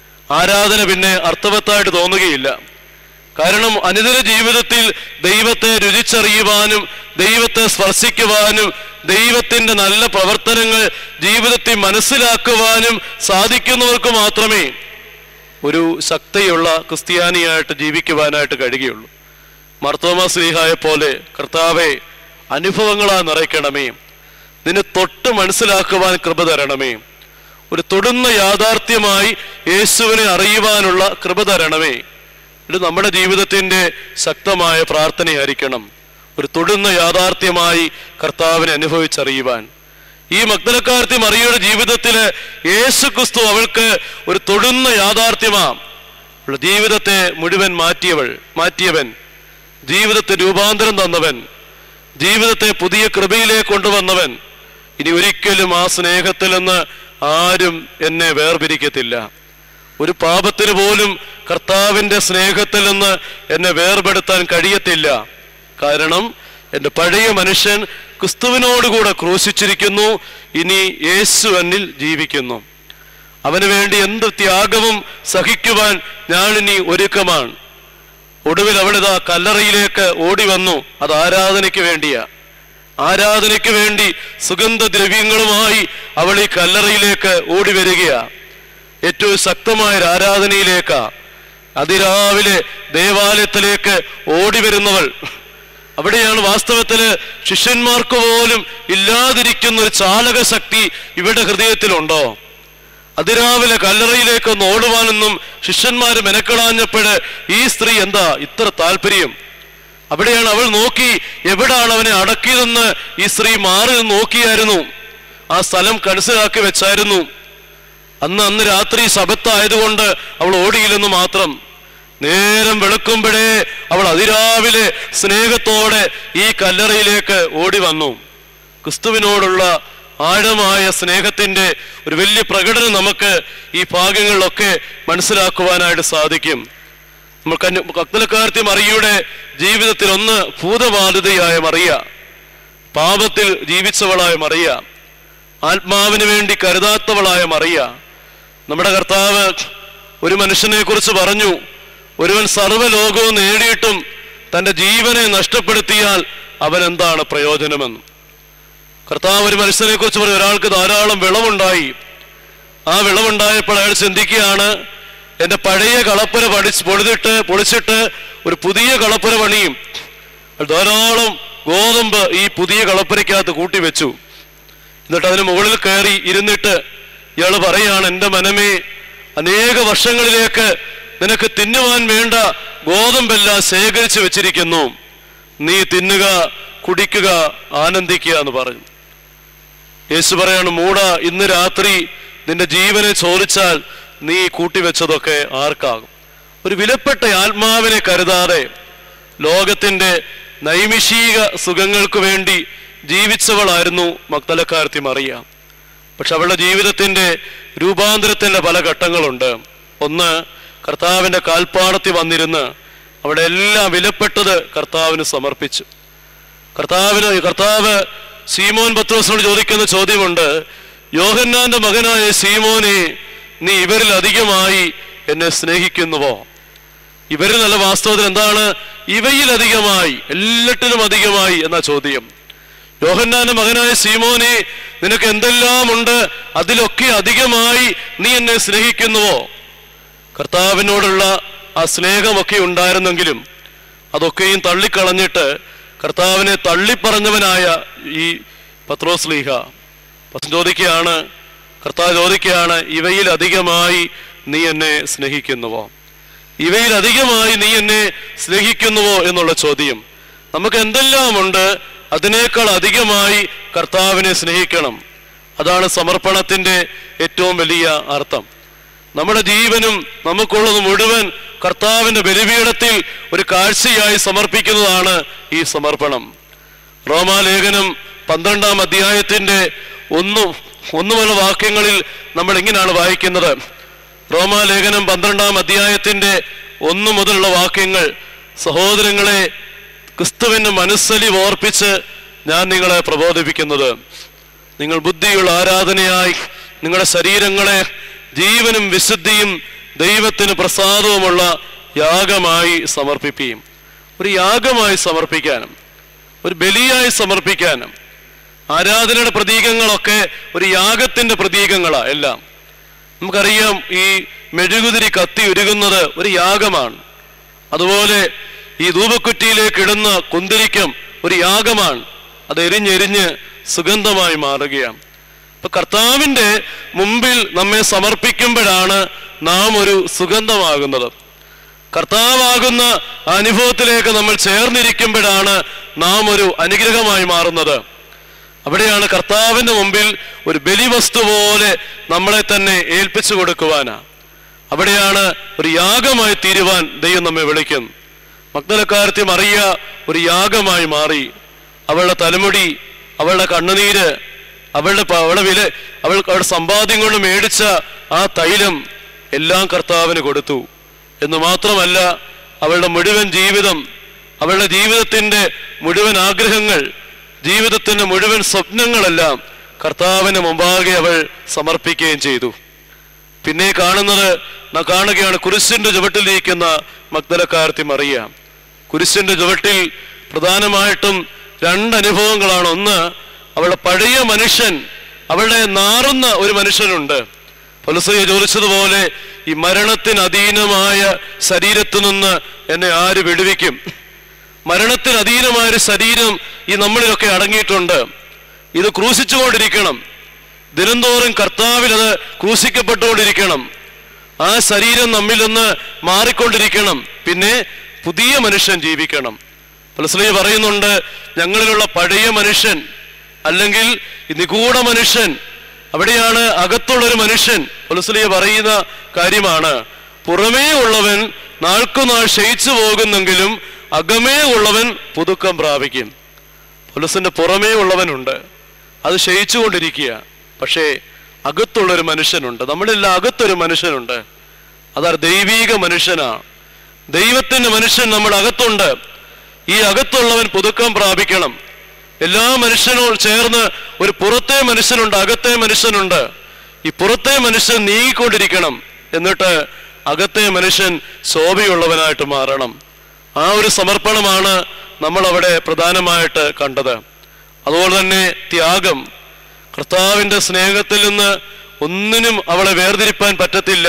ആരാധന പിന്നെ അർത്ഥവത്തായിട്ട് തോന്നുകയില്ല കാരണം അനുദിന ജീവിതത്തിൽ ദൈവത്തെ രുചിച്ചറിയുവാനും ദൈവത്തെ സ്പർശിക്കുവാനും ദൈവത്തിന്റെ നല്ല പ്രവർത്തനങ്ങൾ ജീവിതത്തിൽ മനസ്സിലാക്കുവാനും സാധിക്കുന്നവർക്ക് മാത്രമേ ഒരു ശക്തിയുള്ള ക്രിസ്ത്യാനിയായിട്ട് ജീവിക്കുവാനായിട്ട് കഴിയുകയുള്ളൂ മർത്തോമ സ്ലീഹായെ പോലെ കർത്താവെ അനുഭവങ്ങളാ നിറയ്ക്കണമേ നിന്നെ തൊട്ട് മനസ്സിലാക്കുവാൻ കൃപ തരണമേ ഒരു തൊടുന്ന യാഥാർത്ഥ്യമായി യേശുവിനെ അറിയുവാനുള്ള കൃപ തരണമേ ഇത് നമ്മുടെ ജീവിതത്തിന്റെ ശക്തമായ പ്രാർത്ഥനയായിരിക്കണം ഒരു തൊടുന്ന യാഥാർത്ഥ്യമായി കർത്താവിനെ അനുഭവിച്ചറിയുവാൻ ഈ മഗ്ദലക്കാരത്തി മറിയുടെ ജീവിതത്തില് യേശു ക്രിസ്തു അവൾക്ക് ഒരു തൊടുന്ന യാഥാർത്ഥ്യമാ അവളുടെ ജീവിതത്തെ മുഴുവൻ മാറ്റിയവൾ മാറ്റിയവൻ ജീവിതത്തെ രൂപാന്തരം തന്നവൻ ജീവിതത്തെ പുതിയ കൃപയിലേക്ക് കൊണ്ടുവന്നവൻ ഇനി ഒരിക്കലും ആ സ്നേഹത്തിൽ നിന്ന് ആരും എന്നെ വേർപിരിക്കത്തില്ല ഒരു പാപത്തിന് പോലും കർത്താവിന്റെ സ്നേഹത്തിൽ നിന്ന് എന്നെ വേർപെടുത്താൻ കഴിയത്തില്ല കാരണം എൻ്റെ പഴയ മനുഷ്യൻ ക്രിസ്തുവിനോടുകൂടെ ക്രൂശിച്ചിരിക്കുന്നു ഇനി യേശു എന്നിൽ ജീവിക്കുന്നു അവന് വേണ്ടി എന്ത് ത്യാഗവും സഹിക്കുവാൻ ഞാനിനി ഒരുക്കമാണ് ഒടുവിൽ അവളിതാ കല്ലറയിലേക്ക് ഓടി വന്നു അത് ആരാധനയ്ക്ക് വേണ്ടിയാ ആരാധനയ്ക്ക് വേണ്ടി സുഗന്ധദ്രവ്യങ്ങളുമായി അവൾ ഈ കല്ലറയിലേക്ക് ഓടി വരികയാ ഏറ്റവും ശക്തമായ ഒരു ആരാധനയിലേക്കാ അതിരാവിലെ ദേവാലയത്തിലേക്ക് ഓടി വരുന്നവൾ അവിടെയാണ് വാസ്തവത്തില് ശിഷ്യന്മാർക്ക് പോലും ഇല്ലാതിരിക്കുന്ന ഒരു ചാലക ശക്തി ഇവിടെ ഹൃദയത്തിലുണ്ടോ അതിരാവിലെ കല്ലറയിലേക്ക് ഒന്ന് ഓടുവാനൊന്നും ശിഷ്യന്മാര് മെനക്കെടാഞ്ഞപ്പോഴ് ഈ സ്ത്രീ എന്താ ഇത്ര താല്പര്യം അവിടെയാണ് അവൾ നോക്കി എവിടാണ് അവനെ അടക്കിയതെന്ന് ഈ സ്ത്രീ മാറി നിന്ന് നോക്കിയായിരുന്നു ആ സ്ഥലം മനസ്സിലാക്കി വെച്ചായിരുന്നു അന്ന് അന്ന് രാത്രി ശബത്തായതുകൊണ്ട് അവൾ ഓടിയില്ലെന്ന് മാത്രം നേരം വെളുക്കുമ്പോഴേ അവൾ അതിരാവിലെ സ്നേഹത്തോടെ ഈ കല്ലറയിലേക്ക് ഓടി വന്നു ക്രിസ്തുവിനോടുള്ള ആഴമായ സ്നേഹത്തിന്റെ ഒരു വലിയ പ്രകടനം നമുക്ക് ഈ ഭാഗങ്ങളിലൊക്കെ മനസ്സിലാക്കുവാനായിട്ട് സാധിക്കും നമുക്ക് കത്തലക്കാർത്തി മറിയുടെ ജീവിതത്തിൽ ഒന്ന് ഭൂതബാധിതയായ മറിയ പാപത്തിൽ ജീവിച്ചവളായ മറിയ ആത്മാവിന് വേണ്ടി കരുതാത്തവളായ മറിയ നമ്മുടെ കർത്താവ് ഒരു മനുഷ്യനെ കുറിച്ച് പറഞ്ഞു ഒരുവൻ സർവ്വലോകവും നേടിയിട്ടും തന്റെ ജീവനെ നഷ്ടപ്പെടുത്തിയാൽ അവൻ എന്താണ് പ്രയോജനമെന്ന് കർത്താവ് ഒരു മനുഷ്യനെ കുറിച്ച് പറഞ്ഞു ഒരാൾക്ക് ധാരാളം വിളവുണ്ടായി ആ വിളവുണ്ടായപ്പോൾ അയാൾ ചിന്തിക്കുകയാണ് എൻ്റെ പഴയ കളപ്പുര പഠിച്ച് പൊളിതിട്ട് പൊളിച്ചിട്ട് ഒരു പുതിയ കളപ്പുര പണിയും അയാൾ ധാരാളം ഗോതമ്പ് ഈ പുതിയ കളപ്പുരയ്ക്കകത്ത് കൂട്ടിവെച്ചു എന്നിട്ട് അതിന് മുകളിൽ കയറി ഇരുന്നിട്ട് ഇയാൾ പറയാണ് എൻ്റെ മനമേ അനേക വർഷങ്ങളിലേക്ക് നിനക്ക് തിന്നുവാൻ വേണ്ട ഗോതമ്പെല്ലാം ശേഖരിച്ചു വെച്ചിരിക്കുന്നു നീ തിന്നുക കുടിക്കുക ആനന്ദിക്കുക എന്ന് പറഞ്ഞു യേശു പറയാണ് മൂട ഇന്ന് രാത്രി നിന്റെ ജീവനെ ചോദിച്ചാൽ നീ കൂട്ടിവെച്ചതൊക്കെ ആർക്കാകും ഒരു വിലപ്പെട്ട ആത്മാവിനെ കരുതാതെ ലോകത്തിന്റെ നൈമിഷിക സുഖങ്ങൾക്ക് വേണ്ടി ജീവിച്ചവളായിരുന്നു മക്തലക്കാർത്തി മറിയ പക്ഷെ അവളുടെ ജീവിതത്തിന്റെ രൂപാന്തരത്തിന്റെ പല ഘട്ടങ്ങളുണ്ട് ഒന്ന് കർത്താവിന്റെ കാൽപ്പാടത്തിൽ വന്നിരുന്ന് അവിടെ എല്ലാം വിലപ്പെട്ടത് കർത്താവിന് സമർപ്പിച്ചു കർത്താവിന് കർത്താവ് സീമോൻ പത്രോസിനോട് ചോദിക്കുന്ന ചോദ്യമുണ്ട് യോഹന്നാന്റെ മകനായ സീമോനെ നീ ഇവരിൽ അധികമായി എന്നെ സ്നേഹിക്കുന്നുവോ ഇവരിൽ നല്ല വാസ്തവത്തിൽ എന്താണ് ഇവയിൽ അധികമായി എല്ലാറ്റിനും അധികമായി എന്ന ചോദ്യം യോഹന്നാന്റെ മകനായ സീമോനെ നിനക്ക് എന്തെല്ലാം ഉണ്ട് അതിലൊക്കെ അധികമായി നീ എന്നെ സ്നേഹിക്കുന്നുവോ കർത്താവിനോടുള്ള ആ സ്നേഹമൊക്കെ ഉണ്ടായിരുന്നെങ്കിലും അതൊക്കെയും തള്ളിക്കളഞ്ഞിട്ട് കർത്താവിനെ തള്ളിപ്പറഞ്ഞവനായ ഈ പത്രോസ് ലീഹ പത്രം ചോദിക്കുകയാണ് കർത്താവ് ചോദിക്കുകയാണ് ഇവയിൽ അധികമായി നീ എന്നെ സ്നേഹിക്കുന്നുവോ ഇവയിൽ അധികമായി നീ എന്നെ സ്നേഹിക്കുന്നുവോ എന്നുള്ള ചോദ്യം നമുക്ക് എന്തെല്ലാം ഉണ്ട് അതിനേക്കാൾ അധികമായി കർത്താവിനെ സ്നേഹിക്കണം അതാണ് സമർപ്പണത്തിന്റെ ഏറ്റവും വലിയ അർത്ഥം നമ്മുടെ ജീവനും നമുക്കുള്ളത് മുഴുവൻ കർത്താവിന്റെ ബലിപീഠത്തിൽ ഒരു കാഴ്ചയായി സമർപ്പിക്കുന്നതാണ് ഈ സമർപ്പണം റോമാലേഖനം പന്ത്രണ്ടാം അധ്യായത്തിന്റെ ഒന്നു ഒന്നുമുള്ള വാക്യങ്ങളിൽ നമ്മൾ ഇങ്ങനെയാണ് വായിക്കുന്നത് റോമാലേഖനം പന്ത്രണ്ടാം അധ്യായത്തിന്റെ ഒന്നു മുതലുള്ള വാക്യങ്ങൾ സഹോദരങ്ങളെ ക്രിസ്തുവിന്റെ മനസ്സലി ഓർപ്പിച്ച് ഞാൻ നിങ്ങളെ പ്രബോധിപ്പിക്കുന്നത് നിങ്ങൾ ബുദ്ധിയുള്ള ആരാധനയായി നിങ്ങളുടെ ശരീരങ്ങളെ ജീവനും വിശുദ്ധിയും ദൈവത്തിന് പ്രസാദവുമുള്ള യാഗമായി സമർപ്പിക്കുകയും ഒരു യാഗമായി സമർപ്പിക്കാനും ഒരു ബലിയായി സമർപ്പിക്കാനും ആരാധനയുടെ പ്രതീകങ്ങളൊക്കെ ഒരു യാഗത്തിന്റെ പ്രതീകങ്ങളാ എല്ലാം നമുക്കറിയാം ഈ മെഴുകുതിരി കത്തി ഉരുകുന്നത് ഒരു യാഗമാണ് അതുപോലെ ഈ ധൂപക്കുറ്റിയിലേക്ക് ഇടുന്ന കുന്തിരിക്കം ഒരു യാഗമാണ് അത് എരിഞ്ഞെരിഞ്ഞ് സുഗന്ധമായി മാറുകയാണ് ഇപ്പൊ കർത്താവിന്റെ മുമ്പിൽ നമ്മെ സമർപ്പിക്കുമ്പോഴാണ് നാം ഒരു സുഗന്ധമാകുന്നത് കർത്താവാകുന്ന ആ അനുഭവത്തിലേക്ക് നമ്മൾ ചേർന്നിരിക്കുമ്പോഴാണ് നാം ഒരു അനുഗ്രഹമായി മാറുന്നത് അവിടെയാണ് കർത്താവിന്റെ മുമ്പിൽ ഒരു ബലിവസ്തു പോലെ നമ്മളെ തന്നെ ഏൽപ്പിച്ചു കൊടുക്കുവാനാ അവിടെയാണ് ഒരു യാഗമായി തീരുവാൻ ദൈവം നമ്മെ വിളിക്കും മഗ്ദലക്കാരത്തെ മറിയ ഒരു യാഗമായി മാറി അവളുടെ തലമുടി അവളുടെ കണ്ണുനീര് അവളുടെ പ- അവളുടെ വില അവൾ അവളുടെ സമ്പാദ്യം കൊണ്ട് മേടിച്ച ആ തൈലം എല്ലാം കർത്താവിന് കൊടുത്തു എന്ന് മാത്രമല്ല അവളുടെ മുഴുവൻ ജീവിതം അവളുടെ ജീവിതത്തിന്റെ മുഴുവൻ ആഗ്രഹങ്ങൾ ജീവിതത്തിന്റെ മുഴുവൻ സ്വപ്നങ്ങളെല്ലാം കർത്താവിന് മുമ്പാകെ അവൾ സമർപ്പിക്കുകയും ചെയ്തു പിന്നെ കാണുന്നത് നാം കാണുകയാണ് കുരിശിന്റെ ചുവട്ടിലിരിക്കുന്ന മഗ്ദലക്കാരത്തി മറിയ കുരിശിന്റെ ചുവട്ടിൽ പ്രധാനമായിട്ടും രണ്ട് അനുഭവങ്ങളാണ് ഒന്ന് അവളുടെ പഴയ മനുഷ്യൻ അവളുടെ നാറുന്ന ഒരു മനുഷ്യനുണ്ട് പലസയെ ചോദിച്ചതുപോലെ ഈ മരണത്തിന് അധീനമായ ശരീരത്തു നിന്ന് എന്നെ ആര് വിടുവിക്കും മരണത്തിന് അധീനമായ ഒരു ശരീരം ഈ നമ്മളിലൊക്കെ അടങ്ങിയിട്ടുണ്ട് ഇത് ക്രൂശിച്ചുകൊണ്ടിരിക്കണം ദിനംതോറും കർത്താവിൽ അത് ക്രൂശിക്കപ്പെട്ടുകൊണ്ടിരിക്കണം ആ ശരീരം നമ്മിൽ നിന്ന് മാറിക്കൊണ്ടിരിക്കണം പിന്നെ പുതിയ മനുഷ്യൻ ജീവിക്കണം പലസ്ലീ പറയുന്നുണ്ട് ഞങ്ങളിലുള്ള പഴയ മനുഷ്യൻ അല്ലെങ്കിൽ ഈ നിഗൂഢ മനുഷ്യൻ അവിടെയാണ് അകത്തുള്ളൊരു മനുഷ്യൻ പലസ്ലിയ പറയുന്ന കാര്യമാണ് പുറമേ ഉള്ളവൻ നാൾക്കുനാൾ ക്ഷയിച്ചു പോകുന്നെങ്കിലും അകമേ ഉള്ളവൻ പുതുക്കം പ്രാപിക്കും പൊലസിന്റെ പുറമേ ഉള്ളവനുണ്ട് അത് ക്ഷയിച്ചുകൊണ്ടിരിക്കുക പക്ഷേ അകത്തുള്ളൊരു മനുഷ്യനുണ്ട് നമ്മളെല്ലാം അകത്തൊരു മനുഷ്യനുണ്ട് അതാ ദൈവീക മനുഷ്യനാണ് ദൈവത്തിന്റെ മനുഷ്യൻ നമ്മുടെ അകത്തുണ്ട് ഈ അകത്തുള്ളവൻ പുതുക്കം പ്രാപിക്കണം എല്ലാ മനുഷ്യനോട് ചേർന്ന് ഒരു പുറത്തെ മനുഷ്യനുണ്ട് അകത്തെ മനുഷ്യനുണ്ട് ഈ പുറത്തെ മനുഷ്യൻ നീങ്ങിക്കൊണ്ടിരിക്കണം എന്നിട്ട് അകത്തെ മനുഷ്യൻ ശോഭയുള്ളവനായിട്ട് മാറണം ആ ഒരു സമർപ്പണമാണ് നമ്മൾ അവിടെ പ്രധാനമായിട്ട് കണ്ടത് അതുപോലെ തന്നെ ത്യാഗം കർത്താവിന്റെ സ്നേഹത്തിൽ നിന്ന് ഒന്നിനും അവളെ വേർതിരിപ്പാൻ പറ്റത്തില്ല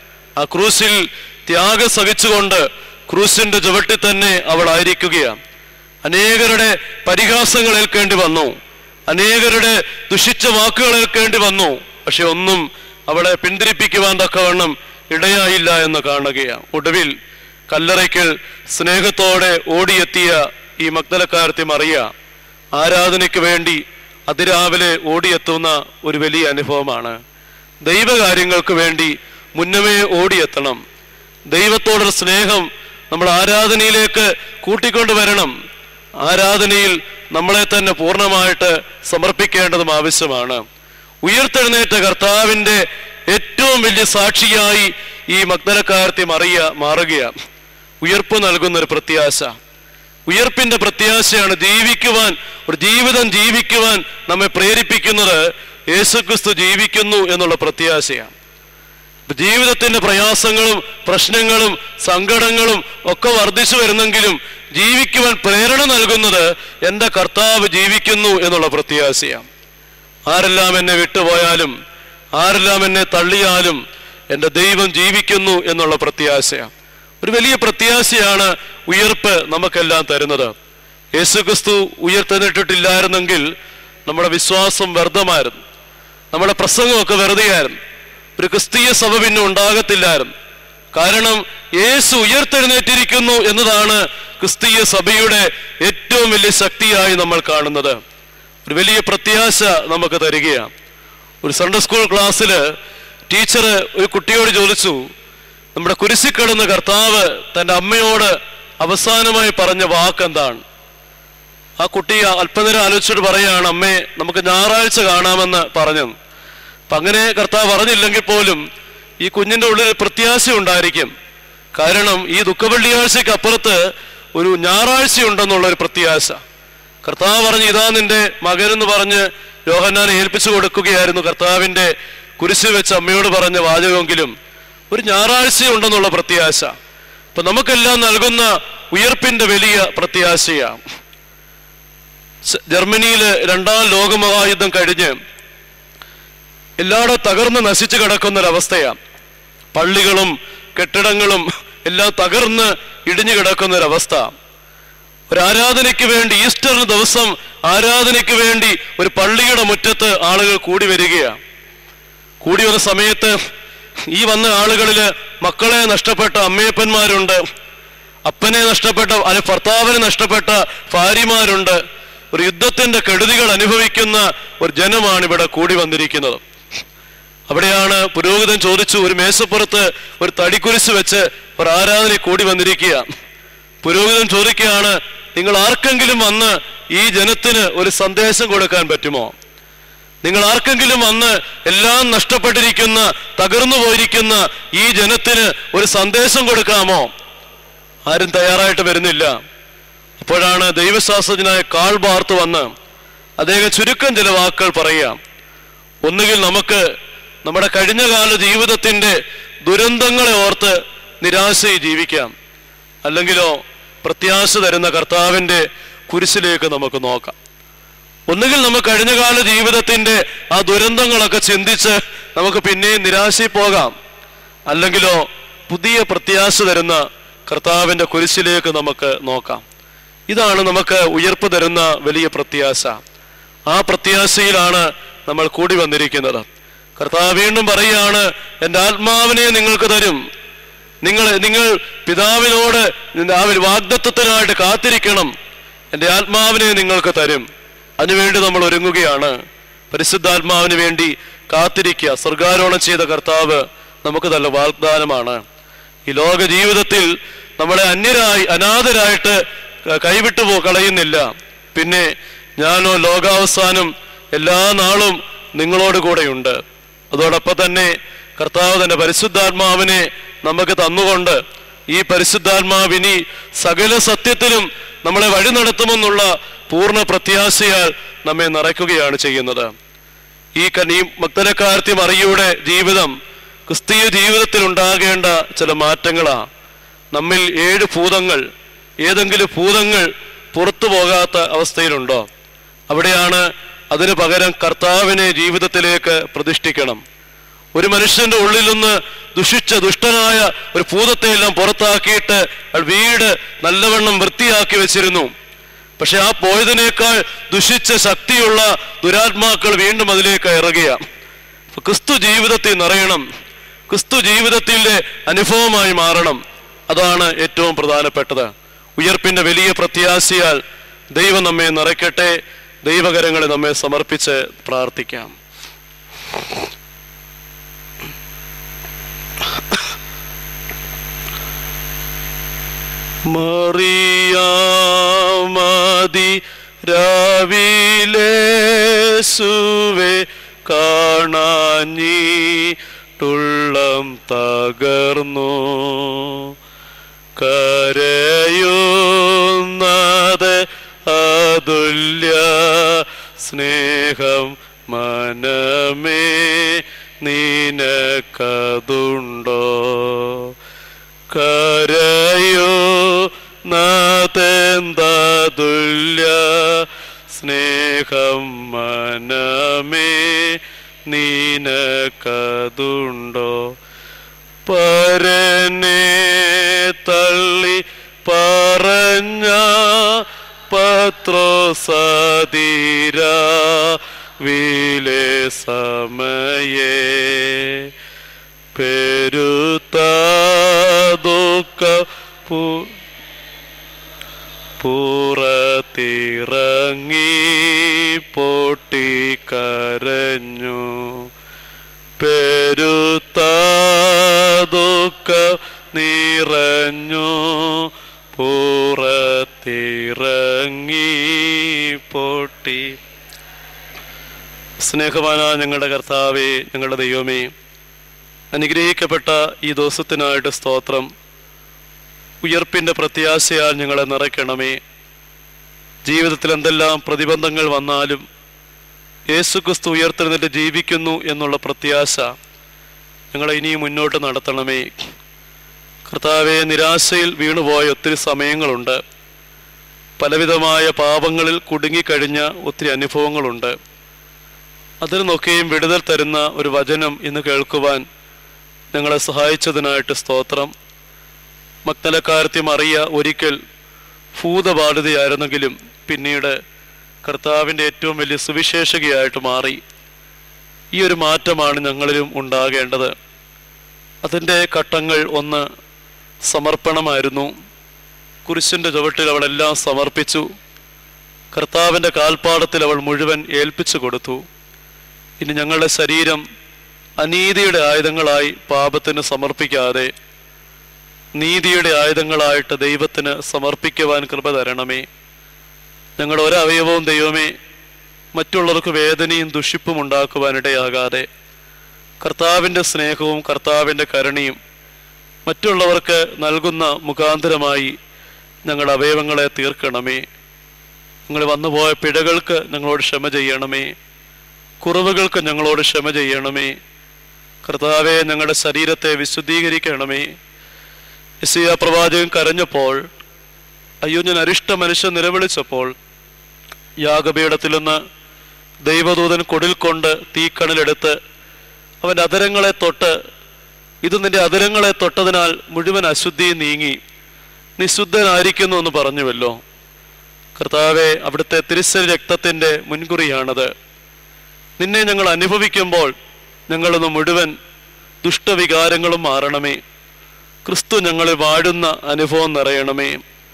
ആ ക്രൂശിൽ ത്യാഗം സഹിച്ചുകൊണ്ട് ക്രൂശിന്റെ ചുവട്ടിൽ തന്നെ അവൾ ആയിരിക്കുകയാണ് അനേകരുടെ പരിഹാസങ്ങൾ ഏൽക്കേണ്ടി വന്നു അനേകരുടെ ദുഷിച്ച വാക്കുകൾ ഏൽക്കേണ്ടി വന്നു പക്ഷെ ഒന്നും അവളെ പിന്തിരിപ്പിക്കുവാൻ തക്കവണ്ണം ഇടയായില്ല എന്ന് കാണുകയാണ് ഒടുവിൽ കല്ലറയ്ക്കൽ സ്നേഹത്തോടെ ഓടിയെത്തിയ ഈ മഗ്ദലക്കാരത്തെ മറിയ ആരാധനയ്ക്ക് വേണ്ടി അതിരാവിലെ ഓടിയെത്തുന്ന ഒരു വലിയ അനുഭവമാണ് ദൈവകാര്യങ്ങൾക്ക് വേണ്ടി മുന്നമേ ഓടിയെത്തണം ദൈവത്തോടുള്ള സ്നേഹം നമ്മൾ ആരാധനയിലേക്ക് കൂട്ടിക്കൊണ്ടുവരണം ആരാധനയിൽ നമ്മളെ തന്നെ പൂർണ്ണമായിട്ട് സമർപ്പിക്കേണ്ടതും ആവശ്യമാണ് ഉയർത്തെഴുന്നേറ്റ കർത്താവിന്റെ ഏറ്റവും വലിയ സാക്ഷിയായി ഈ മഗ്നലക്കാരത്തെ മറിയ മാറുകയാണ് ഉയർപ്പ് നൽകുന്ന ഒരു പ്രത്യാശ ഉയർപ്പിന്റെ പ്രത്യാശയാണ് ജീവിക്കുവാൻ ഒരു ജീവിതം ജീവിക്കുവാൻ നമ്മെ പ്രേരിപ്പിക്കുന്നത് യേശുക്രിസ്തു ജീവിക്കുന്നു എന്നുള്ള പ്രത്യാശയാണ് ഇപ്പൊ ജീവിതത്തിന്റെ പ്രയാസങ്ങളും പ്രശ്നങ്ങളും സങ്കടങ്ങളും ഒക്കെ വർദ്ധിച്ചു വരുന്നെങ്കിലും ജീവിക്കുവാൻ പ്രേരണ നൽകുന്നത് എൻ്റെ കർത്താവ് ജീവിക്കുന്നു എന്നുള്ള പ്രത്യാശയാണ് ആരെല്ലാം എന്നെ വിട്ടുപോയാലും ആരെല്ലാം എന്നെ തള്ളിയാലും എൻ്റെ ദൈവം ജീവിക്കുന്നു എന്നുള്ള പ്രത്യാശയാണ് ഒരു വലിയ പ്രത്യാശയാണ് ഉയർപ്പ് നമുക്കെല്ലാം തരുന്നത് യേശുക്രിസ്തു ഉയർത്തെന്നിട്ടില്ലായിരുന്നെങ്കിൽ നമ്മുടെ വിശ്വാസം വ്യർത്ഥമായിരുന്നു നമ്മുടെ പ്രസംഗമൊക്കെ വെറുതെയായിരുന്നു ഒരു ക്രിസ്തീയ സഭ പിന്നെ ഉണ്ടാകത്തില്ലായിരുന്നു കാരണം യേശു ഉയർത്തെഴുന്നേറ്റിരിക്കുന്നു എന്നതാണ് ക്രിസ്തീയ സഭയുടെ ഏറ്റവും വലിയ ശക്തിയായി നമ്മൾ കാണുന്നത് ഒരു വലിയ പ്രത്യാശ നമുക്ക് തരികയാണ് ഒരു സൺഡേ സ്കൂൾ ക്ലാസ്സിൽ ടീച്ചർ ഒരു കുട്ടിയോട് ചോദിച്ചു നമ്മുടെ കുരിശിൽ കിടന്ന കർത്താവ് തൻ്റെ അമ്മയോട് അവസാനമായി പറഞ്ഞ വാക്ക് എന്താണ് ആ കുട്ടി അല്പനേരം ആലോചിച്ചിട്ട് പറയുകയാണ് അമ്മേ നമുക്ക് ഞായറാഴ്ച കാണാമെന്ന് പറഞ്ഞു അപ്പൊ അങ്ങനെ കർത്താവ് പറഞ്ഞില്ലെങ്കിൽ പോലും ഈ കുഞ്ഞിന്റെ ഉള്ളിൽ പ്രത്യാശ ഉണ്ടായിരിക്കും കാരണം ഈ ദുഃഖവെള്ളിയാഴ്ചയ്ക്ക് അപ്പുറത്ത് ഒരു ഞായറാഴ്ച ഉണ്ടെന്നുള്ള ഒരു പ്രത്യാശ കർത്താവ് പറഞ്ഞ് ഇതാ നിന്റെ മകനെന്ന് പറഞ്ഞ് യോഹന്നാനെ ഏൽപ്പിച്ചു കൊടുക്കുകയായിരുന്നു കർത്താവിന്റെ കുരിശ് വെച്ച് അമ്മയോട് പറഞ്ഞ വാചകമെങ്കിലും ഒരു ഞായറാഴ്ച ഉണ്ടെന്നുള്ള പ്രത്യാശ അപ്പൊ നമുക്കെല്ലാം നൽകുന്ന ഉയർപ്പിന്റെ വലിയ പ്രത്യാശയാണ് സ- ജർമ്മനിയില് രണ്ടാം ലോകമഹായുദ്ധം കഴിഞ്ഞ് എല്ലായിടും തകർന്ന് നശിച്ചു കിടക്കുന്ന ഒരവസ്ഥയാണ് പള്ളികളും കെട്ടിടങ്ങളും എല്ലാം തകർന്ന് ഇടിഞ്ഞു കിടക്കുന്ന ഒരവസ്ഥ ഒരു ആരാധനയ്ക്ക് വേണ്ടി ഈസ്റ്ററിന് ദിവസം ആരാധനയ്ക്ക് വേണ്ടി ഒരു പള്ളിയുടെ മുറ്റത്ത് ആളുകൾ കൂടി വരികയാണ് കൂടി വന്ന സമയത്ത് ഈ വന്ന ആളുകളില് മക്കളെ നഷ്ടപ്പെട്ട അമ്മയപ്പന്മാരുണ്ട് അപ്പനെ നഷ്ടപ്പെട്ട അല്ലെ ഭർത്താവിനെ നഷ്ടപ്പെട്ട ഭാര്യമാരുണ്ട് ഒരു യുദ്ധത്തിന്റെ കെടുതികൾ അനുഭവിക്കുന്ന ഒരു ജനമാണ് ഇവിടെ കൂടി വന്നിരിക്കുന്നത് അവിടെയാണ് പുരോഹിതൻ ചോദിച്ചു ഒരു മേശപ്പുറത്ത് ഒരു തടിക്കുരിശ് വെച്ച് ഒരു ആരാധന കൂടി വന്നിരിക്കുക പുരോഹിതൻ ചോദിക്കുകയാണ് നിങ്ങൾ ആർക്കെങ്കിലും വന്ന് ഈ ജനത്തിന് ഒരു സന്ദേശം കൊടുക്കാൻ പറ്റുമോ നിങ്ങൾ ആർക്കെങ്കിലും വന്ന് എല്ലാം നഷ്ടപ്പെട്ടിരിക്കുന്ന തകർന്നു പോയിരിക്കുന്ന ഈ ജനത്തിന് ഒരു സന്ദേശം കൊടുക്കാമോ ആരും തയ്യാറായിട്ട് വരുന്നില്ല അപ്പോഴാണ് ദൈവശാസ്ത്രജ്ഞനായ കാൾ ബാർത്ത് വന്ന് അദ്ദേഹം ചുരുക്കം ചില വാക്കുകൾ പറയാം ഒന്നുകിൽ നമുക്ക് നമ്മുടെ കഴിഞ്ഞകാല ജീവിതത്തിന്റെ ദുരന്തങ്ങളെ ഓർത്ത് നിരാശയിൽ ജീവിക്കാം അല്ലെങ്കിലോ പ്രത്യാശ തരുന്ന കർത്താവിന്റെ കുരിശിലേക്ക് നമുക്ക് നോക്കാം ഒന്നുകിൽ നമുക്ക് കഴിഞ്ഞകാല ജീവിതത്തിന്റെ ആ ദുരന്തങ്ങളൊക്കെ ചിന്തിച്ച് നമുക്ക് പിന്നെയും നിരാശയിൽ പോകാം അല്ലെങ്കിലോ പുതിയ പ്രത്യാശ തരുന്ന കർത്താവിന്റെ കുരിശിലേക്ക് നമുക്ക് നോക്കാം ഇതാണ് നമുക്ക് ഉയർപ്പ് തരുന്ന വലിയ പ്രത്യാശ ആ പ്രത്യാശയിലാണ് നമ്മൾ കൂടി വന്നിരിക്കുന്നത് കർത്താവ് വീണ്ടും പറയുകയാണ് എൻ്റെ ആത്മാവിനെ നിങ്ങൾക്ക് തരും നിങ്ങൾ നിങ്ങൾ പിതാവിനോട് ആ ഒരു വാഗ്ദത്വത്തിനായിട്ട് കാത്തിരിക്കണം എൻ്റെ ആത്മാവിനെ നിങ്ങൾക്ക് തരും അതിനുവേണ്ടി നമ്മൾ ഒരുങ്ങുകയാണ് പരിശുദ്ധാത്മാവിന് വേണ്ടി കാത്തിരിക്കുക സ്വർഗാരോഹണം ചെയ്ത കർത്താവ് നമുക്ക് നല്ല വാഗ്ദാനമാണ് ഈ ലോക ജീവിതത്തിൽ നമ്മളെ അന്യരായി അനാഥരായിട്ട് ക- കൈവിട്ടു പോ കളയുന്നില്ല പിന്നെ ഞാനോ ലോകാവസാനം എല്ലാ നാളും നിങ്ങളോട് കൂടെയുണ്ട് അതോടൊപ്പം തന്നെ കർത്താവ് തന്റെ പരിശുദ്ധാത്മാവിനെ നമുക്ക് തന്നുകൊണ്ട് ഈ പരിശുദ്ധാത്മാവിനി സകല സത്യത്തിലും നമ്മളെ വഴി നടത്തുമെന്നുള്ള പൂർണ്ണ പ്രത്യാശയാൽ നമ്മെ നിറയ്ക്കുകയാണ് ചെയ്യുന്നത് ഈ കനീ മക്തലക്കാർത്തി മറിയുടെ ജീവിതം ക്രിസ്തീയ ജീവിതത്തിൽ ഉണ്ടാകേണ്ട ചില മാറ്റങ്ങളാ നമ്മിൽ ഏഴ് ഭൂതങ്ങൾ ഏതെങ്കിലും ഭൂതങ്ങൾ പുറത്തു പോകാത്ത അവസ്ഥയിലുണ്ടോ അവിടെയാണ് അതിനു പകരം കർത്താവിനെ ജീവിതത്തിലേക്ക് പ്രതിഷ്ഠിക്കണം ഒരു മനുഷ്യന്റെ ഉള്ളിൽ നിന്ന് ദുഷിച്ച ദുഷ്ടനായ ഒരു ഭൂതത്തെ എല്ലാം പുറത്താക്കിയിട്ട് അയാൾ വീട് നല്ലവണ്ണം വൃത്തിയാക്കി വെച്ചിരുന്നു പക്ഷെ ആ പോയതിനേക്കാൾ ദുഷിച്ച ശക്തിയുള്ള ദുരാത്മാക്കൾ വീണ്ടും അതിലേക്ക് ഇറങ്ങുകയാണ് അപ്പൊ ക്രിസ്തു ജീവിതത്തിൽ നിറയണം ക്രിസ്തു ജീവിതത്തിന്റെ അനുഭവമായി മാറണം അതാണ് ഏറ്റവും പ്രധാനപ്പെട്ടത് ഉയർപ്പിന്റെ വലിയ പ്രത്യാശയാൽ ദൈവം നമ്മെ നിറയ്ക്കട്ടെ ദൈവകരങ്ങളെ നമ്മെ സമർപ്പിച്ച് പ്രാർത്ഥിക്കാം മറിയാമതി രാവിലെ സുവെ കാണാഞ്ഞിട്ടുള്ളം തകർന്നു കരയുന്നത് അതുല്യ സ്നേഹം മനമേ നിനക്കതുണ്ടോ കരയോ നാതെന്തതുല്യ സ്നേഹം മനമേ നിനക്കതുണ്ടോ പരനെ തള്ളി പറഞ്ഞ പത്രോ സതീര വിലെ സമയേ പെരുത്ത ദുഃഖ പു പുറത്തിറങ്ങി പൊട്ടിക്കരഞ്ഞു പെരുത്ത ദുഃഖ സ്നേഹവാനായ ഞങ്ങളുടെ കർത്താവേ ഞങ്ങളുടെ ദൈവമേ അനുഗ്രഹിക്കപ്പെട്ട ഈ ദിവസത്തിനായിട്ട് സ്തോത്രം ഉയർപ്പിൻ്റെ പ്രത്യാശയാൽ ഞങ്ങളെ നിറയ്ക്കണമേ ജീവിതത്തിൽ എന്തെല്ലാം പ്രതിബന്ധങ്ങൾ വന്നാലും യേശുക്രിസ്തു ഉയർത്തെഴുന്നേറ്റ് ജീവിക്കുന്നു എന്നുള്ള പ്രത്യാശ ഞങ്ങളെ ഇനിയും മുന്നോട്ട് നടത്തണമേ കർത്താവെ നിരാശയിൽ വീണുപോയ ഒത്തിരി സമയങ്ങളുണ്ട് പലവിധമായ പാപങ്ങളിൽ കുടുങ്ങിക്കഴിഞ്ഞ ഒത്തിരി അനുഭവങ്ങളുണ്ട് അതിൽ നിന്നൊക്കെയും വിടുതൽ തരുന്ന ഒരു വചനം ഇന്ന് കേൾക്കുവാൻ ഞങ്ങളെ സഹായിച്ചതിനായിട്ട് സ്തോത്രം മക്തലക്കാരത്തി മറിയ ഒരിക്കൽ ഭൂതബാധിതയായിരുന്നെങ്കിലും പിന്നീട് കർത്താവിൻ്റെ ഏറ്റവും വലിയ സുവിശേഷകയായിട്ട് മാറി ഈ ഒരു മാറ്റമാണ് ഞങ്ങളിലും ഉണ്ടാകേണ്ടത് അതിൻ്റെ ഘട്ടങ്ങൾ ഒന്ന് സമർപ്പണമായിരുന്നു കുരിശിൻ്റെ ചുവട്ടിൽ അവളെല്ലാം സമർപ്പിച്ചു കർത്താവിൻ്റെ കാൽപ്പാടത്തിൽ അവൾ മുഴുവൻ ഏൽപ്പിച്ചു കൊടുത്തു ഇനി ഞങ്ങളുടെ ശരീരം അനീതിയുടെ ആയുധങ്ങളായി പാപത്തിന് സമർപ്പിക്കാതെ നീതിയുടെ ആയുധങ്ങളായിട്ട് ദൈവത്തിന് സമർപ്പിക്കുവാൻ കൃപ തരണമേ ഞങ്ങളുടെ ഒരവയവവും ദൈവമേ മറ്റുള്ളവർക്ക് വേദനയും ദുഷിപ്പും ഉണ്ടാക്കുവാനിടയാകാതെ കർത്താവിൻ്റെ സ്നേഹവും കർത്താവിൻ്റെ കരുണയും മറ്റുള്ളവർക്ക് നൽകുന്ന മുഖാന്തരമായി ഞങ്ങളുടെ അവയവങ്ങളെ തീർക്കണമേ ഞങ്ങൾ വന്നുപോയ പിഴകൾക്ക് ഞങ്ങളോട് ക്ഷമ ചെയ്യണമേ കുറവുകൾക്ക് ഞങ്ങളോട് ക്ഷമ ചെയ്യണമേ കർത്താവെ ഞങ്ങളുടെ ശരീരത്തെ വിശുദ്ധീകരിക്കണമേ ഇസിയ പ്രവാചകൻ കരഞ്ഞപ്പോൾ അയ്യോ ഞാൻ അരിഷ്ട മനുഷ്യൻ നിലവിളിച്ചപ്പോൾ യാഗപീഠത്തിൽ നിന്ന് ദൈവദൂതൻ കൊടിൽ കൊണ്ട് തീക്കണലെടുത്ത് അവൻ്റെ അതരങ്ങളെ തൊട്ട് ഇത് നിന്റെ അതരങ്ങളെ തൊട്ടതിനാൽ മുഴുവൻ അശുദ്ധി നീങ്ങി നിശുദ്ധനായിരിക്കുന്നു എന്ന് പറഞ്ഞുവല്ലോ കർത്താവെ അവിടുത്തെ തിരുസരി രക്തത്തിൻ്റെ മുൻകുറിയാണത് നിന്നെ ഞങ്ങൾ അനുഭവിക്കുമ്പോൾ ഞങ്ങളൊന്ന് മുഴുവൻ ദുഷ്ടവികാരങ്ങളും മാറണമേ ക്രിസ്തു ഞങ്ങളിൽ വാഴുന്ന അനുഭവം നിറയണമേ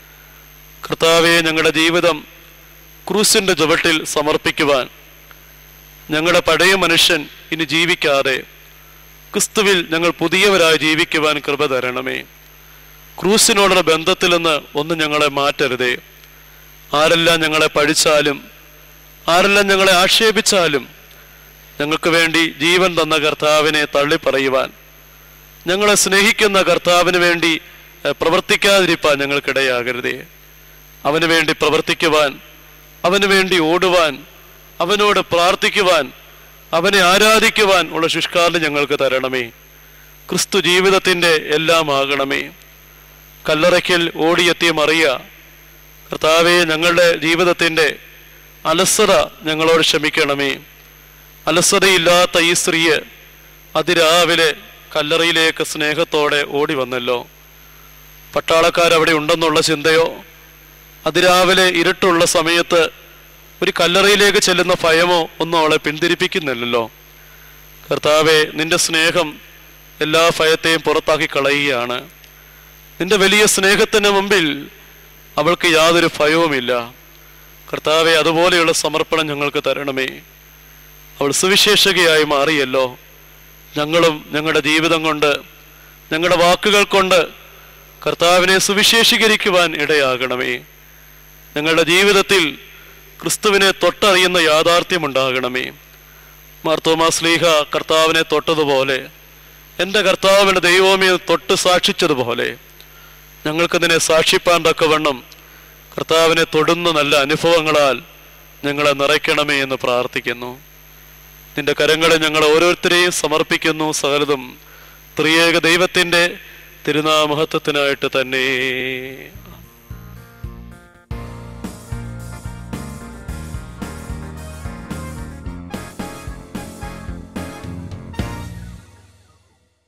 കർത്താവെ ഞങ്ങളുടെ ജീവിതം ക്രൂസിൻ്റെ ചുവട്ടിൽ സമർപ്പിക്കുവാൻ ഞങ്ങളുടെ പഴയ മനുഷ്യൻ ഇനി ജീവിക്കാതെ ക്രിസ്തുവിൽ ഞങ്ങൾ പുതിയവരായി ജീവിക്കുവാൻ കൃപ തരണമേ ക്രൂസിനോടുള്ള ബന്ധത്തിൽ നിന്ന് ഒന്നും ഞങ്ങളെ മാറ്റരുതേ ആരെല്ലാം ഞങ്ങളെ പഴിച്ചാലും ആരെല്ലാം ഞങ്ങളെ ആക്ഷേപിച്ചാലും ഞങ്ങൾക്ക് വേണ്ടി ജീവൻ തന്ന കർത്താവിനെ തള്ളിപ്പറയുവാൻ ഞങ്ങളെ സ്നേഹിക്കുന്ന കർത്താവിന് വേണ്ടി എഹ്, പ്രവർത്തിക്കാതിരിപ്പാൻ ഞങ്ങൾക്കിടയാകരുതേ അവന് വേണ്ടി പ്രവർത്തിക്കുവാൻ അവന് വേണ്ടി ഓടുവാൻ അവനോട് പ്രാർത്ഥിക്കുവാൻ അവനെ ആരാധിക്കുവാൻ ഉള്ള ശുഷ്കാലം ഞങ്ങൾക്ക് തരണമേ ക്രിസ്തു ജീവിതത്തിൻ്റെ എല്ലാം ആകണമേ കല്ലറയ്ക്കൽ ഓടിയെത്തിയ മറിയ കർത്താവെ ഞങ്ങളുടെ ജീവിതത്തിൻ്റെ അലസത ഞങ്ങളോട് ക്ഷമിക്കണമേ അലസതയില്ലാത്ത ഈ സ്ത്രീയെ അതിരാവിലെ കല്ലറയിലേക്ക് സ്നേഹത്തോടെ ഓടി വന്നല്ലോ പട്ടാളക്കാരവിടെ ഉണ്ടെന്നുള്ള ചിന്തയോ അതിരാവിലെ ഇരുട്ടുള്ള സമയത്ത് ഒരു കല്ലറയിലേക്ക് ചെല്ലുന്ന ഭയമോ ഒന്നും അവളെ പിന്തിരിപ്പിക്കുന്നില്ലല്ലോ കർത്താവെ നിന്റെ സ്നേഹം എല്ലാ ഭയത്തെയും പുറത്താക്കി കളയുകയാണ് നിന്റെ വലിയ സ്നേഹത്തിന് മുമ്പിൽ അവൾക്ക് യാതൊരു ഭയവുമില്ല കർത്താവെ അതുപോലെയുള്ള സമർപ്പണം ഞങ്ങൾക്ക് തരണമേ അവൾ സുവിശേഷകയായി മാറിയല്ലോ ഞങ്ങളും ഞങ്ങളുടെ ജീവിതം കൊണ്ട് ഞങ്ങളുടെ വാക്കുകൾ കൊണ്ട് കർത്താവിനെ സുവിശേഷീകരിക്കുവാൻ ഇടയാകണമേ ഞങ്ങളുടെ ജീവിതത്തിൽ ക്രിസ്തുവിനെ തൊട്ടറിയുന്ന യാഥാർത്ഥ്യമുണ്ടാകണമേ മാർത്തോമാ സ്ലീഹ കർത്താവിനെ തൊട്ടതുപോലെ എൻ്റെ കർത്താവിൻ്റെ ദൈവമേ തൊട്ട് സാക്ഷിച്ചതുപോലെ ഞങ്ങൾക്ക് നിന്നെ സാക്ഷിപ്പാൻ തക്കവണ്ണം കർത്താവിനെ തൊടുന്ന നല്ല അനുഭവങ്ങളാൽ ഞങ്ങളെ നിറയ്ക്കണമേ എന്ന് പ്രാർത്ഥിക്കുന്നു നിന്റെ കരങ്ങളെ ഞങ്ങൾ ഓരോരുത്തരെയും സമർപ്പിക്കുന്നു സകലതും ത്രിയേക ദൈവത്തിൻ്റെ തിരുനാമഹത്വത്തിനായിട്ട് തന്നെ